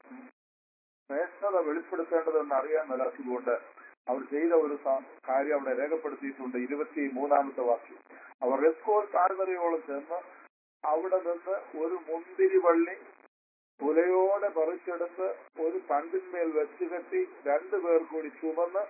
ശ്രേഷ്ഠത വെളിപ്പെടുത്തേണ്ടതെന്ന് അറിയാൻ മേലാത്തതുകൊണ്ട് അവർ ചെയ്ത ഒരു സ- കാര്യം അവിടെ രേഖപ്പെടുത്തിയിട്ടുണ്ട് ഇരുപത്തി മൂന്നാമത്തെ വാക്യം അവർ റെസ്കോൾ താഴ്വരയോളം ചെന്ന് അവിടെ നിന്ന് ഒരു മുന്തിരി വള്ളി പുലയോടെ പറിച്ചെടുത്ത് ഒരു തണ്ടിന്മേൽ വെച്ച് കെട്ടി രണ്ടു പേർ കൂടി ചുമന്ന്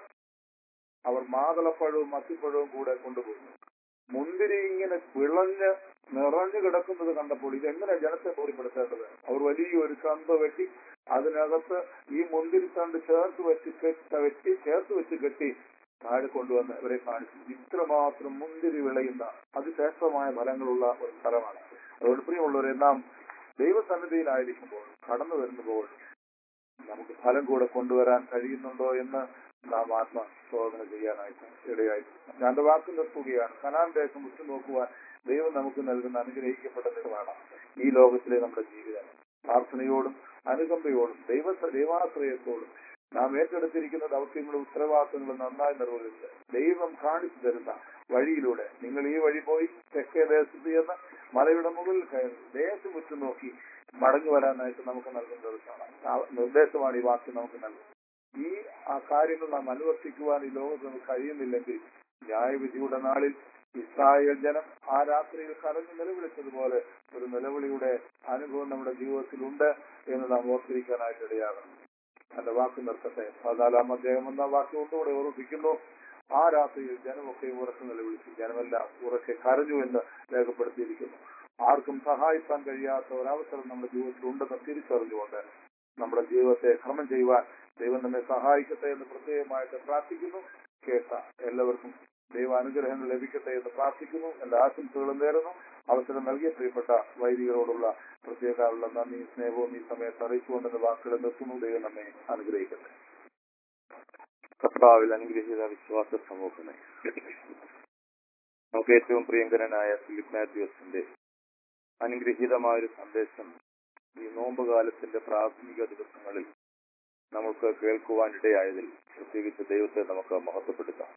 അവർ മാതളപ്പഴവും മത്തിപ്പഴവും കൂടെ കൊണ്ടുപോയി മുന്തിരി ഇങ്ങനെ പിളഞ്ഞ് നിറഞ്ഞു കിടക്കുന്നത് കണ്ടപ്പോൾ ഇതെങ്ങനെ ജനത്തെ ബോധ്യപ്പെടുത്തേണ്ടത് അവർ വലിയൊരു ചന്ത വെട്ടി അതിനകത്ത് ഈ മുന്തിരി തണ്ട് ചേർത്ത് വെച്ച് കെട്ട വെട്ടി ചേർത്ത് വെച്ച് കെട്ടി താഴെ കൊണ്ടുവന്ന് അവരെ കാണിച്ചു ഇത്രമാത്രം മുന്തിരി വിളയുന്ന അതിശ്രേഷ്ഠമായ ഫലങ്ങളുള്ള ഒരു സ്ഥലമാണ് അതുകൊണ്ട് പ്രിയമുള്ളവരെ നാം ദൈവസന്നിധിയിലായിരിക്കുമ്പോൾ കടന്നു വരുമ്പോൾ നമുക്ക് ഫലം കൂടെ കൊണ്ടുവരാൻ കഴിയുന്നുണ്ടോ എന്ന് നാം ആത്മശോധന ചെയ്യാനായിട്ട് ഇടയായിട്ട് ഞാൻ എന്റെ വാക്ക് നിർത്തുകയാണ് കനാൻ ദേശം ഉറ്റുനോക്കുവാൻ ദൈവം നമുക്ക് നൽകുന്ന അനുഗ്രഹിക്കപ്പെട്ട നിലവാണ് ഈ ലോകത്തിലെ നമ്മുടെ ജീവിതം പ്രാർത്ഥനയോടും അനുകമ്പയോടും ദൈവ ദൈവാശ്രയത്തോടും നാം ഏറ്റെടുത്തിരിക്കുന്ന ദൗത്യങ്ങളും ഉത്തരവാദിത്തങ്ങളും നന്നായി നിർവഹിച്ച് ദൈവം കാണിച്ചു തരുന്ന വഴിയിലൂടെ നിങ്ങൾ ഈ വഴി പോയി തെക്കേ ദേശത്ത് ചെന്ന് മലയുടെ മുകളിൽ കയറി ദേശം ഉറ്റുനോക്കി മടങ്ങി വരാനായിട്ട് നമുക്ക് നൽകുന്ന ദിവസമാണ് ആ നിർദ്ദേശമാണ് ഈ വാക്യം നമുക്ക് നൽകുന്നത് ഈ ആ കാര്യങ്ങൾ നാം അനുവർത്തിക്കുവാൻ ഈ ലോകത്ത് നമുക്ക് കഴിയുന്നില്ലെങ്കിൽ ന്യായവിധിയുടെ നാളിൽ ഇസ്രായേൽ ജനം ആ രാത്രിയിൽ കരഞ്ഞു നിലവിളിച്ചതുപോലെ ഒരു നിലവിളിയുടെ അനുഭവം നമ്മുടെ ജീവിതത്തിലുണ്ട് എന്ന് നാം ഓർത്തിരിക്കാനായിട്ട് ഇടയാകണം എന്റെ വാക്ക് നിർത്തട്ടെ പതിനാലാം അധ്യായം എന്ന വാക്യം ഒന്നുകൂടെ ഓർമ്മിപ്പിക്കുന്നു ആ രാത്രിയിൽ ജനമൊക്കെ ഉറക്കെ നിലവിളിച്ചു ജനമെല്ലാം ഉറക്കെ കരഞ്ഞു എന്ന് രേഖപ്പെടുത്തിയിരിക്കുന്നു ആർക്കും സഹായിക്കാൻ കഴിയാത്ത ഒരവസരം നമ്മുടെ ജീവിതത്തിൽ ഉണ്ടെന്ന് തിരിച്ചറിഞ്ഞുകൊണ്ട് നമ്മുടെ ജീവിതത്തെ ക്രമം ചെയ്യുവാൻ ദൈവം നമ്മെ സഹായിക്കട്ടെ എന്ന് പ്രത്യേകമായിട്ട് പ്രാർത്ഥിക്കുന്നു കേട്ട എല്ലാവർക്കും ദൈവ അനുഗ്രഹങ്ങൾ ലഭിക്കട്ടെ എന്ന് പ്രാർത്ഥിക്കുന്നു എല്ലാ ആശംസകളും നേരുന്നു അവസരം നൽകിയ പ്രിയപ്പെട്ട വൈദികരോടുള്ള പ്രത്യേകമുള്ള നന്ദി സ്നേഹവും ഈ സമയത്ത് അറിയിച്ചുകൊണ്ടെന്ന് വാക്കുകൾ നിർത്തുന്നു ദൈവം നമ്മെ അനുഗ്രഹിക്കട്ടെ കർത്താവിൽ അനുഗ്രഹീത വിശ്വാസ സമൂഹമേ നമുക്ക് ഏറ്റവും പ്രിയങ്കരനായ ഫിലിപ്പ് മാത്യൂസിന്റെ അനുഗ്രഹീതമായ ഒരു സന്ദേശം ഈ നോമ്പുകാലത്തിന്റെ പ്രാഥമിക ദിവസങ്ങളിൽ നമുക്ക് കേൾക്കുവാൻ ഇടയായതിൽ പ്രത്യേകിച്ച് ദൈവത്തെ നമുക്ക് മഹത്വപ്പെടുത്താം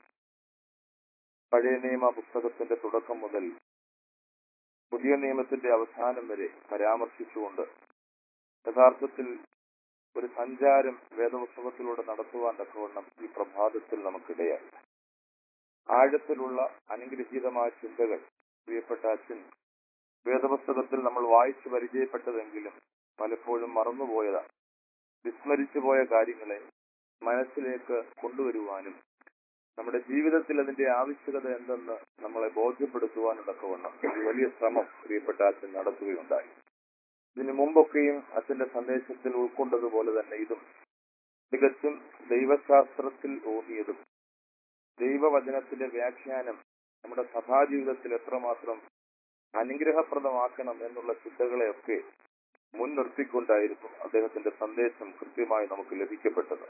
പഴയ നിയമ പുസ്തകത്തിന്റെ തുടക്കം മുതൽ പുതിയ നിയമത്തിന്റെ അവസാനം വരെ പരാമർശിച്ചുകൊണ്ട് യഥാർത്ഥത്തിൽ ഒരു സഞ്ചാരം വേദപുസ്തകത്തിലൂടെ നടത്തുവാൻ തക്കവണ്ണം ഈ പ്രഭാതത്തിൽ നമുക്കിടയായി ആഴത്തിലുള്ള അനുഗ്രഹീതമായ ചിന്തകൾ പ്രിയപ്പെട്ട അച്ഛൻ വേദപുസ്തകത്തിൽ നമ്മൾ വായിച്ചു പരിചയപ്പെട്ടതെങ്കിലും പലപ്പോഴും മറന്നുപോയതാണ് വിസ്മരിച്ചു പോയ കാര്യങ്ങളെ മനസ്സിലേക്ക് കൊണ്ടുവരുവാനും നമ്മുടെ ജീവിതത്തിൽ അതിന്റെ ആവശ്യകത എന്തെന്ന് നമ്മളെ ബോധ്യപ്പെടുത്തുവാനൊക്കെ വണ്ണം ഒരു വലിയ ശ്രമം പ്രിയപ്പെട്ട അച്ഛൻ നടത്തുകയുണ്ടായി ഇതിനു മുമ്പൊക്കെയും അച്ഛന്റെ സന്ദേശത്തിൽ ഉൾക്കൊണ്ടതുപോലെ തന്നെ ഇതും തികച്ചും ദൈവശാസ്ത്രത്തിൽ ഊന്നിയതും ദൈവവചനത്തിന്റെ വ്യാഖ്യാനം നമ്മുടെ സഭാജീവിതത്തിൽ എത്രമാത്രം അനുഗ്രഹപ്രദമാക്കണം എന്നുള്ള ചിന്തകളെയൊക്കെ മുൻനിർത്തിക്കൊണ്ടായിരുന്നു അദ്ദേഹത്തിന്റെ സന്ദേശം കൃത്യമായി നമുക്ക് ലഭിക്കപ്പെട്ടത്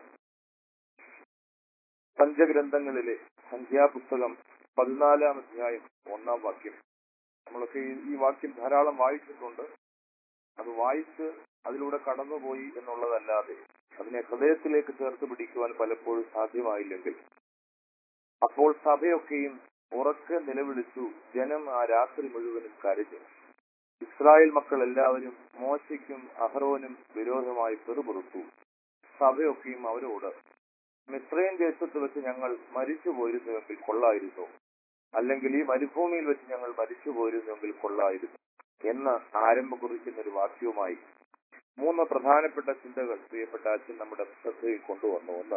പഞ്ചഗ്രന്ഥങ്ങളിലെ സംഖ്യാപുസ്തകം പതിനാലാം അധ്യായം ഒന്നാം വാക്യം നമ്മളൊക്കെ ഈ- ഈ വാക്യം ധാരാളം വായിച്ചിട്ടുണ്ട് അത് വായിച്ച് അതിലൂടെ കടന്നുപോയി എന്നുള്ളതല്ലാതെ അതിനെ ഹൃദയത്തിലേക്ക് ചേർത്ത് പിടിക്കുവാൻ പലപ്പോഴും സാധ്യമായില്ലെങ്കിൽ അപ്പോൾ സഭയൊക്കെയും ഉറക്കെ നിലവിളിച്ചു ജനം ആ രാത്രി മുഴുവനും കരഞ്ഞു ഇസ്രായേൽ മക്കൾ എല്ലാവരും മോശയ്ക്കും അഹ്റോനും വിരോധമായി പെറുപുറത്തു സഭയൊക്കെയും അവരോട് മിശ്രയും ദേശത്ത് വെച്ച് ഞങ്ങൾ മരിച്ചു പോയിരുന്നുവെങ്കിൽ കൊള്ളായിരുന്നു അല്ലെങ്കിൽ ഈ മരുഭൂമിയിൽ വെച്ച് ഞങ്ങൾ മരിച്ചു പോയിരുന്നുവെങ്കിൽ കൊള്ളായിരുന്നു എന്ന് ആരംഭം കുറിക്കുന്ന ഒരു വാക്യവുമായി മൂന്ന് പ്രധാനപ്പെട്ട ചിന്തകൾ പ്രിയപ്പെട്ട അച്ഛൻ നമ്മുടെ ശ്രദ്ധയിൽ കൊണ്ടുവന്നു ഒന്ന്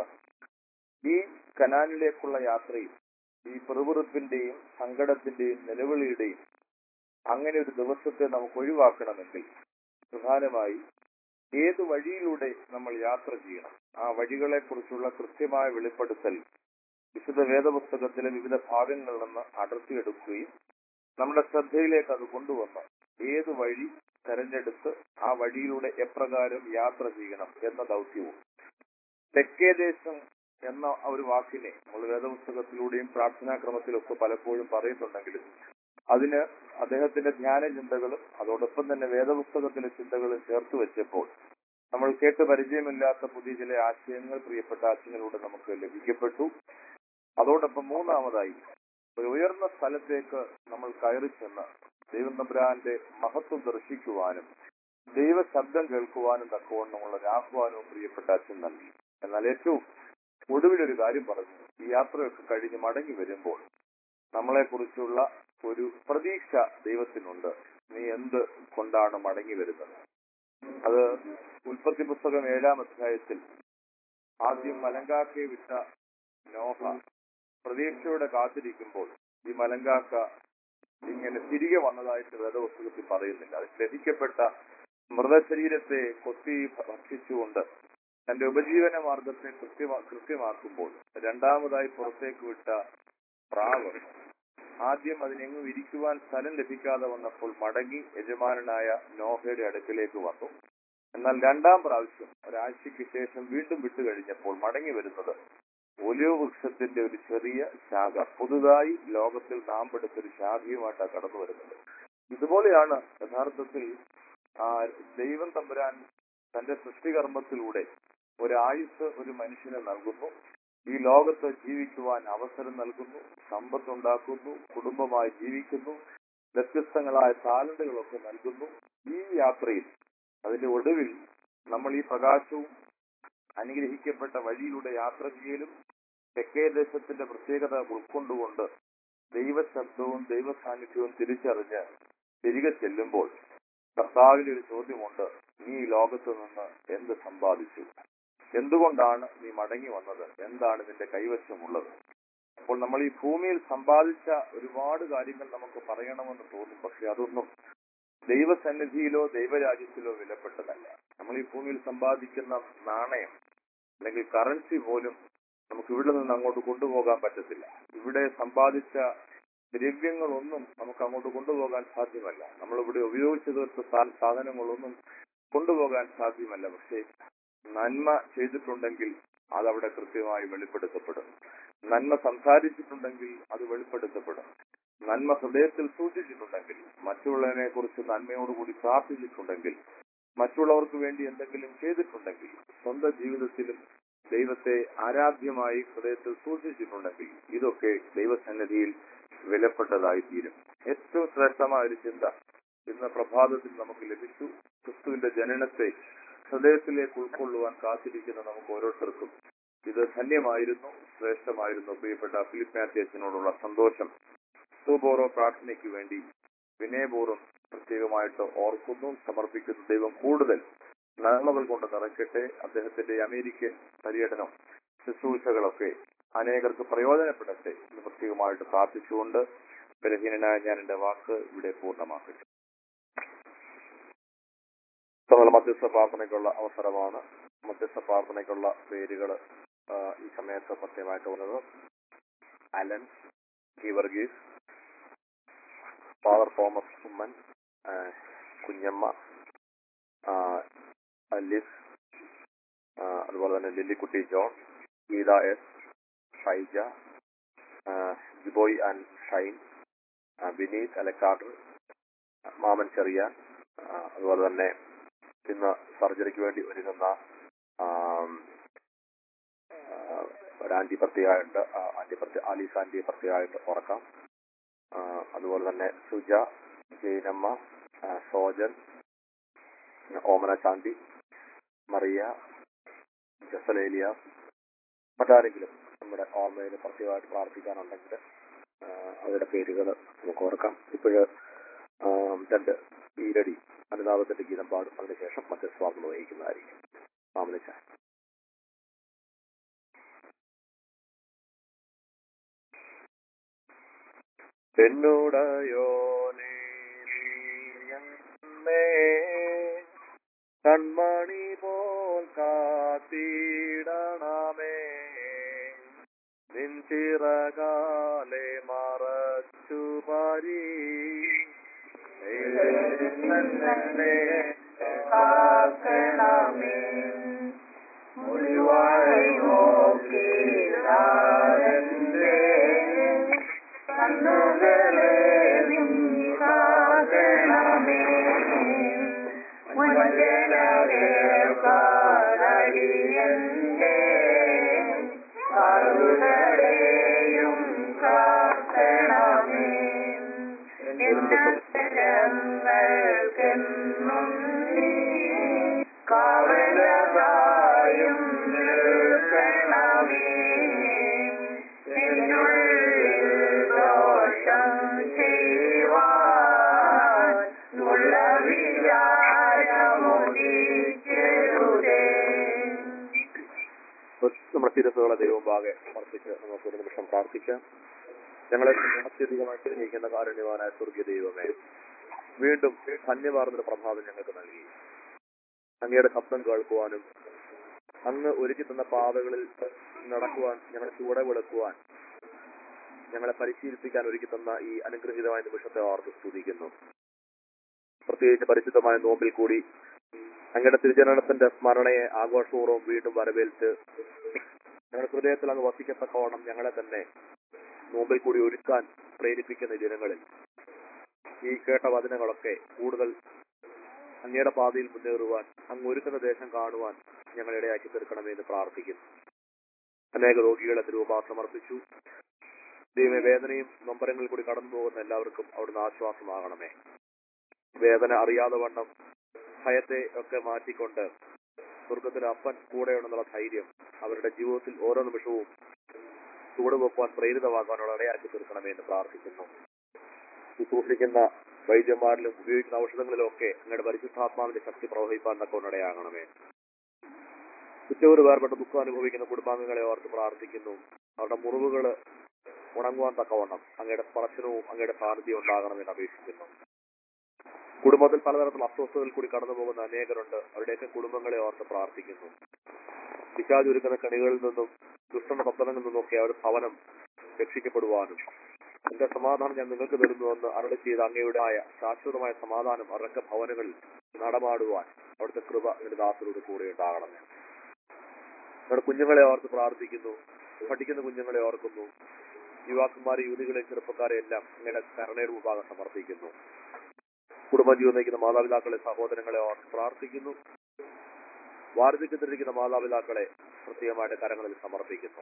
ഈ കനാനിലേക്കുള്ള യാത്രയിൽ ഈ പെറുപുറുപ്പിന്റെയും സങ്കടത്തിന്റെയും നിലവിളിയുടെയും അങ്ങനെ ഒരു ദിവസത്തെ നമുക്ക് ഒഴിവാക്കണമെങ്കിൽ പ്രധാനമായി ഏത് വഴിയിലൂടെ നമ്മൾ യാത്ര ചെയ്യണം ആ വഴികളെ കുറിച്ചുള്ള കൃത്യമായ വെളിപ്പെടുത്തൽ വിശുദ്ധ വേദപുസ്തകത്തിലെ വിവിധ ഭാഗങ്ങളിൽ നിന്ന് അടർത്തിയെടുക്കുകയും നമ്മുടെ ശ്രദ്ധയിലേക്ക് അത് കൊണ്ടുവന്ന് ഏത് വഴി തെരഞ്ഞെടുത്ത് ആ വഴിയിലൂടെ എപ്രകാരം യാത്ര ചെയ്യണം എന്ന ദൗത്യവും തെക്കേ ദേശം എന്ന ഒരു വാക്കിനെ നമ്മൾ വേദപുസ്തകത്തിലൂടെയും പ്രാർത്ഥനാക്രമത്തിലൊക്കെ പലപ്പോഴും പറയുന്നുണ്ടെങ്കിലും അതിന് അദ്ദേഹത്തിന്റെ ധ്യാന ചിന്തകളും അതോടൊപ്പം തന്നെ വേദപുസ്തകത്തിലെ ചിന്തകളും ചേർത്ത് വെച്ചപ്പോൾ നമ്മൾ കേട്ട് പരിചയമില്ലാത്ത പുതിയ ചില ആശയങ്ങൾ പ്രിയപ്പെട്ട അച്ഛനിലൂടെ നമുക്ക് ലഭിക്കപ്പെട്ടു അതോടൊപ്പം മൂന്നാമതായി ഒരു ഉയർന്ന സ്ഥലത്തേക്ക് നമ്മൾ കയറി ചെന്ന് ദൈവം തമ്പുരാന്റെ മഹത്വം ദർശിക്കുവാനും ദൈവ ശബ്ദം കേൾക്കുവാനും തക്കവണ്ണമുള്ള ഒരു ആഹ്വാനവും പ്രിയപ്പെട്ട അച്ഛൻ നൽകി എന്നാൽ ഏറ്റവും ഒടുവിലൊരു കാര്യം പറഞ്ഞു ഈ യാത്രയൊക്കെ കഴിഞ്ഞ് മടങ്ങി വരുമ്പോൾ നമ്മളെ കുറിച്ചുള്ള ഒരു പ്രതീക്ഷ ദൈവത്തിനുണ്ട് നീ എന്ത് കൊണ്ടാണ് മടങ്ങി വരുന്നത് അത് ഉൽപ്പത്തി പുസ്തകം ഏഴാം അധ്യായത്തിൽ ആദ്യം മലങ്കാക്കയെ വിട്ട നോഹ പ്രതീക്ഷയോടെ കാത്തിരിക്കുമ്പോൾ ഈ മലങ്കാക്ക ഇങ്ങനെ തിരികെ വന്നതായിട്ട് വേദപുസ്തകത്തിൽ പറയുന്നില്ല അത് ലഭിക്കപ്പെട്ട മൃതശരീരത്തെ കൊത്തി ഭക്ഷിച്ചുകൊണ്ട് തന്റെ ഉപജീവന മാർഗത്തെ കൃത്യമാ കൃത്യമാക്കുമ്പോൾ രണ്ടാമതായി പുറത്തേക്ക് വിട്ട പ്രാവ് ആദ്യം അതിനെങ്ങും ഇരിക്കുവാൻ സ്ഥലം ലഭിക്കാതെ വന്നപ്പോൾ മടങ്ങി യജമാനനായ നോഹയുടെ അടുക്കലേക്ക് വന്നു എന്നാൽ രണ്ടാം പ്രാവശ്യം ഒരാഴ്ചയ്ക്ക് ശേഷം വീണ്ടും വിട്ടുകഴിഞ്ഞപ്പോൾ മടങ്ങി വരുന്നത് ഒലിവ് വൃക്ഷത്തിന്റെ ഒരു ചെറിയ ശാഖ പുതുതായി ലോകത്തിൽ നാം പെടുത്ത ഒരു ശാഖയുമായിട്ടാണ് കടന്നു വരുന്നത് ഇതുപോലെയാണ് യഥാർത്ഥത്തിൽ ആ ദൈവം തമ്പുരാൻ തന്റെ സൃഷ്ടികർമ്മത്തിലൂടെ ഒരായുസ് ഒരു മനുഷ്യന് നൽകുന്നു ഈ ലോകത്ത് ജീവിക്കുവാൻ അവസരം നൽകുന്നു സമ്പത്തുണ്ടാക്കുന്നു കുടുംബമായി ജീവിക്കുന്നു വ്യത്യസ്തങ്ങളായ താലന്റുകളൊക്കെ നൽകുന്നു ഈ യാത്രയിൽ അതിന്റെ ഒടുവിൽ നമ്മൾ ഈ പ്രകാശവും അനുഗ്രഹിക്കപ്പെട്ട വഴിയിലൂടെ യാത്ര ചെയ്യലും തെക്കേ ദേശത്തിന്റെ പ്രത്യേകത ഉൾക്കൊണ്ടുകൊണ്ട് ദൈവശബ്ദവും ദൈവ സാന്നിധ്യവും തിരിച്ചറിഞ്ഞ് തിരികെ ചെല്ലുമ്പോൾ കർത്താവിന്റെ ഒരു ചോദ്യമുണ്ട് നീ ഈ ലോകത്ത് നിന്ന് എന്ത് സമ്പാദിച്ചു എന്തുകൊണ്ടാണ് നീ മടങ്ങി വന്നത് എന്താണ് നിന്റെ കൈവശമുള്ളത് അപ്പോൾ നമ്മൾ ഈ ഭൂമിയിൽ സമ്പാദിച്ച ഒരുപാട് കാര്യങ്ങൾ നമുക്ക് പറയണമെന്ന് തോന്നും പക്ഷെ അതൊന്നും ദൈവസന്നിധിയിലോ ദൈവരാജ്യത്തിലോ വിലപ്പെട്ടതല്ല നമ്മൾ ഈ ഭൂമിയിൽ സമ്പാദിക്കുന്ന നാണയം അല്ലെങ്കിൽ കറൻസി പോലും നമുക്ക് ഇവിടെ നിന്ന് അങ്ങോട്ട് കൊണ്ടുപോകാൻ പറ്റത്തില്ല ഇവിടെ സമ്പാദിച്ച ദ്രവ്യങ്ങളൊന്നും നമുക്ക് അങ്ങോട്ട് കൊണ്ടുപോകാൻ സാധ്യമല്ല നമ്മളിവിടെ ഉപയോഗിച്ചു തീർത്ത സാ- സാധനങ്ങളൊന്നും കൊണ്ടുപോകാൻ സാധ്യമല്ല പക്ഷേ നന്മ ചെയ്തിട്ടുണ്ടെങ്കിൽ അതവിടെ കൃത്യമായി വെളിപ്പെടുത്തപ്പെടും നന്മ സംസാരിച്ചിട്ടുണ്ടെങ്കിൽ അത് വെളിപ്പെടുത്തപ്പെടും നന്മ ഹൃദയത്തിൽ സൂക്ഷിച്ചിട്ടുണ്ടെങ്കിൽ മറ്റുള്ളവനെ കുറിച്ച് നന്മയോടുകൂടി പ്രാർത്ഥിച്ചിട്ടുണ്ടെങ്കിൽ മറ്റുള്ളവർക്ക് വേണ്ടി എന്തെങ്കിലും ചെയ്തിട്ടുണ്ടെങ്കിൽ സ്വന്തം ജീവിതത്തിലും ദൈവത്തെ ആരാധ്യമായി ഹൃദയത്തിൽ സൂക്ഷിച്ചിട്ടുണ്ടെങ്കിൽ ഇതൊക്കെ ദൈവസന്നിധിയിൽ വിലപ്പെട്ടതായി തീരും ഏറ്റവും ശ്രേഷ്ഠമായ ഒരു ചിന്ത ഇന്ന് പ്രഭാതത്തിൽ നമുക്ക് ലഭിച്ചു ക്രിസ്തുവിന്റെ ജനനത്തെ ഹൃദയത്തിലേക്ക് ഉൾക്കൊള്ളുവാൻ കാത്തിരിക്കുന്ന നമുക്ക് ഓരോരുത്തർക്കും ഇത് ധന്യമായിരുന്നു ശ്രേഷ്ഠമായിരുന്നു പ്രിയപ്പെട്ട ഫിലിപ്പ് മാത്യേസിനോടുള്ള സന്തോഷം സൂബോറോ പ്രാർത്ഥനയ്ക്ക് വേണ്ടി വിനയപൂർവ്വം പ്രത്യേകമായിട്ട് ഓർക്കുന്നു സമർപ്പിക്കുന്നു ദൈവം കൂടുതൽ നന്മകൾ കൊണ്ട് നിറയ്ക്കട്ടെ അദ്ദേഹത്തിന്റെ അമേരിക്കൻ പര്യടനം ശുശ്രൂഷകളൊക്കെ അനേകർക്ക് പ്രയോജനപ്പെടട്ടെ എന്ന് പ്രത്യേകമായിട്ട് പ്രാർത്ഥിച്ചുകൊണ്ട് ബലഹീനനായ ഞാൻ എന്റെ വാക്ക് ഇവിടെ പൂർണ്ണമാക്കട്ടെ നമ്മൾ മധ്യസ്ഥ പ്രാർത്ഥനയ്ക്കുള്ള അവസരമാണ് മധ്യസ്ഥ പ്രാർത്ഥനയ്ക്കുള്ള പേരുകൾ ഈ സമയത്ത് പ്രത്യേകമായിട്ട് വന്നത് അലൻ ഗീവർഗീസ് ഫാദർ തോമസ് ഉമ്മൻ ആ, കുഞ്ഞമ്മ ആ, അലിസ് ആ, അതുപോലെ തന്നെ ലില്ലിക്കുട്ടി ജോൺ ഗീത എസ് ഷൈജ ആ, ജിബോയ് ആൻഡ് ഷൈൻ ആ, വിനീത് അലക്കാട് മാമൻ ചെറിയാൻ ആ, അതുപോലെ തന്നെ ഇന്ന് സർജറിക്ക് വേണ്ടി ഒരുങ്ങുന്ന ആം, ആ, ഒരു ആന്റി പ്രത്യേകമായിട്ട് ആ, ആന്റി പ്രത്യേക ആലീസ് ആന്റി പ്രത്യേകമായിട്ട് ഓർക്കാം ആ, അതുപോലെ തന്നെ സുജ ജൈനമ്മ ആ, സോജൻ ഓമന ശാന്തി മറിയ ജസലേലിയ മറ്റാരെങ്കിലും നമ്മുടെ ഓർമ്മയിൽ പ്രത്യേകമായിട്ട് പ്രാർത്ഥിക്കാനുണ്ടെങ്കിൽ ആ, അവരുടെ പേരുകൾ നമുക്ക് ഓർക്കാം ഇപ്പോഴ് രണ്ട് ഈരടി അനുതാപത്തിന്റെ ഗീതം പാടും അതിനുശേഷം മറ്റു സ്വാഗതം വഹിക്കുന്നതായിരിക്കും മാമനിച്ച എന്നോടയോനേ നീയമ്മേ, കൺമണി പോൽ കാത്തിടണമേ നിൻചിറകാലെ മറച്ചു പരി കാക്കണമേ മുറിവായി നോക്കിടാതെ കണ്ണുകളെ നീ കാക്കണമേ മുൻപിലകേൾക്കാനടിയന്റെ കരുതലെയും കാക്കണമേ എന്നങ്ങൾക്കെന്നും നീ കാവലതായും നിൽക്കണമേ എന്നുള്ളിൽ ദോഷം ചെയ്യുവാൻ ഉള്ള വിചാരമുദിക്കരുതേ നമ്മുടെ തിരസുകളെ ദൈവഭാഗെ സമർപ്പിച്ച് നമുക്ക് ഒരു നിമിഷം പ്രാർത്ഥിക്കാം ഞങ്ങളെ അത്യധികമായിട്ട് സ്നേഹിക്കുന്ന കാരുണ്യവാനായ സ്വർഗീയ ദൈവമേ വീണ്ടും ധന്യമാർന്നൊരു പ്രഭാതം ഞങ്ങൾക്ക് നൽകി അങ്ങയുടെ ശബ്ദം കേൾക്കുവാനും അങ്ങ് ഒരുക്കി തന്ന പാതകളിൽ നടക്കുവാൻ ഞങ്ങളെ ചൂടെ വിളക്കുവാൻ ഞങ്ങളെ പരിശീലിപ്പിക്കാൻ ഒരുക്കി തന്ന ഈ അനുഗ്രഹീതമായ നിമിഷത്തെ ഓർത്ത് സ്തുതിക്കുന്നു പ്രത്യേകിച്ച് പരിശുദ്ധമായ നോമ്പിൽ കൂടി അങ്ങയുടെ തിരുജനനത്തിന്റെ സ്മരണയെ ആഘോഷപൂർവ്വം വീണ്ടും വരവേൽച്ച് ഞങ്ങളുടെ ഹൃദയത്തിൽ അങ്ങ് വസിക്കത്തക്കവണ്ണം ഞങ്ങളെ തന്നെ നോമ്പിൽ കൂടി ഒരുക്കാൻ പ്രേരിപ്പിക്കുന്ന ഈ ദിനങ്ങളിൽ ഈ കേട്ട വചനങ്ങളൊക്കെ കൂടുതൽ അങ്ങയുടെ പാതയിൽ മുന്നേറുവാൻ അങ്ങ് ഒരുക്കുന്ന ദേശം കാണുവാൻ ഞങ്ങൾ ഇടയാക്കി തീർക്കണമേ എന്ന് പ്രാർത്ഥിക്കുന്നു അനേക രോഗികളെ തിരുവപാ സമർപ്പിച്ചു ദൈവമേ വേദനയും നൊമ്പരങ്ങളിൽ കൂടി കടന്നു പോകുന്ന എല്ലാവർക്കും അവിടുന്ന് ആശ്വാസമാകണമേ വേദന അറിയാതെ വണ്ണം ഭയത്തെ ഒക്കെ മാറ്റിക്കൊണ്ട് സ്വർഗത്തിലെ അപ്പൻ കൂടെയുണ്ടെന്നുള്ള ധൈര്യം അവരുടെ ജീവിതത്തിൽ ഓരോ നിമിഷവും ചൂടുവെപ്പാൻ പ്രേരിതമാകാനുള്ള ഇടയാക്കി തീർക്കണമേ എന്ന് പ്രാർത്ഥിക്കുന്നു ശുശ്രൂഷിക്കുന്ന വൈദ്യന്മാരിലും ഉപയോഗിക്കുന്ന ഔഷധങ്ങളിലും ഒക്കെ അങ്ങയുടെ പരിശുദ്ധാത്മാവിന്റെ ശക്തി പ്രവഹിപ്പാൻ തക്കൊണ്ട് ഇടയാകണമേ ഉച്ചവര് വേർപെട്ട ദുഃഖം അനുഭവിക്കുന്ന കുടുംബാംഗങ്ങളെ ഓർത്ത് പ്രാർത്ഥിക്കുന്നു അവരുടെ മുറിവുകൾ ഉണങ്ങുവാൻ തക്കവണ്ണം അങ്ങയുടെ സ്പർശനവും അങ്ങയുടെ സാന്നിധ്യം ഉണ്ടാകണമെന്ന് അപേക്ഷിക്കുന്നു കുടുംബത്തിൽ പലതരത്തിലുള്ള അസ്വസ്ഥതയിൽ കൂടി കടന്നു പോകുന്ന അനേകരുണ്ട് അവരുടെയൊക്കെ കുടുംബങ്ങളെ ഓർത്ത് പ്രാർത്ഥിക്കുന്നു പിശാജ് ഒരുക്കുന്ന കണികളിൽ നിന്നും ദുഷ്ടന്റെ പത്തനങ്ങളിൽ നിന്നൊക്കെ അവർ ഭവനം രക്ഷിക്കപ്പെടുവാനും എന്റെ സമാധാനം ഞാൻ നിങ്ങൾക്ക് തരുന്നുവെന്ന് അരളി ചെയ്ത അങ്ങയുടെ ആയ ശാശ്വതമായ സമാധാനം അവരുടെ ഭവനങ്ങളിൽ നടമാടുവാൻ അവിടുത്തെ കൃപ എന്റെ ദാസരോട് കൂടെ ഉണ്ടാകണമേ നമ്മുടെ കുഞ്ഞുങ്ങളെ ഓർത്ത് പ്രാർത്ഥിക്കുന്നു പഠിക്കുന്ന കുഞ്ഞുങ്ങളെ ഓർക്കുന്നു യുവാക്കന്മാരെ യുവതികളെ ചെറുപ്പക്കാരെ എല്ലാം അങ്ങയുടെ കരുണയുടെ വിഭാഗം സമർപ്പിക്കുന്നു കുടുംബജീവൻ നയിക്കുന്ന മാതാപിതാക്കളെ സഹോദരങ്ങളെ ഓർത്ത് പ്രാർത്ഥിക്കുന്നു വാർദ്ധക്യത്തിലിരിക്കുന്ന മാതാപിതാക്കളെ പ്രത്യേകമായിട്ട് കരങ്ങളിൽ സമർപ്പിക്കുന്നു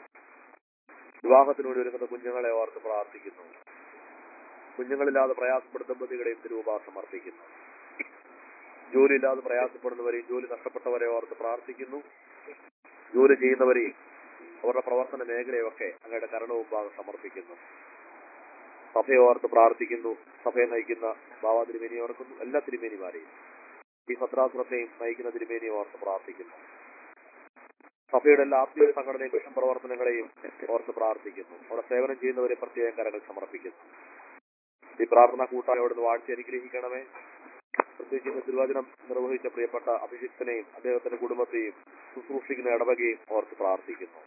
വിവാഹത്തിന് വേണ്ടി ഒരുങ്ങുന്ന കുഞ്ഞുങ്ങളെ ഓർത്ത് പ്രാർത്ഥിക്കുന്നു കുഞ്ഞുങ്ങളില്ലാതെ പ്രയാസപ്പെടുന്ന ദമ്പതികളെയും തിരുവഭാ സമർപ്പിക്കുന്നു ജോലിയില്ലാതെ പ്രയാസപ്പെടുന്നവരെയും ജോലി നഷ്ടപ്പെട്ടവരെ ഓർത്ത് പ്രാർത്ഥിക്കുന്നു ജോലി ചെയ്യുന്നവരെയും അവരുടെ പ്രവർത്തന മേഖലയൊക്കെ അങ്ങയുടെ കരണവും ഭാഗം സമർപ്പിക്കുന്നു സഭയെ ഓർത്ത് പ്രാർത്ഥിക്കുന്നു സഭയെ നയിക്കുന്ന ബാബാ തിരുമേനിയെ ഓർക്കുന്നു എല്ലാ തിരുമേനിമാരെയും ഈ ഭദ്രാസുരത്തെയും നയിക്കുന്ന തിരുമേനിയെ ഓർത്ത് പ്രാർത്ഥിക്കുന്നു സഭയുടെ എല്ലാ ആത്മീയ സംഘടനയും മിഷൻ പ്രവർത്തനങ്ങളെയും ഓർത്ത് പ്രാർത്ഥിക്കുന്നു അവിടെ സേവനം ചെയ്യുന്നവരെ പ്രത്യേകം കരങ്ങൾ സമർപ്പിക്കുന്നു ഈ പ്രാർത്ഥന കൂട്ടായോടുന്ന് വാഴ്ച അനുഗ്രഹിക്കണമേ പ്രത്യേകിച്ച് ഇന്ന് തിരുവചനം നിർവഹിച്ച പ്രിയപ്പെട്ട അഭിഷിക്തനെയും അദ്ദേഹത്തിന്റെ കുടുംബത്തെയും ശുശ്രൂഷിക്കുന്ന ഇടവകയും ഓർത്ത് പ്രാർത്ഥിക്കുന്നു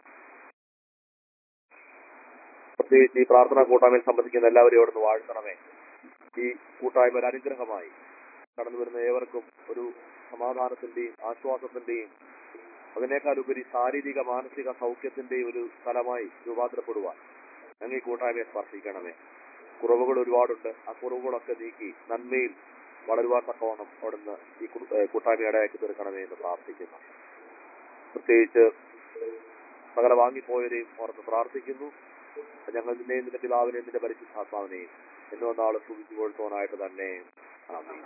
പ്രത്യേകിച്ച് ഈ പ്രാർത്ഥനാ കൂട്ടായ്മയിൽ സംബന്ധിക്കുന്ന എല്ലാവരെയും അവിടുന്ന് വാഴ്ത്തണമേ ഈ കൂട്ടായ്മ ഒരു അനുഗ്രഹമായി കടന്നു വരുന്ന ഏവർക്കും ഒരു സമാധാനത്തിന്റെയും ആശ്വാസത്തിന്റെയും അതിനേക്കാൾ ഉപരി ശാരീരിക മാനസിക സൗഖ്യത്തിന്റെയും ഒരു സ്ഥലമായി രൂപാന്തരപ്പെടുവാൻ ഞങ്ങൾ ഈ കൂട്ടായ്മയെ സ്പർശിക്കണമേ കുറവുകൾ ഒരുപാടുണ്ട് ആ കുറവുകളൊക്കെ നീക്കി നന്മയിൽ വളരുവാൻ തക്കവണ്ണം അവിടുന്ന് ഈ കു- ഏഹ് കൂട്ടായ്മ ഇടയാക്കി തീർക്കണമേ എന്ന് പ്രാർത്ഥിക്കുന്നു പ്രത്യേകിച്ച് സകല വാങ്ങിപ്പോയവരെയും ഓർത്ത് പ്രാർത്ഥിക്കുന്നു ഞങ്ങൾ നിന്നെയും നിന്റെ പിതാവിനെയും നിന്റെ പരിശുദ്ധാത്മാവിനെയും എന്നോ നാളെ സൂചിച്ചു കൊടുത്തോനായിട്ട് തന്നെ ആമേൻ.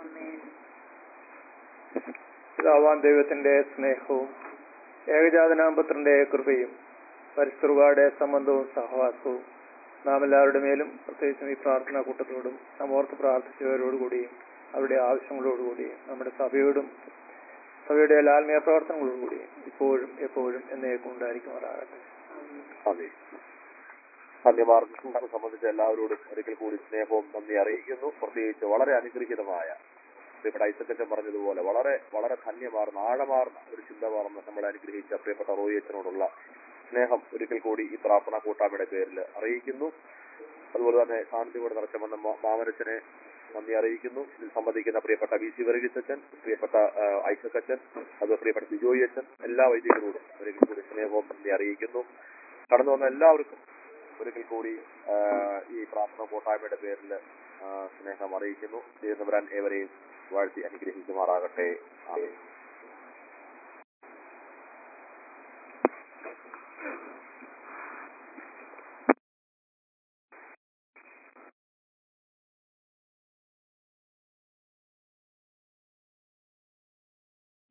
പിതാവാൻ ദൈവത്തിന്റെ സ്നേഹവും ഏകജാതനാമ്പുത്രന്റെ കൃപയും പരിസ്ഥിതിയുടെ സംബന്ധവും സഹവാസവും നാം എല്ലാവരുടെ മേലും പ്രത്യേകിച്ചും ഈ പ്രാർത്ഥനാ കൂട്ടത്തോടും നാം ഓർത്ത് പ്രാർത്ഥിച്ചവരോടുകൂടിയും അവരുടെ ആവശ്യങ്ങളോടുകൂടിയും നമ്മുടെ സഭയോടും സഭയുടെ എല്ലാ ആത്മീയ പ്രവർത്തനങ്ങളോടുകൂടിയും ഇപ്പോഴും എപ്പോഴും എന്നേക്കും ഉണ്ടായിരിക്കുമാറാകട്ടെ ആമേൻ. ധന്യമാർന്ന ശുശ്രൂഷ സംബന്ധിച്ച എല്ലാവരോടും ഒരിക്കൽ കൂടി സ്നേഹവും നന്ദി അറിയിക്കുന്നു പ്രത്യേകിച്ച് വളരെ അനുഗ്രഹീതമായ പ്രിയപ്പെട്ട ഐസക്കച്ചൻ പറഞ്ഞതുപോലെ വളരെ വളരെ ധന്യമാർന്ന ആഴമാർന്ന ഒരു ചിന്തമാർന്ന് നമ്മളെ അനുഗ്രഹിച്ച പ്രിയപ്പെട്ട റോയി അച്ഛനോടുള്ള സ്നേഹം ഒരിക്കൽ കൂടി ഈ പ്രാർത്ഥന കൂട്ടായ്മയുടെ പേരിൽ അറിയിക്കുന്നു അതുപോലെ തന്നെ സാന്നിധ്യം നിറച്ച വന്ന മാ- മാമനച്ചനെ നന്ദി അറിയിക്കുന്നു ഇതിൽ സംബന്ധിക്കുന്ന പ്രിയപ്പെട്ട വി സി വർഗീസച്ചൻ പ്രിയപ്പെട്ട ഐസക്കച്ചൻ അതുപോലെ പ്രിയപ്പെട്ട ബിജോയി അച്ഛൻ എല്ലാ വൈദികരോടും ഒരിക്കൽ കൂടി സ്നേഹവും നന്ദി അറിയിക്കുന്നു കടന്നു വന്ന എല്ലാവർക്കും ഒരിക്കൽ കൂടി ആ, ഈ പ്രാർത്ഥന കൂട്ടായ്മയുടെ പേരിൽ സ്നേഹം അറിയിക്കുന്നു ചെയ്യുന്നവരാൻ ഏവരെയും വാഴ്ത്തി അനുഗ്രഹിക്കുമാറാകട്ടെ ആമേൻ